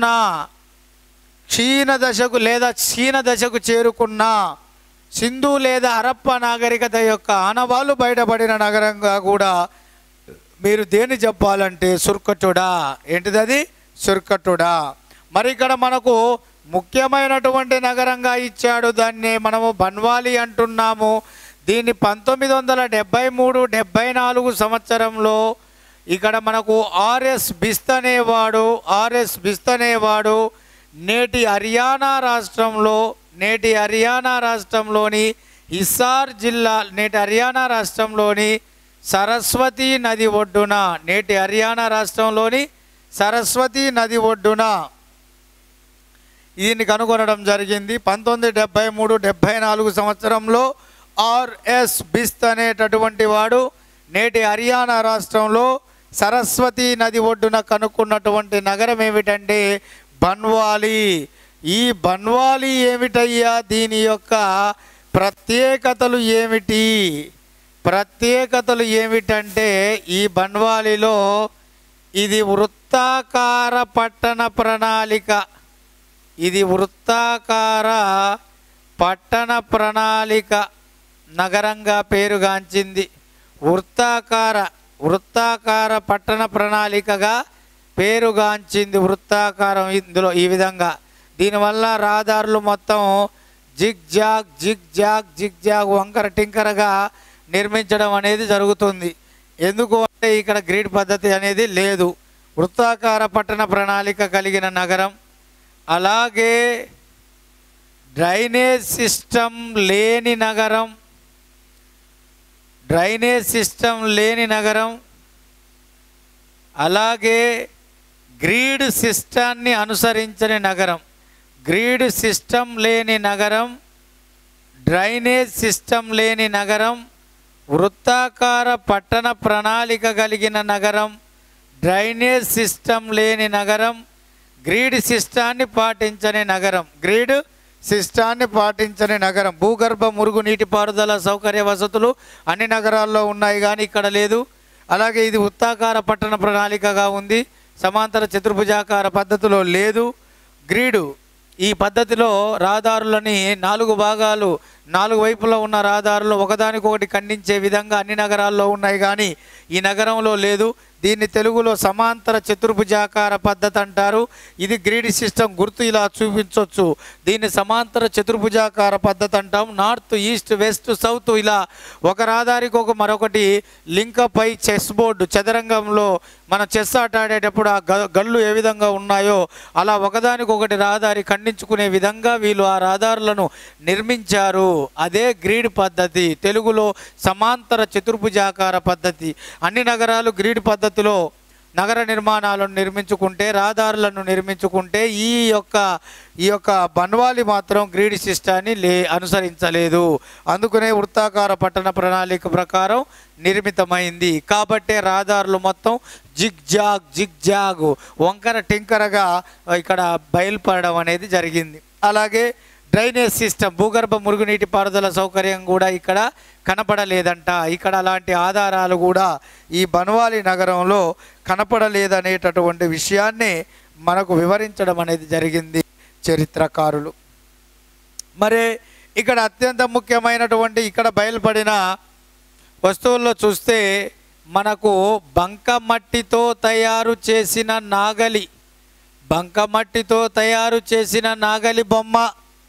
క్షీణ దశకు లేదా క్షీణ దశకు చేరుకున్న సింధు లేదా హరప్ప నాగరికత యొక్క ఆనవాళ్ళు బయటపడిన నగరంగా కూడా మీరు దేని చెప్పాలంటే సుర్కటుడా ఏంటిది అది సుర్కటుడా మరి ఇక్కడ మనకు ముఖ్యమైనటువంటి నగరంగా ఇచ్చాడు దాన్ని మనము బన్వాలి అంటున్నాము దీన్ని పంతొమ్మిది వందల డెబ్బై మూడు డెబ్బై నాలుగు సంవత్సరంలో ఇక్కడ మనకు ఆర్ఎస్ బిస్త్ అనేవాడు ఆర్ఎస్ బిస్త్ అనేవాడు నేటి హర్యానా రాష్ట్రంలో నేటి హర్యానా రాష్ట్రంలోని హిస్సార్ జిల్లా నేటి హర్యానా రాష్ట్రంలోని సరస్వతి నది ఒడ్డున నేటి హర్యానా రాష్ట్రంలోని సరస్వతి నది ఒడ్డున దీన్ని కనుగొనడం జరిగింది పంతొమ్మిది డెబ్బై మూడు డెబ్బై నాలుగు సంవత్సరంలో ఆర్ఎస్ బిస్త్ అనేటటువంటి వాడు నేటి హర్యానా రాష్ట్రంలో సరస్వతి నది ఒడ్డున కనుక్కున్నటువంటి నగరం ఏమిటంటే బన్వాలి ఈ బన్వాలి ఏమిటయ్యా దీని యొక్క ప్రత్యేకతలు ఏమిటి ప్రత్యేకతలు ఏమిటంటే ఈ బన్వాలిలో ఇది వృత్తాకార పట్టణ ప్రణాళిక ఇది వృత్తాకార పట్టణ ప్రణాళిక నగరంగా పేరుగాంచింది వృత్తాకార వృత్తాకార పట్టణ ప్రణాళికగా పేరుగాంచింది వృత్తాకారం ఇందులో ఈ విధంగా దీనివల్ల రహదారులు మొత్తం zigzag zigzag zigzag వంకర టింకరగా నిర్మించడం అనేది జరుగుతుంది ఎందుకు అంటే ఇక్కడ గ్రీడ్ పద్ధతి అనేది లేదు వృత్తాకార పట్టణ ప్రణాళిక కలిగిన నగరం అలాగే డ్రైనేజ్ సిస్టమ్ లేని నగరం డ్రైనేజ్ సిస్టమ్ లేని నగరం అలాగే గ్రీడ్ సిస్టాన్ని అనుసరించని నగరం గ్రీడ్ సిస్టమ్ లేని నగరం డ్రైనేజ్ సిస్టమ్ లేని నగరం వృత్తాకార పట్టణ ప్రణాళిక కలిగిన నగరం డ్రైనేజ్ సిస్టమ్ లేని నగరం గ్రీడ్ సిస్టాన్ని పాటించని నగరం గ్రీడ్ సిస్టాన్ని పాటించని నగరం భూగర్భ మురుగు నీటిపారుదల సౌకర్య వసతులు అన్ని నగరాల్లో ఉన్నాయి కానీ ఇక్కడ లేదు అలాగే ఇది వృత్తాకార పట్టణ ప్రణాళికగా ఉంది సమాంతర చతుర్భుజాకార పద్ధతిలో లేదు గ్రీడు ఈ పద్ధతిలో రహదారులని నాలుగు భాగాలు నాలుగు వైపులో ఉన్న రహదారులు ఒకదానికొకటి ఖండించే విధంగా అన్ని నగరాల్లో ఉన్నాయి కానీ ఈ నగరంలో లేదు దీన్ని తెలుగులో సమాంతర చతుర్భుజాకార పద్ధతి అంటారు ఇది గ్రీడ్ సిస్టమ్ గుర్తు ఇలా చూపించవచ్చు దీన్ని సమాంతర చతుర్భుజాకార పద్ధతి అంటాం నార్త్ ఈస్ట్ వెస్ట్ సౌత్ ఇలా ఒక రహదారికి ఒక మరొకటి లింకప్ అయి చెస్ బోర్డు చదరంగంలో మన చెస్ ఆట ఆడేటప్పుడు ఆ గ- గళ్ళు ఏ విధంగా ఉన్నాయో అలా ఒకదానికొకటి రహదారి ఖండించుకునే విధంగా వీళ్ళు ఆ రహదారులను నిర్మించారు అదే గ్రీడ్ పద్ధతి తెలుగులో సమాంతర చతుర్భుజాకార పద్ధతి అన్ని నగరాలు గ్రీడ్ పద్ధతిలో నగర నిర్మాణాలను నిర్మించుకుంటే రహదారులను నిర్మించుకుంటే ఈ యొక్క ఈ యొక్క బన్వాలి మాత్రం గ్రీడ్ సిస్టాన్ని లే అనుసరించలేదు అందుకనే వృత్తాకార పట్టణ ప్రణాళిక ప్రకారం నిర్మితమైంది కాబట్టే రహదారులు మొత్తం జిగ్ జాగ్ జిగ్ జాగ్ వంకర టింకరగా ఇక్కడ బయలుపడడం అనేది జరిగింది అలాగే డ్రైనేజ్ సిస్టమ్ భూగర్భ మురుగునీటి పారుదల సౌకర్యం కూడా ఇక్కడ కనపడలేదంట ఇక్కడ అలాంటి ఆధారాలు కూడా ఈ బన్వాలి నగరంలో కనపడలేదనేటటువంటి విషయాన్ని మనకు వివరించడం అనేది జరిగింది చరిత్రకారులు మరి ఇక్కడ అత్యంత ముఖ్యమైనటువంటి ఇక్కడ బయలుపడిన వస్తువుల్లో చూస్తే మనకు బంకమట్టితో తయారు చేసిన నాగలి బంకమట్టితో తయారు చేసిన నాగలి బొమ్మ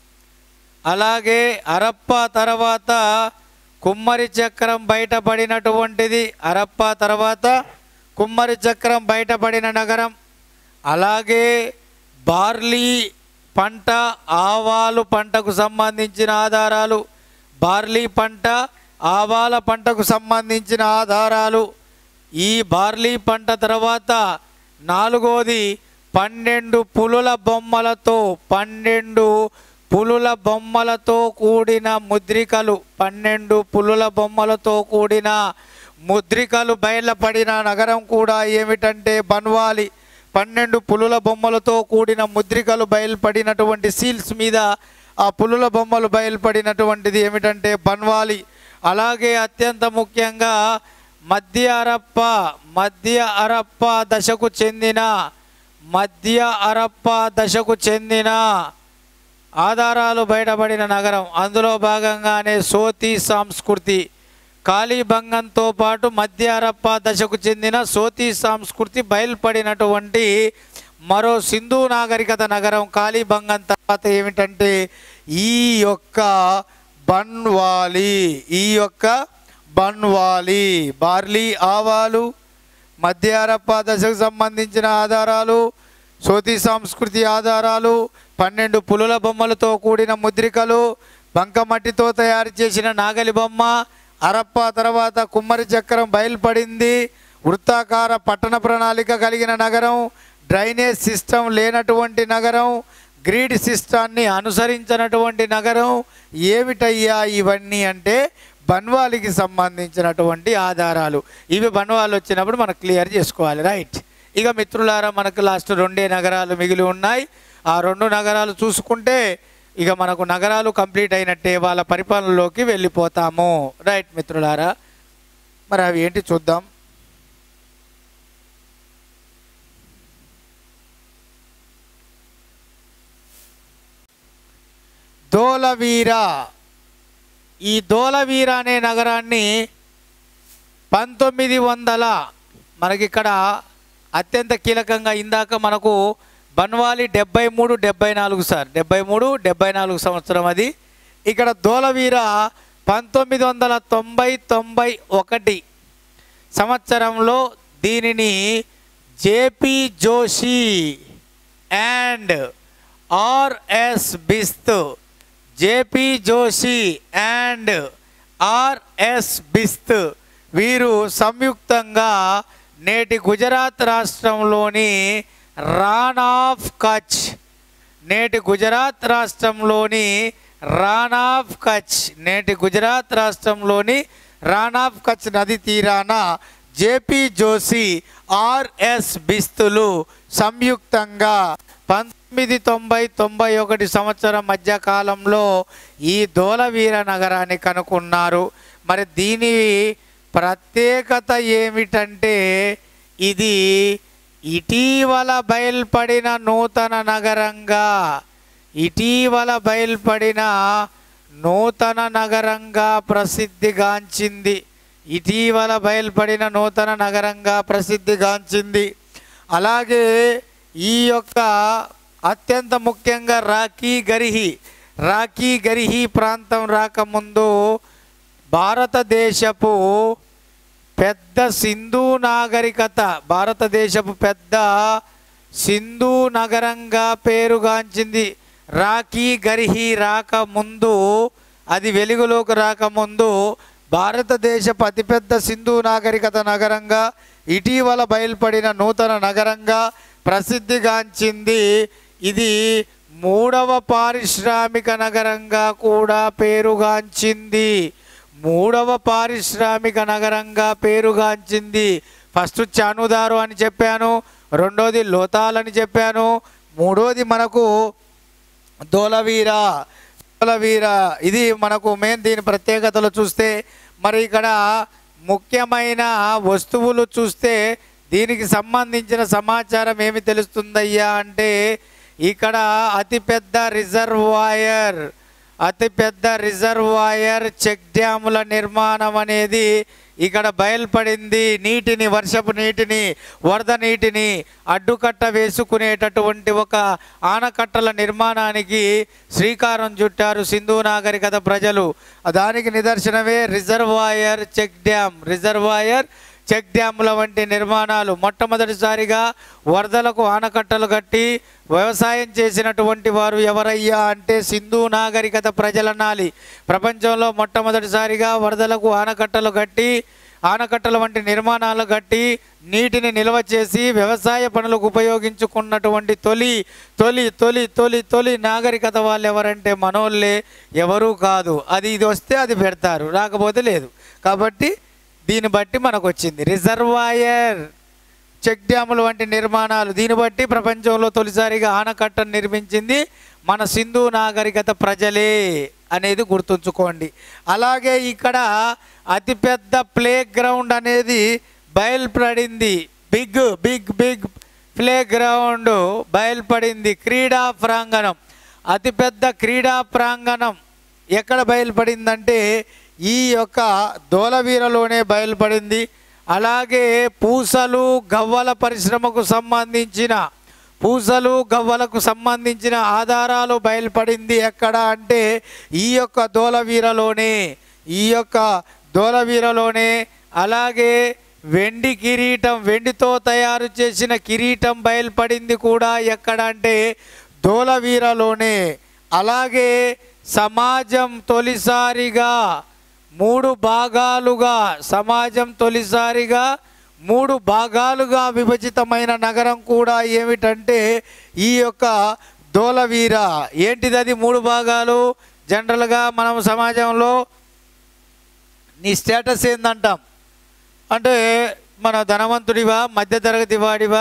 అలాగే అరప్ప తర్వాత కుమ్మరి చక్రం బయటపడినటువంటిది అరప్ప తర్వాత కుమ్మరి చక్రం బయటపడిన నగరం అలాగే బార్లీ పంట ఆవాలు పంటకు సంబంధించిన ఆధారాలు బార్లీ పంట ఆవాల పంటకు సంబంధించిన ఆధారాలు ఈ బార్లీ పంట తర్వాత నాలుగోది పన్నెండు పులుల బొమ్మలతో పన్నెండు పులుల బొమ్మలతో కూడిన ముద్రికలు పన్నెండు పులుల బొమ్మలతో కూడిన ముద్రికలు బయలుపడిన నగరం కూడా ఏమిటంటే బన్వాలి పన్నెండు పులుల బొమ్మలతో కూడిన ముద్రికలు బయలుపడినటువంటి సీల్స్ మీద ఆ పులుల బొమ్మలు బయలుపడినటువంటిది ఏమిటంటే బన్వాలి అలాగే అత్యంత ముఖ్యంగా మధ్య అరప్ప మధ్య అరప్ప దశకు చెందిన మధ్య అరప్ప దశకు చెందిన ఆధారాలు బయటపడిన నగరం అందులో భాగంగానే సోతి సంస్కృతి కాళీబంగంతో పాటు మధ్య అరప్ప దశకు చెందిన సోతి సంస్కృతి బయలుపడినటువంటి మరో సింధు నాగరికత నగరం కాళీబంగం తర్వాత ఏమిటంటే ఈ యొక్క బన్వాలి ఈ యొక్క బన్వాలి బార్లీ ఆవాలు మధ్య హరప్ప దశకు సంబంధించిన ఆధారాలు సోతి సంస్కృతి ఆధారాలు పన్నెండు పులుల బొమ్మలతో కూడిన ముద్రికలు బంకమట్టితో తయారు చేసిన నాగలి బొమ్మ అరప్ప తర్వాత కుమ్మరి చక్రం బయలుపడింది వృత్తాకార పట్టణ ప్రణాళిక కలిగిన నగరం డ్రైనేజ్ సిస్టమ్ లేనటువంటి నగరం గ్రీడ్ సిస్టాన్ని అనుసరించినటువంటి నగరం ఏమిటయ్యా ఇవన్నీ అంటే బన్వాలికి సంబంధించినటువంటి ఆధారాలు ఇవి బన్వాలు వచ్చినప్పుడు మనకు క్లియర్ చేసుకోవాలి రైట్ ఇక మిత్రులారా మనకు లాస్ట్ రెండే నగరాలు మిగిలి ఉన్నాయి ఆ రెండు నగరాలు చూసుకుంటే ఇక మనకు నగరాలు కంప్లీట్ అయినట్టే వాళ్ళ పరిపాలనలోకి వెళ్ళిపోతాము రైట్ మిత్రులారా మరి అవి ఏంటి చూద్దాం దోలవీర ఈ దోలవీర అనే నగరాన్ని పంతొమ్మిది వందల మనకిక్కడ అత్యంత కీలకంగా ఇందాక మనకు బన్వాలి డెబ్బై మూడు డెబ్బై నాలుగు సార్ డెబ్బై మూడు డెబ్బై నాలుగు సంవత్సరం అది ఇక్కడ దోలవీర పంతొమ్మిది వందల తొంభై తొంభై ఒకటి సంవత్సరంలో దీనిని J P Joshi and R S Bisht J P Joshi and R S Bisht వీరు సంయుక్తంగా నేటి గుజరాత్ రాష్ట్రంలోని రాన్ ఆఫ్ కచ్ నేటి గుజరాత్ రాష్ట్రంలోని రాన్ ఆఫ్ కచ్ నేటి గుజరాత్ రాష్ట్రంలోని రాన్ ఆఫ్ కచ్ నది తీరాన జేపీ జోషి ఆర్ఎస్ బిస్తులు సంయుక్తంగా పంతొమ్మిది తొంభై తొంభై ఒకటి సంవత్సరం మధ్య కాలంలో ఈ దోలవీర నగరాన్ని కనుక్కున్నారు మరి దీని ప్రత్యేకత ఏమిటంటే ఇది ఇటీవల బయల్పడిన నూతన నగరంగా ఇటీవల బయల్పడిన నూతన నగరంగా ప్రసిద్ధిగాంచింది ఇటీవల బయల్పడిన నూతన నగరంగా ప్రసిద్ధిగాంచింది అలాగే ఈ యొక్క అత్యంత ముఖ్యంగా రాఖీ గరిహి రాఖీ గరిహి ప్రాంతం రాకముందు భారతదేశపు పెద్ద సింధు నాగరికత భారతదేశపు పెద్ద సింధు నగరంగా పేరుగాంచింది రాఖీ గరిహి రాకముందు అది వెలుగులోకి రాకముందు భారతదేశపు అతిపెద్ద సింధు నాగరికత నగరంగా ఇటీవల బయలుపడిన నూతన నగరంగా ప్రసిద్ధిగాంచింది ఇది మూడవ పారిశ్రామిక నగరంగా కూడా పేరుగాంచింది మూడవ పారిశ్రామిక నగరంగా పేరుగాంచింది ఫస్ట్ చానుదారు అని చెప్పాను రెండోది లోతాల్ అని చెప్పాను మూడోది మనకు దోలవీర వీర ఇది మనకు మెయిన్ దీని ప్రత్యేకతలు చూస్తే మరి ఇక్కడ ముఖ్యమైన వస్తువులు చూస్తే దీనికి సంబంధించిన సమాచారం ఏమి తెలుస్తుందయ్యా అంటే ఇక్కడ అతిపెద్ద రిజర్వాయర్ అతిపెద్ద రిజర్వాయర్ చెక్ డ్యాముల నిర్మాణం అనేది ఇక్కడ బయలుపడింది నీటిని వర్షపు నీటిని వరద నీటిని అడ్డుకట్ట వేసుకునేటటువంటి ఒక ఆనకట్టల నిర్మాణానికి శ్రీకారం చుట్టారు సింధు నాగరికత ప్రజలు దానికి నిదర్శనమే reservoir check dam reservoir check డ్యాముల వంటి నిర్మాణాలు మొట్టమొదటిసారిగా వరదలకు ఆనకట్టలు కట్టి వ్యవసాయం చేసినటువంటి వారు ఎవరయ్యా అంటే సింధు నాగరికత ప్రజలనాలి ప్రపంచంలో మొట్టమొదటిసారిగా వరదలకు ఆనకట్టలు కట్టి ఆనకట్టల వంటి నిర్మాణాలు కట్టి నీటిని నిల్వ చేసి వ్యవసాయ పనులకు ఉపయోగించుకున్నటువంటి తొలి తొలి తొలి తొలి తొలి నాగరికత వాళ్ళు ఎవరంటే మనోళ్ళే ఎవరూ కాదు అది ఇది వస్తే అది పెడతారు రాకపోతే లేదు కాబట్టి దీన్ని బట్టి మనకు వచ్చింది రిజర్వాయర్ చెక్ డ్యాములు వంటి నిర్మాణాలు దీన్ని బట్టి ప్రపంచంలో తొలిసారిగా ఆనకట్టను నిర్మించింది మన సింధు నాగరికత ప్రజలే అనేది గుర్తుంచుకోండి అలాగే ఇక్కడ అతిపెద్ద ప్లే గ్రౌండ్ అనేది బయలుపడింది big big big playground బయలుపడింది క్రీడా ప్రాంగణం అతిపెద్ద క్రీడా ప్రాంగణం ఎక్కడ బయలుపడిందంటే ఈ యొక్క దోలవీరలోనే బయలుపడింది అలాగే పూసలు గవ్వల పరిశ్రమకు సంబంధించిన పూసలు గవ్వలకు సంబంధించిన ఆధారాలు బయలుపడింది ఎక్కడ అంటే ఈ యొక్క దోలవీరలోనే ఈ యొక్క దోలవీరలోనే అలాగే వెండి కిరీటం వెండితో తయారు చేసిన కిరీటం బయలుపడింది కూడా ఎక్కడ అంటే దోలవీరలోనే అలాగే సమాజం తొలిసారిగా మూడు భాగాలుగా సమాజం తొలిసారిగా మూడు భాగాలుగా విభజితమైన నగరం కూడా ఏమిటంటే ఈ యొక్క దోలవీర ఏంటిది అది మూడు భాగాలు జనరల్గా మనం సమాజంలో నీ స్టేటస్ ఏందంటాం అంటే మన ధనవంతుడివా మధ్యతరగతి వాడివా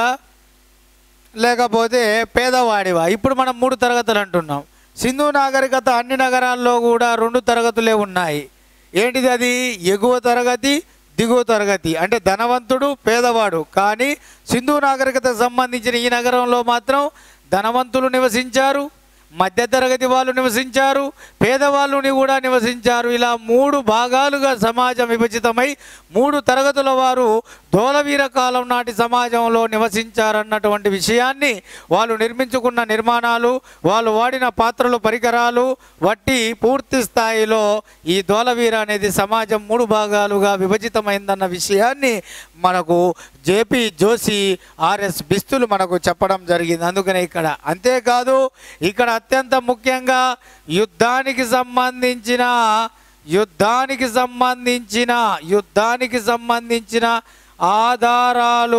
లేకపోతే పేదవాడివా ఇప్పుడు మనం మూడు తరగతులు అంటున్నాం సింధు నాగరికత అన్ని నగరాల్లో కూడా రెండు తరగతులే ఉన్నాయి ఏంటిది అది ఎగువ తరగతి దిగువ తరగతి అంటే ధనవంతుడు పేదవాడు కానీ సింధు నాగరికతకు సంబంధించిన ఈ నగరంలో మాత్రం ధనవంతులు నివసించారు మధ్యతరగతి వాళ్ళు నివసించారు పేదవాళ్ళుని కూడా నివసించారు ఇలా మూడు భాగాలుగా సమాజం విభజితమై మూడు తరగతుల వారు దోలవీర కాలం నాటి సమాజంలో నివసించారన్నటువంటి విషయాన్ని వాళ్ళు నిర్మించుకున్న నిర్మాణాలు వాళ్ళు వాడిన పాత్రలు పరికరాలు వట్టి పూర్తి స్థాయిలో ఈ దోలవీర అనేది సమాజం మూడు భాగాలుగా విభజితమైందన్న విషయాన్ని మనకు జేపీ జోషి ఆర్ఎస్ బిస్తులు మనకు చెప్పడం జరిగింది అందుకనే ఇక్కడ అంతేకాదు ఇక్కడ అత్యంత ముఖ్యంగా యుద్ధానికి సంబంధించిన యుద్ధానికి సంబంధించిన యుద్ధానికి సంబంధించిన ఆధారాలు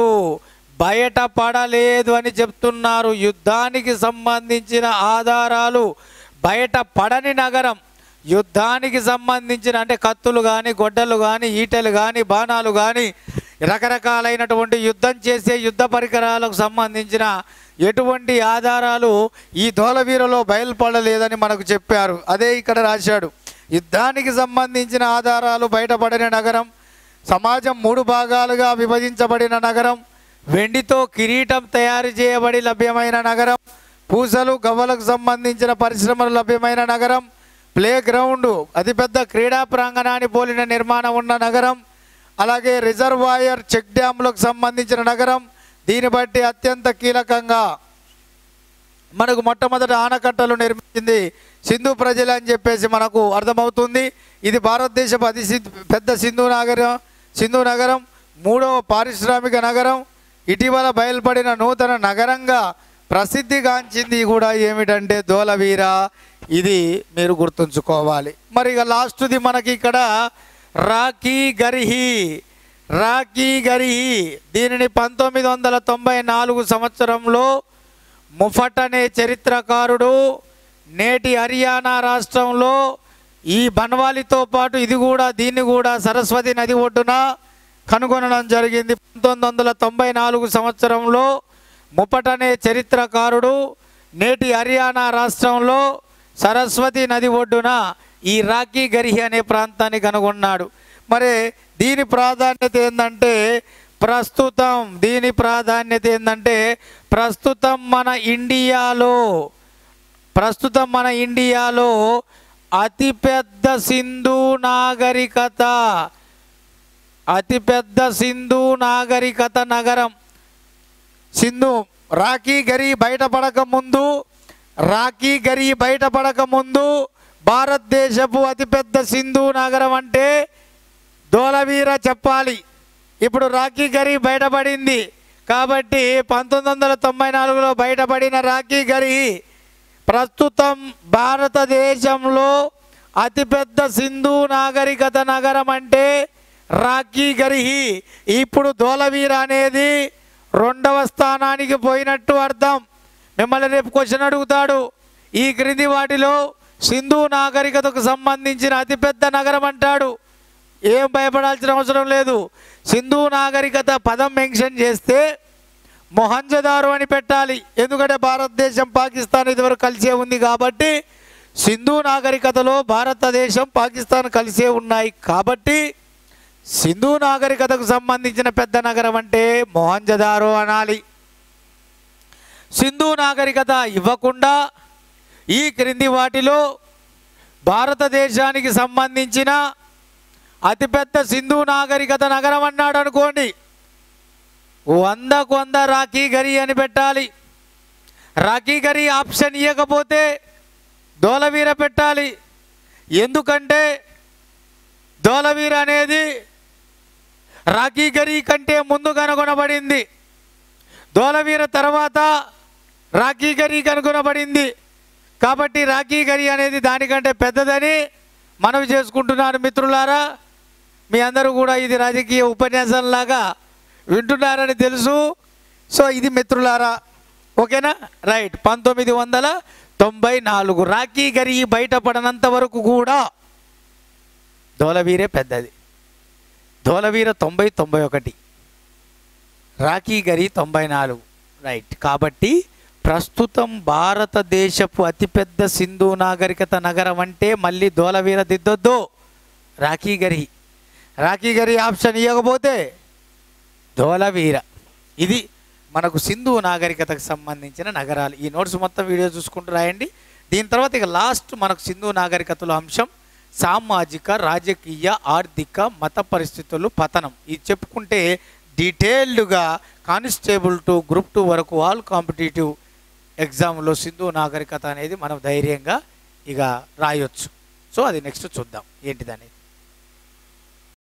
బయటపడలేదు అని చెప్తున్నారు యుద్ధానికి సంబంధించిన ఆధారాలు బయటపడని నగరం యుద్ధానికి సంబంధించిన అంటే కత్తులు కానీ గొడ్డలు కానీ ఈటెలు కానీ బాణాలు కానీ రకరకాలైనటువంటి యుద్ధం చేసే యుద్ధ పరికరాలకు సంబంధించిన ఎటువంటి ఆధారాలు ఈ ధోలవీరలో బయలుపడలేదని మనకు చెప్పారు అదే ఇక్కడ రాశాడు యుద్ధానికి సంబంధించిన ఆధారాలు బయటపడిన నగరం సమాజం మూడు భాగాలుగా విభజించబడిన నగరం వెండితో కిరీటం తయారు చేయబడి లభ్యమైన నగరం పూసలు గవ్వలకు సంబంధించిన పరిశ్రమలు లభ్యమైన నగరం ప్లే గ్రౌండ్ అతిపెద్ద క్రీడా ప్రాంగణాన్ని పోలిన నిర్మాణం ఉన్న నగరం అలాగే రిజర్వాయర్ చెక్ డ్యాములకు సంబంధించిన నగరం దీన్ని బట్టి అత్యంత కీలకంగా మనకు మొట్టమొదటి ఆనకట్టలు నిర్మించింది సింధు ప్రజలు అని చెప్పేసి మనకు అర్థమవుతుంది ఇది భారతదేశపు అతి సి- పెద్ద సింధు నగరం సింధు నగరం మూడవ పారిశ్రామిక నగరం ఇటీవల బయలుపడిన నూతన నగరంగా ప్రసిద్ధిగాంచింది కూడా ఏమిటంటే దోలవీర ఇది మీరు గుర్తుంచుకోవాలి మరి ఇక లాస్ట్ది మనకి ఇక్కడ రాఖీ గరిహి రాఖీ గరిహి దీనిని పంతొమ్మిది వందల తొంభై నాలుగు సంవత్సరంలో ముఫట్ అనే చరిత్రకారుడు నేటి హర్యానా రాష్ట్రంలో ఈ బన్వాలితో పాటు ఇది కూడా దీన్ని కూడా సరస్వతి నది ఒడ్డున కనుగొనడం జరిగింది పంతొమ్మిది వందల తొంభై నాలుగు సంవత్సరంలో ముప్పట్ అనే చరిత్రకారుడు నేటి హర్యానా రాష్ట్రంలో సరస్వతి నది ఒడ్డున ఈ రాఖీ గరిహి అనే ప్రాంతాన్ని కనుగొన్నాడు మరి దీని ప్రాధాన్యత ఏంటంటే ప్రస్తుతం దీని ప్రాధాన్యత ఏంటంటే ప్రస్తుతం మన ఇండియాలో ప్రస్తుతం మన ఇండియాలో అతిపెద్ద సింధు నాగరికత అతిపెద్ద సింధు నాగరికత నగరం సింధు రాఖీ గరి బయటపడక ముందు రాఖీ గరి బయటపడక ముందు భారతదేశపు అతిపెద్ద సింధు నగరం అంటే దోలవీర చెప్పాలి ఇప్పుడు రాఖీ గరి బయటపడింది కాబట్టి పంతొమ్మిది వందల తొంభై నాలుగులో బయటపడిన రాఖీ గరి ప్రస్తుతం భారతదేశంలో అతిపెద్ద సింధు నాగరికత నగరం అంటే రాఖీ గరిహి ఇప్పుడు దోలవీర అనేది రెండవ స్థానానికి పోయినట్టు అర్థం మిమ్మల్ని రేపు క్వశ్చన్ అడుగుతాడు ఈ క్రింది వాటిలో సింధు నాగరికతకు సంబంధించిన అతిపెద్ద నగరం అంటాడు ఏం భయపడాల్సిన అవసరం లేదు సింధు నాగరికత పదం మెన్షన్ చేస్తే మొహంజదారు అని పెట్టాలి ఎందుకంటే భారతదేశం పాకిస్తాన్ ఇదివరకు కలిసే ఉంది కాబట్టి సింధు నాగరికతలో భారతదేశం పాకిస్తాన్ కలిసే ఉన్నాయి కాబట్టి సింధు నాగరికతకు సంబంధించిన పెద్ద నగరం అంటే మొహంజదారో అనాలి సింధు నాగరికత ఇవ్వకుండా ఈ క్రింది వాటిలో భారతదేశానికి సంబంధించిన అతిపెద్ద సింధు నాగరికత నగరం అన్నాడు అనుకోండి వందకు వంద రాఖీ గరి అని పెట్టాలి రాఖీ గరి ఆప్షన్ ఇవ్వకపోతే దోలవీర పెట్టాలి ఎందుకంటే దోలవీర అనేది రాఖీ గరి కంటే ముందు కనుగొనబడింది దోలవీర తర్వాత రాఖీ గరి కనుగొనబడింది కాబట్టి రాఖీ గరి అనేది దానికంటే పెద్దదని మనవి చేసుకుంటున్నాను మిత్రులారా మీ అందరూ కూడా ఇది రాజకీయ ఉపన్యాసంలాగా వింటున్నారని తెలుసు సో ఇది మిత్రులారా ఓకేనా రైట్ పంతొమ్మిది వందల తొంభై నాలుగు రాఖీ గరి బయటపడనంత వరకు కూడా దోలవీరే పెద్దది దోలవీర తొంభై తొంభై ఒకటి రాఖీ గరి తొంభై నాలుగు రైట్ కాబట్టి ప్రస్తుతం భారతదేశపు అతిపెద్ద సింధు నాగరికత నగరం అంటే మళ్ళీ దోలవీర దిద్దొద్దు రాఖీ గరి రాఖీ గరి ఆప్షన్ ఇవ్వకపోతే దోలవీర ఇది మనకు సింధు నాగరికతకు సంబంధించిన నగరాలు ఈ నోట్స్ మొత్తం వీడియో చూసుకుంటూ రాయండి దీని తర్వాత ఇక లాస్ట్ మనకు సింధు నాగరికతలో అంశం సామాజిక రాజకీయ ఆర్థిక మత పరిస్థితులు పతనం ఇది చెప్పుకుంటే డీటెయిల్డ్గా కానిస్టేబుల్ టు గ్రూప్ టూ వరకు ఆల్ కాంపిటేటివ్ ఎగ్జామ్లో సింధు నాగరికత అనేది మనం ధైర్యంగా ఇక రాయొచ్చు సో అది నెక్స్ట్ చూద్దాం ఏంటిదనేది